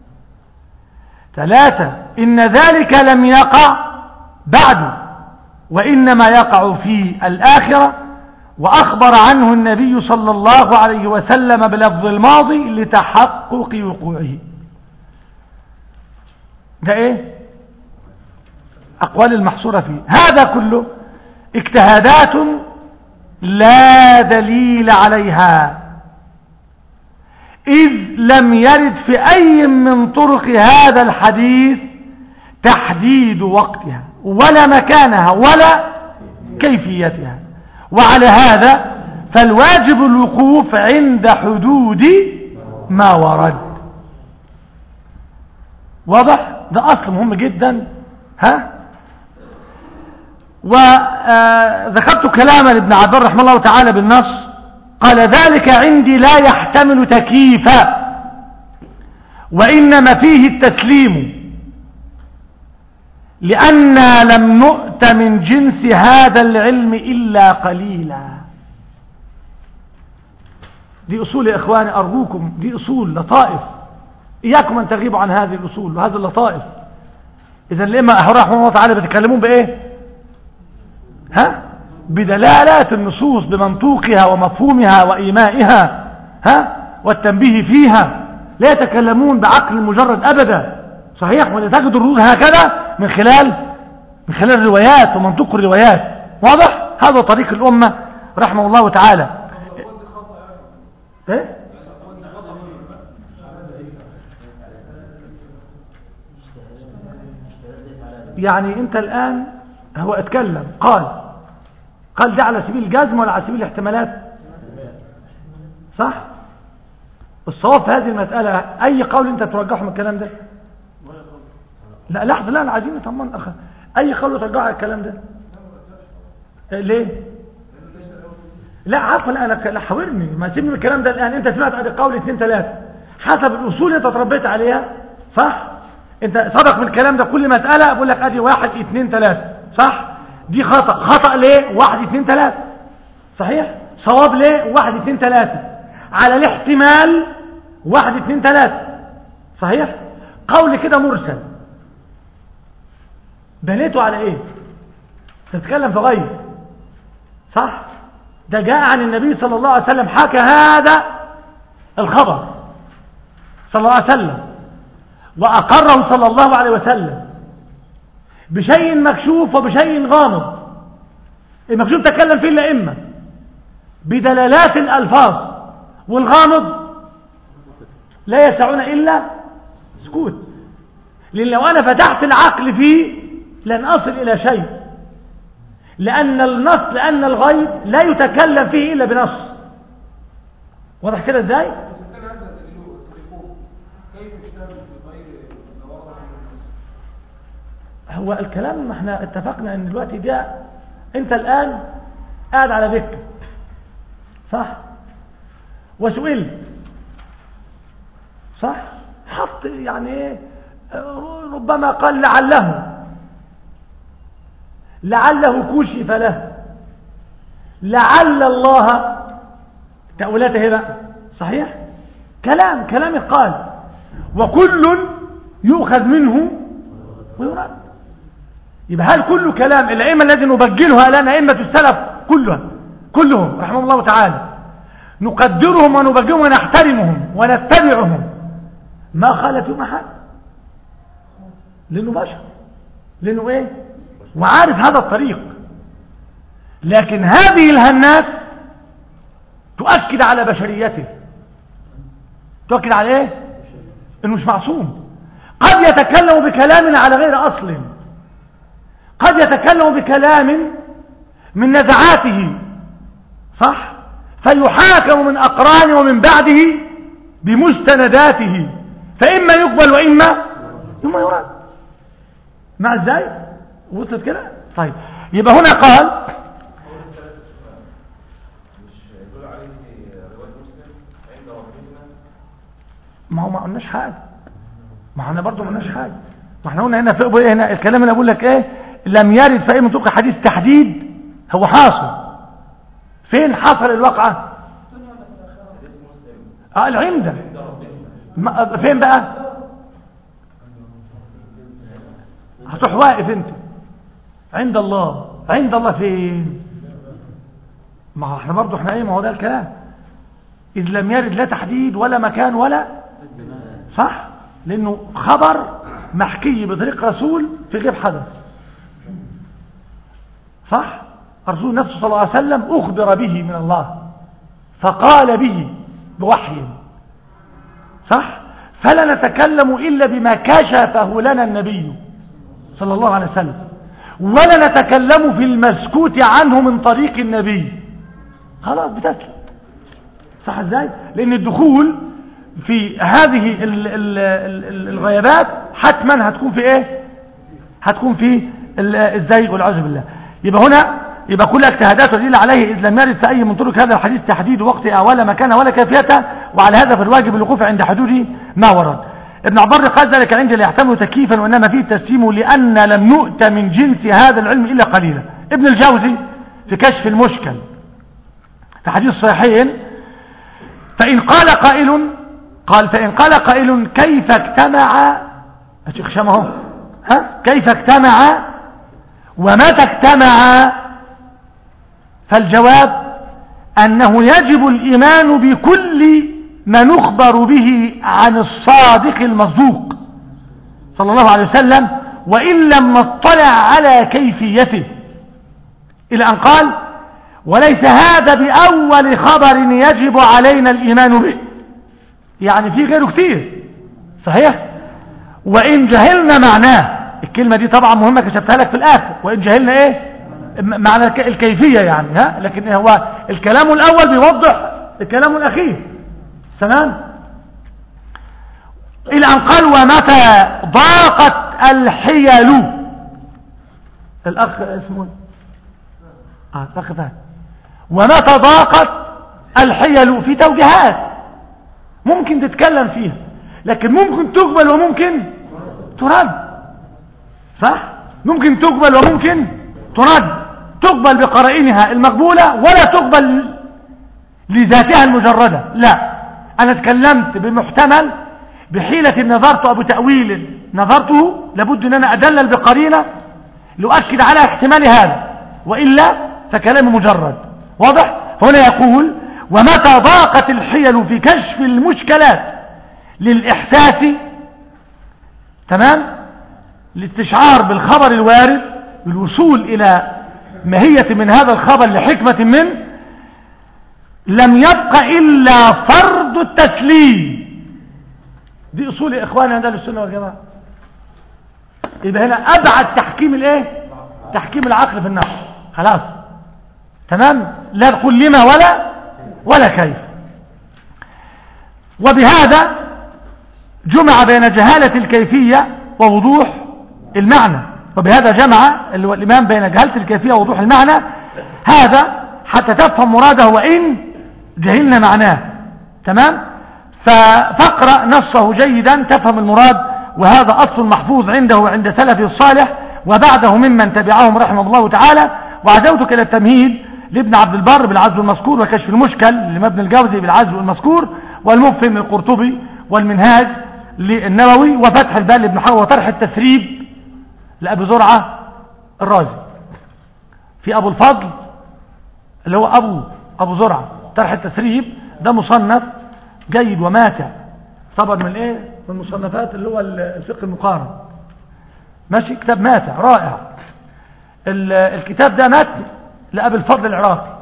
ثلاثة إن ذلك لم يقع بعد وإنما يقع في الآخرة وأخبر عنه النبي صلى الله عليه وسلم بلفظ الماضي لتحقق وقوعه ده ايه أقوال المحصورة فيه هذا كله اجتهادات لا دليل عليها إذ لم يرد في أي من طرق هذا الحديث تحديد وقتها ولا مكانها ولا كيفيتها وعلى هذا فالواجب الوقوف عند حدود ما ورد واضح ده أصل مهم جدا ها وذكرت كلاما لابن عبد رحمه الله تعالى بالنص قال ذلك عندي لا يحتمل تكييفا وإنما فيه التسليم لأننا لم نؤت من جنس هذا العلم إلا قليلا دي أصول يا إخواني أرجوكم دي أصول لطائف إياكم أن تغيبوا عن هذه الأصول وهذه اللطائف إذا الإمام رحمه الله تعالى بيتكلمون بإيه ها بدلالات النصوص بمنطوقها ومفهومها وإيمائها ها والتنبيه فيها لا يتكلمون بعقل مجرد أبدا صحيح ولا تجد الردود هكذا من خلال من خلال الروايات ومنطوق الروايات واضح هذا طريق الأمة رحمه الله تعالى ايه يعني انت الآن هو اتكلم قال قال ده على سبيل الجزم ولا على سبيل الاحتمالات صح الصواب في هذه المسألة أي قول أنت ترجحه من الكلام ده لا لحظة لا أنا عايزين نطمن أخ أي قول ترجحه على الكلام ده إيه ليه لا عفوا لا انا لا حاورني ما سيبني من الكلام ده الان انت سمعت ادي قول اثنين ثلاثه حسب الاصول اللي انت اتربيت عليها صح انت سبق من الكلام ده كل مساله بقول لك ادي واحد اثنين ثلاثه صح دي خطا خطا ليه واحد اثنين ثلاثه صحيح صواب ليه واحد اثنين ثلاثه على الاحتمال واحد اثنين ثلاثه صحيح قول كده مرسل بنيته على ايه تتكلم في غير صح ده جاء عن النبي صلى الله عليه وسلم حكى هذا الخبر صلى الله عليه وسلم وأقره صلى الله عليه وسلم بشيء مكشوف وبشيء غامض المكشوف تكلم فيه الأئمة بدلالات الألفاظ والغامض لا يسعون إلا سكوت لأن لو أنا فتحت العقل فيه لن أصل إلى شيء لأن النص لأن الغيب لا يتكلم فيه إلا بنص واضح كده ازاي هو الكلام ما احنا اتفقنا ان دلوقتي جاء انت الآن قاعد على دكة صح وسئلت صح حط يعني ايه ربما قال لعله لعله كشف له لعل الله تأويلاته ايه بقى صحيح كلام كلام قال وكل يؤخذ منه ويراد يبقى هل كل كلام الأئمة الذي نبجلها الآن أئمة السلف كلها كلهم رحمه الله تعالى نقدرهم ونبجلهم ونحترمهم ونتبعهم ما خالت يوم أحد لأنه بشر لأنه إيه وعارف هذا الطريق لكن هذه الهنات تؤكد على بشريته تؤكد على ايه انه مش معصوم قد يتكلم بكلام على غير اصل قد يتكلم بكلام من نزعاته صح فيحاكم من اقرانه ومن بعده بمستنداته فاما يقبل واما ثم يراد مع ازاي وصلت كده طيب يبقى هنا قال ما هو ما قلناش حاجه ما احنا برضه ما قلناش حاجه ما احنا قلنا هنا في ايه هنا الكلام اللي بقول لك ايه لم يرد في اي منطق حديث تحديد هو حاصل فين حصل الواقعه اه العمده ما- فين بقى هتروح واقف انت عند الله عند الله فين ما هو احنا برضه احنا ايه ما هو ده الكلام اذ لم يرد لا تحديد ولا مكان ولا صح لانه خبر محكي بطريق رسول في غير حدث صح الرسول نفسه صلى الله عليه وسلم اخبر به من الله فقال به بوحي صح فلا نتكلم الا بما كشفه لنا النبي صلى الله عليه وسلم ولا نتكلم في المسكوت عنه من طريق النبي خلاص بتسلم صح ازاي لان الدخول في هذه ال ال ال الغيابات حتما هتكون في ايه هتكون في ال- الزيغ والعياذ بالله يبقى هنا يبقى كل اجتهادات ودليل عليه اذ لم يرد في اي من طرق هذا الحديث تحديد وقته ولا مكانه ولا كيفيته وعلى هذا فالواجب الوقوف عند حدود ما ورد ابن عبر قال ذلك عندي لا يحتمل تكييفا وانما فيه التسليم لان لم نؤت من جنس هذا العلم الا قليلا ابن الجوزي في كشف المشكل في حديث صحيحين فإن قال قائل قال فإن قال قائل كيف اجتمع الشيخ هشام اهو ها كيف اجتمع ومتى اجتمع فالجواب أنه يجب الإيمان بكل ما نخبر به عن الصادق المصدوق صلى الله عليه وسلم وإن لم نطلع على كيفيته إلى أن قال وليس هذا بأول خبر يجب علينا الإيمان به يعني في غيره كتير صحيح وإن جهلنا معناه الكلمة دي طبعا مهمة كشفتها لك في الآخر وإن جهلنا إيه م- معنى الك- الكيفية يعني ها لكن هو الكلام الأول بيوضح الكلام الأخير تمام إلى أن قال ومتى ضاقت الحيل الأخ اسمه إيه؟ اه الأخ فهد ومتى ضاقت الحيل في توجيهات ممكن تتكلم فيها لكن ممكن تقبل وممكن ترد صح ممكن تقبل وممكن ترد تقبل بقرائنها المقبولة ولا تقبل لذاتها المجردة لا أنا تكلمت بمحتمل بحيلة نظرت أو بتأويل نظرته لابد أن أنا أدلل بقرينة لأؤكد على احتمال هذا وإلا فكلام مجرد واضح هنا يقول ومتى ضاقت الحيل في كشف المشكلات للإحساس تمام الاستشعار بالخبر الوارد بالوصول إلى ماهية من هذا الخبر لحكمة منه لم يبق إلا فرض التسليم دي أصول يا إخواني عند أهل السنة والجماعة يبقى هنا أبعد تحكيم الإيه تحكيم العقل في النقل خلاص تمام لا نقول لما ولا ولا كيف وبهذا جمع بين جهالة الكيفية ووضوح المعنى وبهذا جمع الإمام بين جهالة الكيفية ووضوح المعنى هذا حتى تفهم مراده وإن جهلنا معناه تمام فاقرأ نصه جيدا تفهم المراد وهذا أصل محفوظ عنده وعند سلفه الصالح وبعده ممن تبعهم رحمه الله تعالى وعزوتك إلى التمهيد لابن عبد البر بالعزو المذكور وكشف المشكل لمبن الجوزي بالعزو المذكور والمفهم للقرطبي والمنهاج للنووي وفتح البال لابن حجر وطرح التسريب لأبي زرعة الرازي في أبو الفضل اللي هو أبو أبو زرعة طرح التسريب ده مصنف جيد وماتع طبعا من ايه من المصنفات اللي هو الفقه المقارن ماشي كتاب ماتع رائع الكتاب ده متن لأبي الفضل العراقي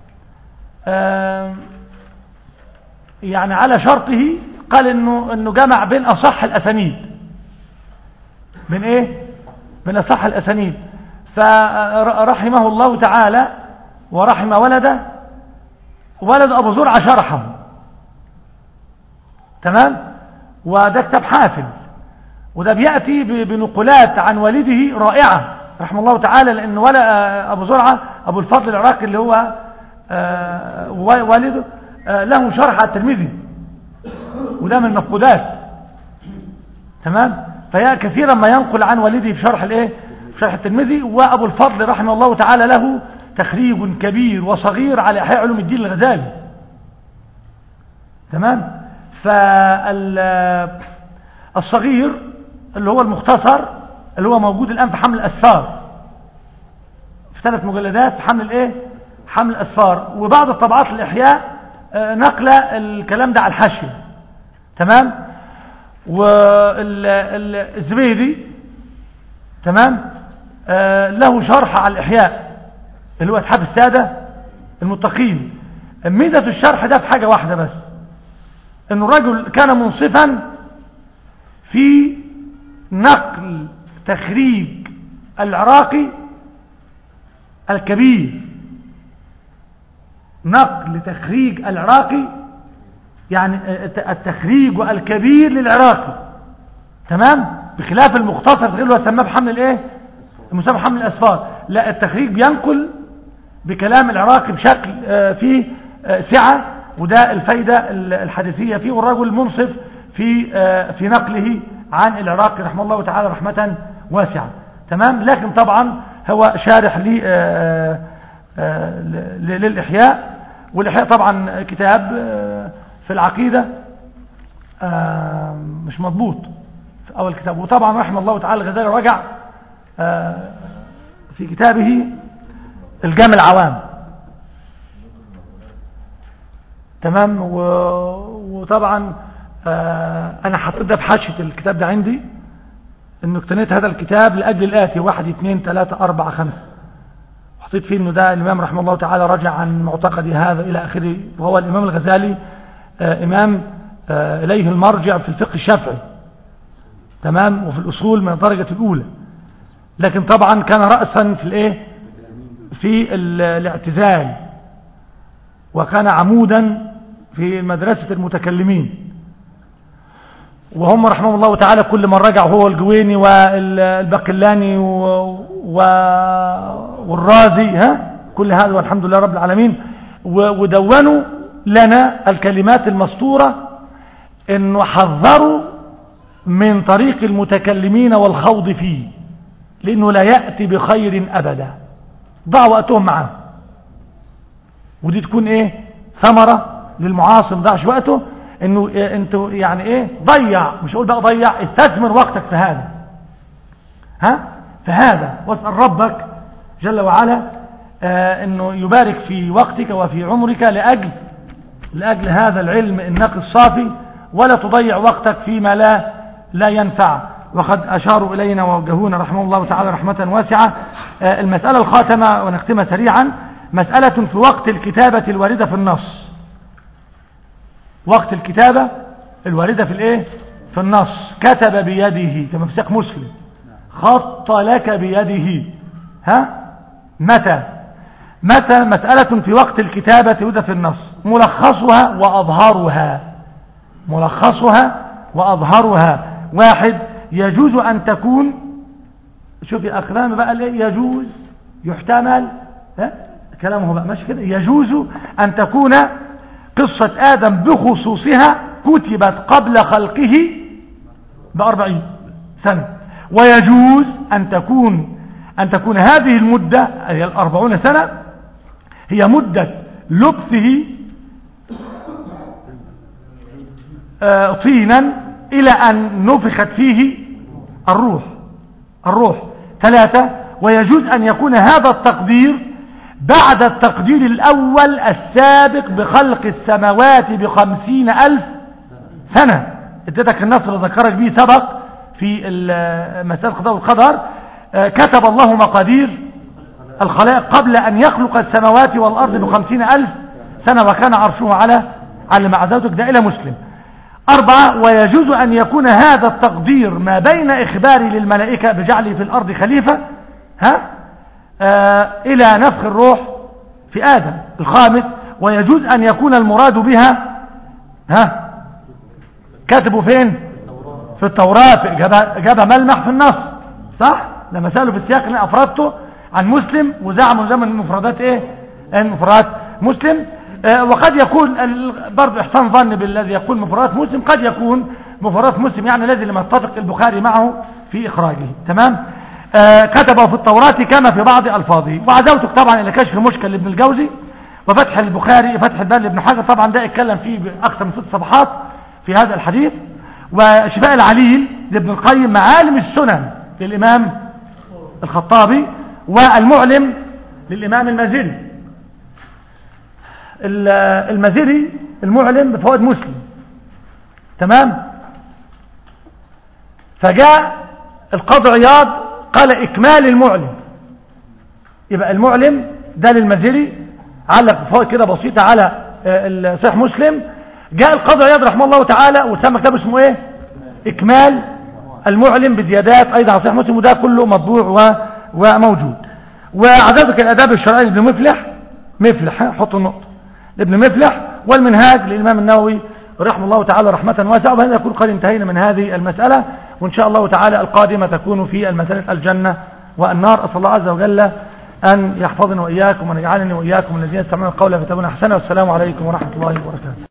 يعني على شرطه قال انه انه جمع بين اصح الاسانيد من ايه من اصح الاسانيد فرحمه الله تعالى ورحم ولده ولد ابو زرعه شرحه تمام وده كتاب حافل وده بياتي بنقولات عن والده رائعه رحمه الله تعالى لان ولا ابو زرعه ابو الفضل العراقي اللي هو والده له شرح على الترمذي وده من المفقودات تمام فيا كثيرا ما ينقل عن والده في شرح الايه في شرح الترمذي وابو الفضل رحمه الله تعالى له تخريج كبير وصغير على احياء علوم الدين الغزالي تمام فالصغير اللي هو المختصر اللي هو موجود الان في حمل الاسفار في ثلاث مجلدات في حمل الايه حمل الاسفار وبعض الطبعات الاحياء نقل الكلام ده على الحاشيه تمام والزبيدي تمام آه له شرح على الإحياء اللي هو اتحاب السادة المتقين ميزة الشرح ده في حاجة واحدة بس انه الرجل كان منصفا في نقل تخريج العراقي الكبير نقل تخريج العراقي يعني التخريج الكبير للعراقي تمام بخلاف المختصر اللي هو سماه بحمل الايه المسمى بحمل الاسفار لا التخريج بينقل بكلام العراقي بشكل فيه سعة وده الفايدة الحديثية فيه والرجل منصف في في نقله عن العراقي رحمه الله تعالى رحمة واسعة تمام لكن طبعا هو شارح لي للإحياء والإحياء طبعا كتاب في العقيدة مش مضبوط في أول كتاب وطبعا رحمه الله تعالى الغزالي رجع في كتابه الجامع العوام تمام وطبعا أنا حطيت ده في حاشية الكتاب ده عندي انه اقتنيت هذا الكتاب لأجل الآتي واحد اثنين ثلاثة أربعة خمسة حطيت فيه انه ده الإمام رحمه الله تعالى رجع عن معتقدي هذا إلى آخره وهو الإمام الغزالي آه إمام آه إليه المرجع في الفقه الشافعي تمام وفي الأصول من الدرجة الأولى لكن طبعا كان رأسا في الايه في الاعتزال وكان عمودا في مدرسة المتكلمين وهم رحمه الله تعالى كل من رجع هو الجويني والبقلاني و... و... والرازي ها كل هذا والحمد لله رب العالمين و- ودونوا لنا الكلمات المسطورة انه حذروا من طريق المتكلمين والخوض فيه لانه لا يأتي بخير ابدا ضعوا وقتهم معاه ودي تكون ايه ثمرة للمعاصر ما ضيعش وقته انه إيه انتوا يعني ايه ضيع مش اقول بقى ضيع استثمر وقتك في هذا ها في هذا واسأل ربك جل وعلا آه انه يبارك في وقتك وفي عمرك لأجل لأجل هذا العلم النقي الصافي ولا تضيع وقتك فيما لا لا ينفع وقد أشاروا إلينا ووجهونا رحمه الله تعالى رحمة واسعة آه المسألة الخاتمة ونختمها سريعا مسألة في وقت الكتابة الواردة في النص وقت الكتابة الواردة في الايه في النص كتب بيده كما في سياق مسلم خط لك بيده ها متى متى مسألة في وقت الكتابة الواردة في النص ملخصها وأظهرها ملخصها وأظهرها واحد يجوز أن تكون شوف يا أقدام بقى ليه يجوز يحتمل ها كلامه بقى ماشي كده يجوز أن تكون قصة آدم بخصوصها كتبت قبل خلقه بأربعين سنة ويجوز أن تكون أن تكون هذه المدة هي الأربعون سنة هي مدة لبثه آه، طينا إلى أن نفخت فيه الروح الروح ثلاثة ويجوز أن يكون هذا التقدير بعد التقدير الأول السابق بخلق السماوات بخمسين ألف سنة اديتك النصر اللي ذكرك به سبق في ال- مسألة القضاء والقدر آه، كتب الله مقادير الخلائق قبل أن يخلق السماوات والأرض بخمسين ألف سنة وكان عرشه على على معزوتك ده إلى مسلم أربعة ويجوز أن يكون هذا التقدير ما بين إخباري للملائكة بجعله في الأرض خليفة ها آه إلى نفخ الروح في آدم الخامس ويجوز أن يكون المراد بها ها كتبوا فين في التوراة في جابها جابها ملمح في النص صح لما سألوا في السياق اللي أفردته عن مسلم وزعموا ده من مفردات ايه المفردات مسلم آه وقد يكون ال- برضه احسان ظن بالذي يقول مفردات مسلم قد يكون مفردات مسلم يعني الذي لم يتفق البخاري معه في إخراجه تمام آه كتبه في التوراة كما في بعض ألفاظه وعزوتك طبعا إلى كشف مشكل لابن الجوزي وفتح البخاري فتح البال لابن حجر طبعا ده اتكلم فيه بأكثر من ست صفحات في هذا الحديث وشفاء العليل لابن القيم معالم السنن للإمام الخطابي والمعلم للإمام المازري ال- المازري المعلم بفوائد مسلم تمام فجاء القاضي عياض قال إكمال المعلم يبقى المعلم ده للمازري علق فوائد كده بسيطة على آه، ال- صحيح مسلم جاء القاضي عياض رحمه الله تعالى وسمى كتابه اسمه ايه إكمال المعلم بزيادات أيضا على صحيح مسلم وده كله مطبوع و... وموجود وعددك الأداب الشرعي لابن مفلح مفلح ها، حطوا النقطة لابن مفلح والمنهاج للإمام النووي رحمه الله تعالى رحمة واسعة وبهذا يكون قد انتهينا من هذه المسألة وإن شاء الله تعالى القادمة تكون في المسألة الجنة والنار أسأل الله عز وجل أن يحفظنا وإياكم وأن يجعلني وإياكم الذين يستمعون القول فيتبعون أحسنه والسلام عليكم ورحمة الله وبركاته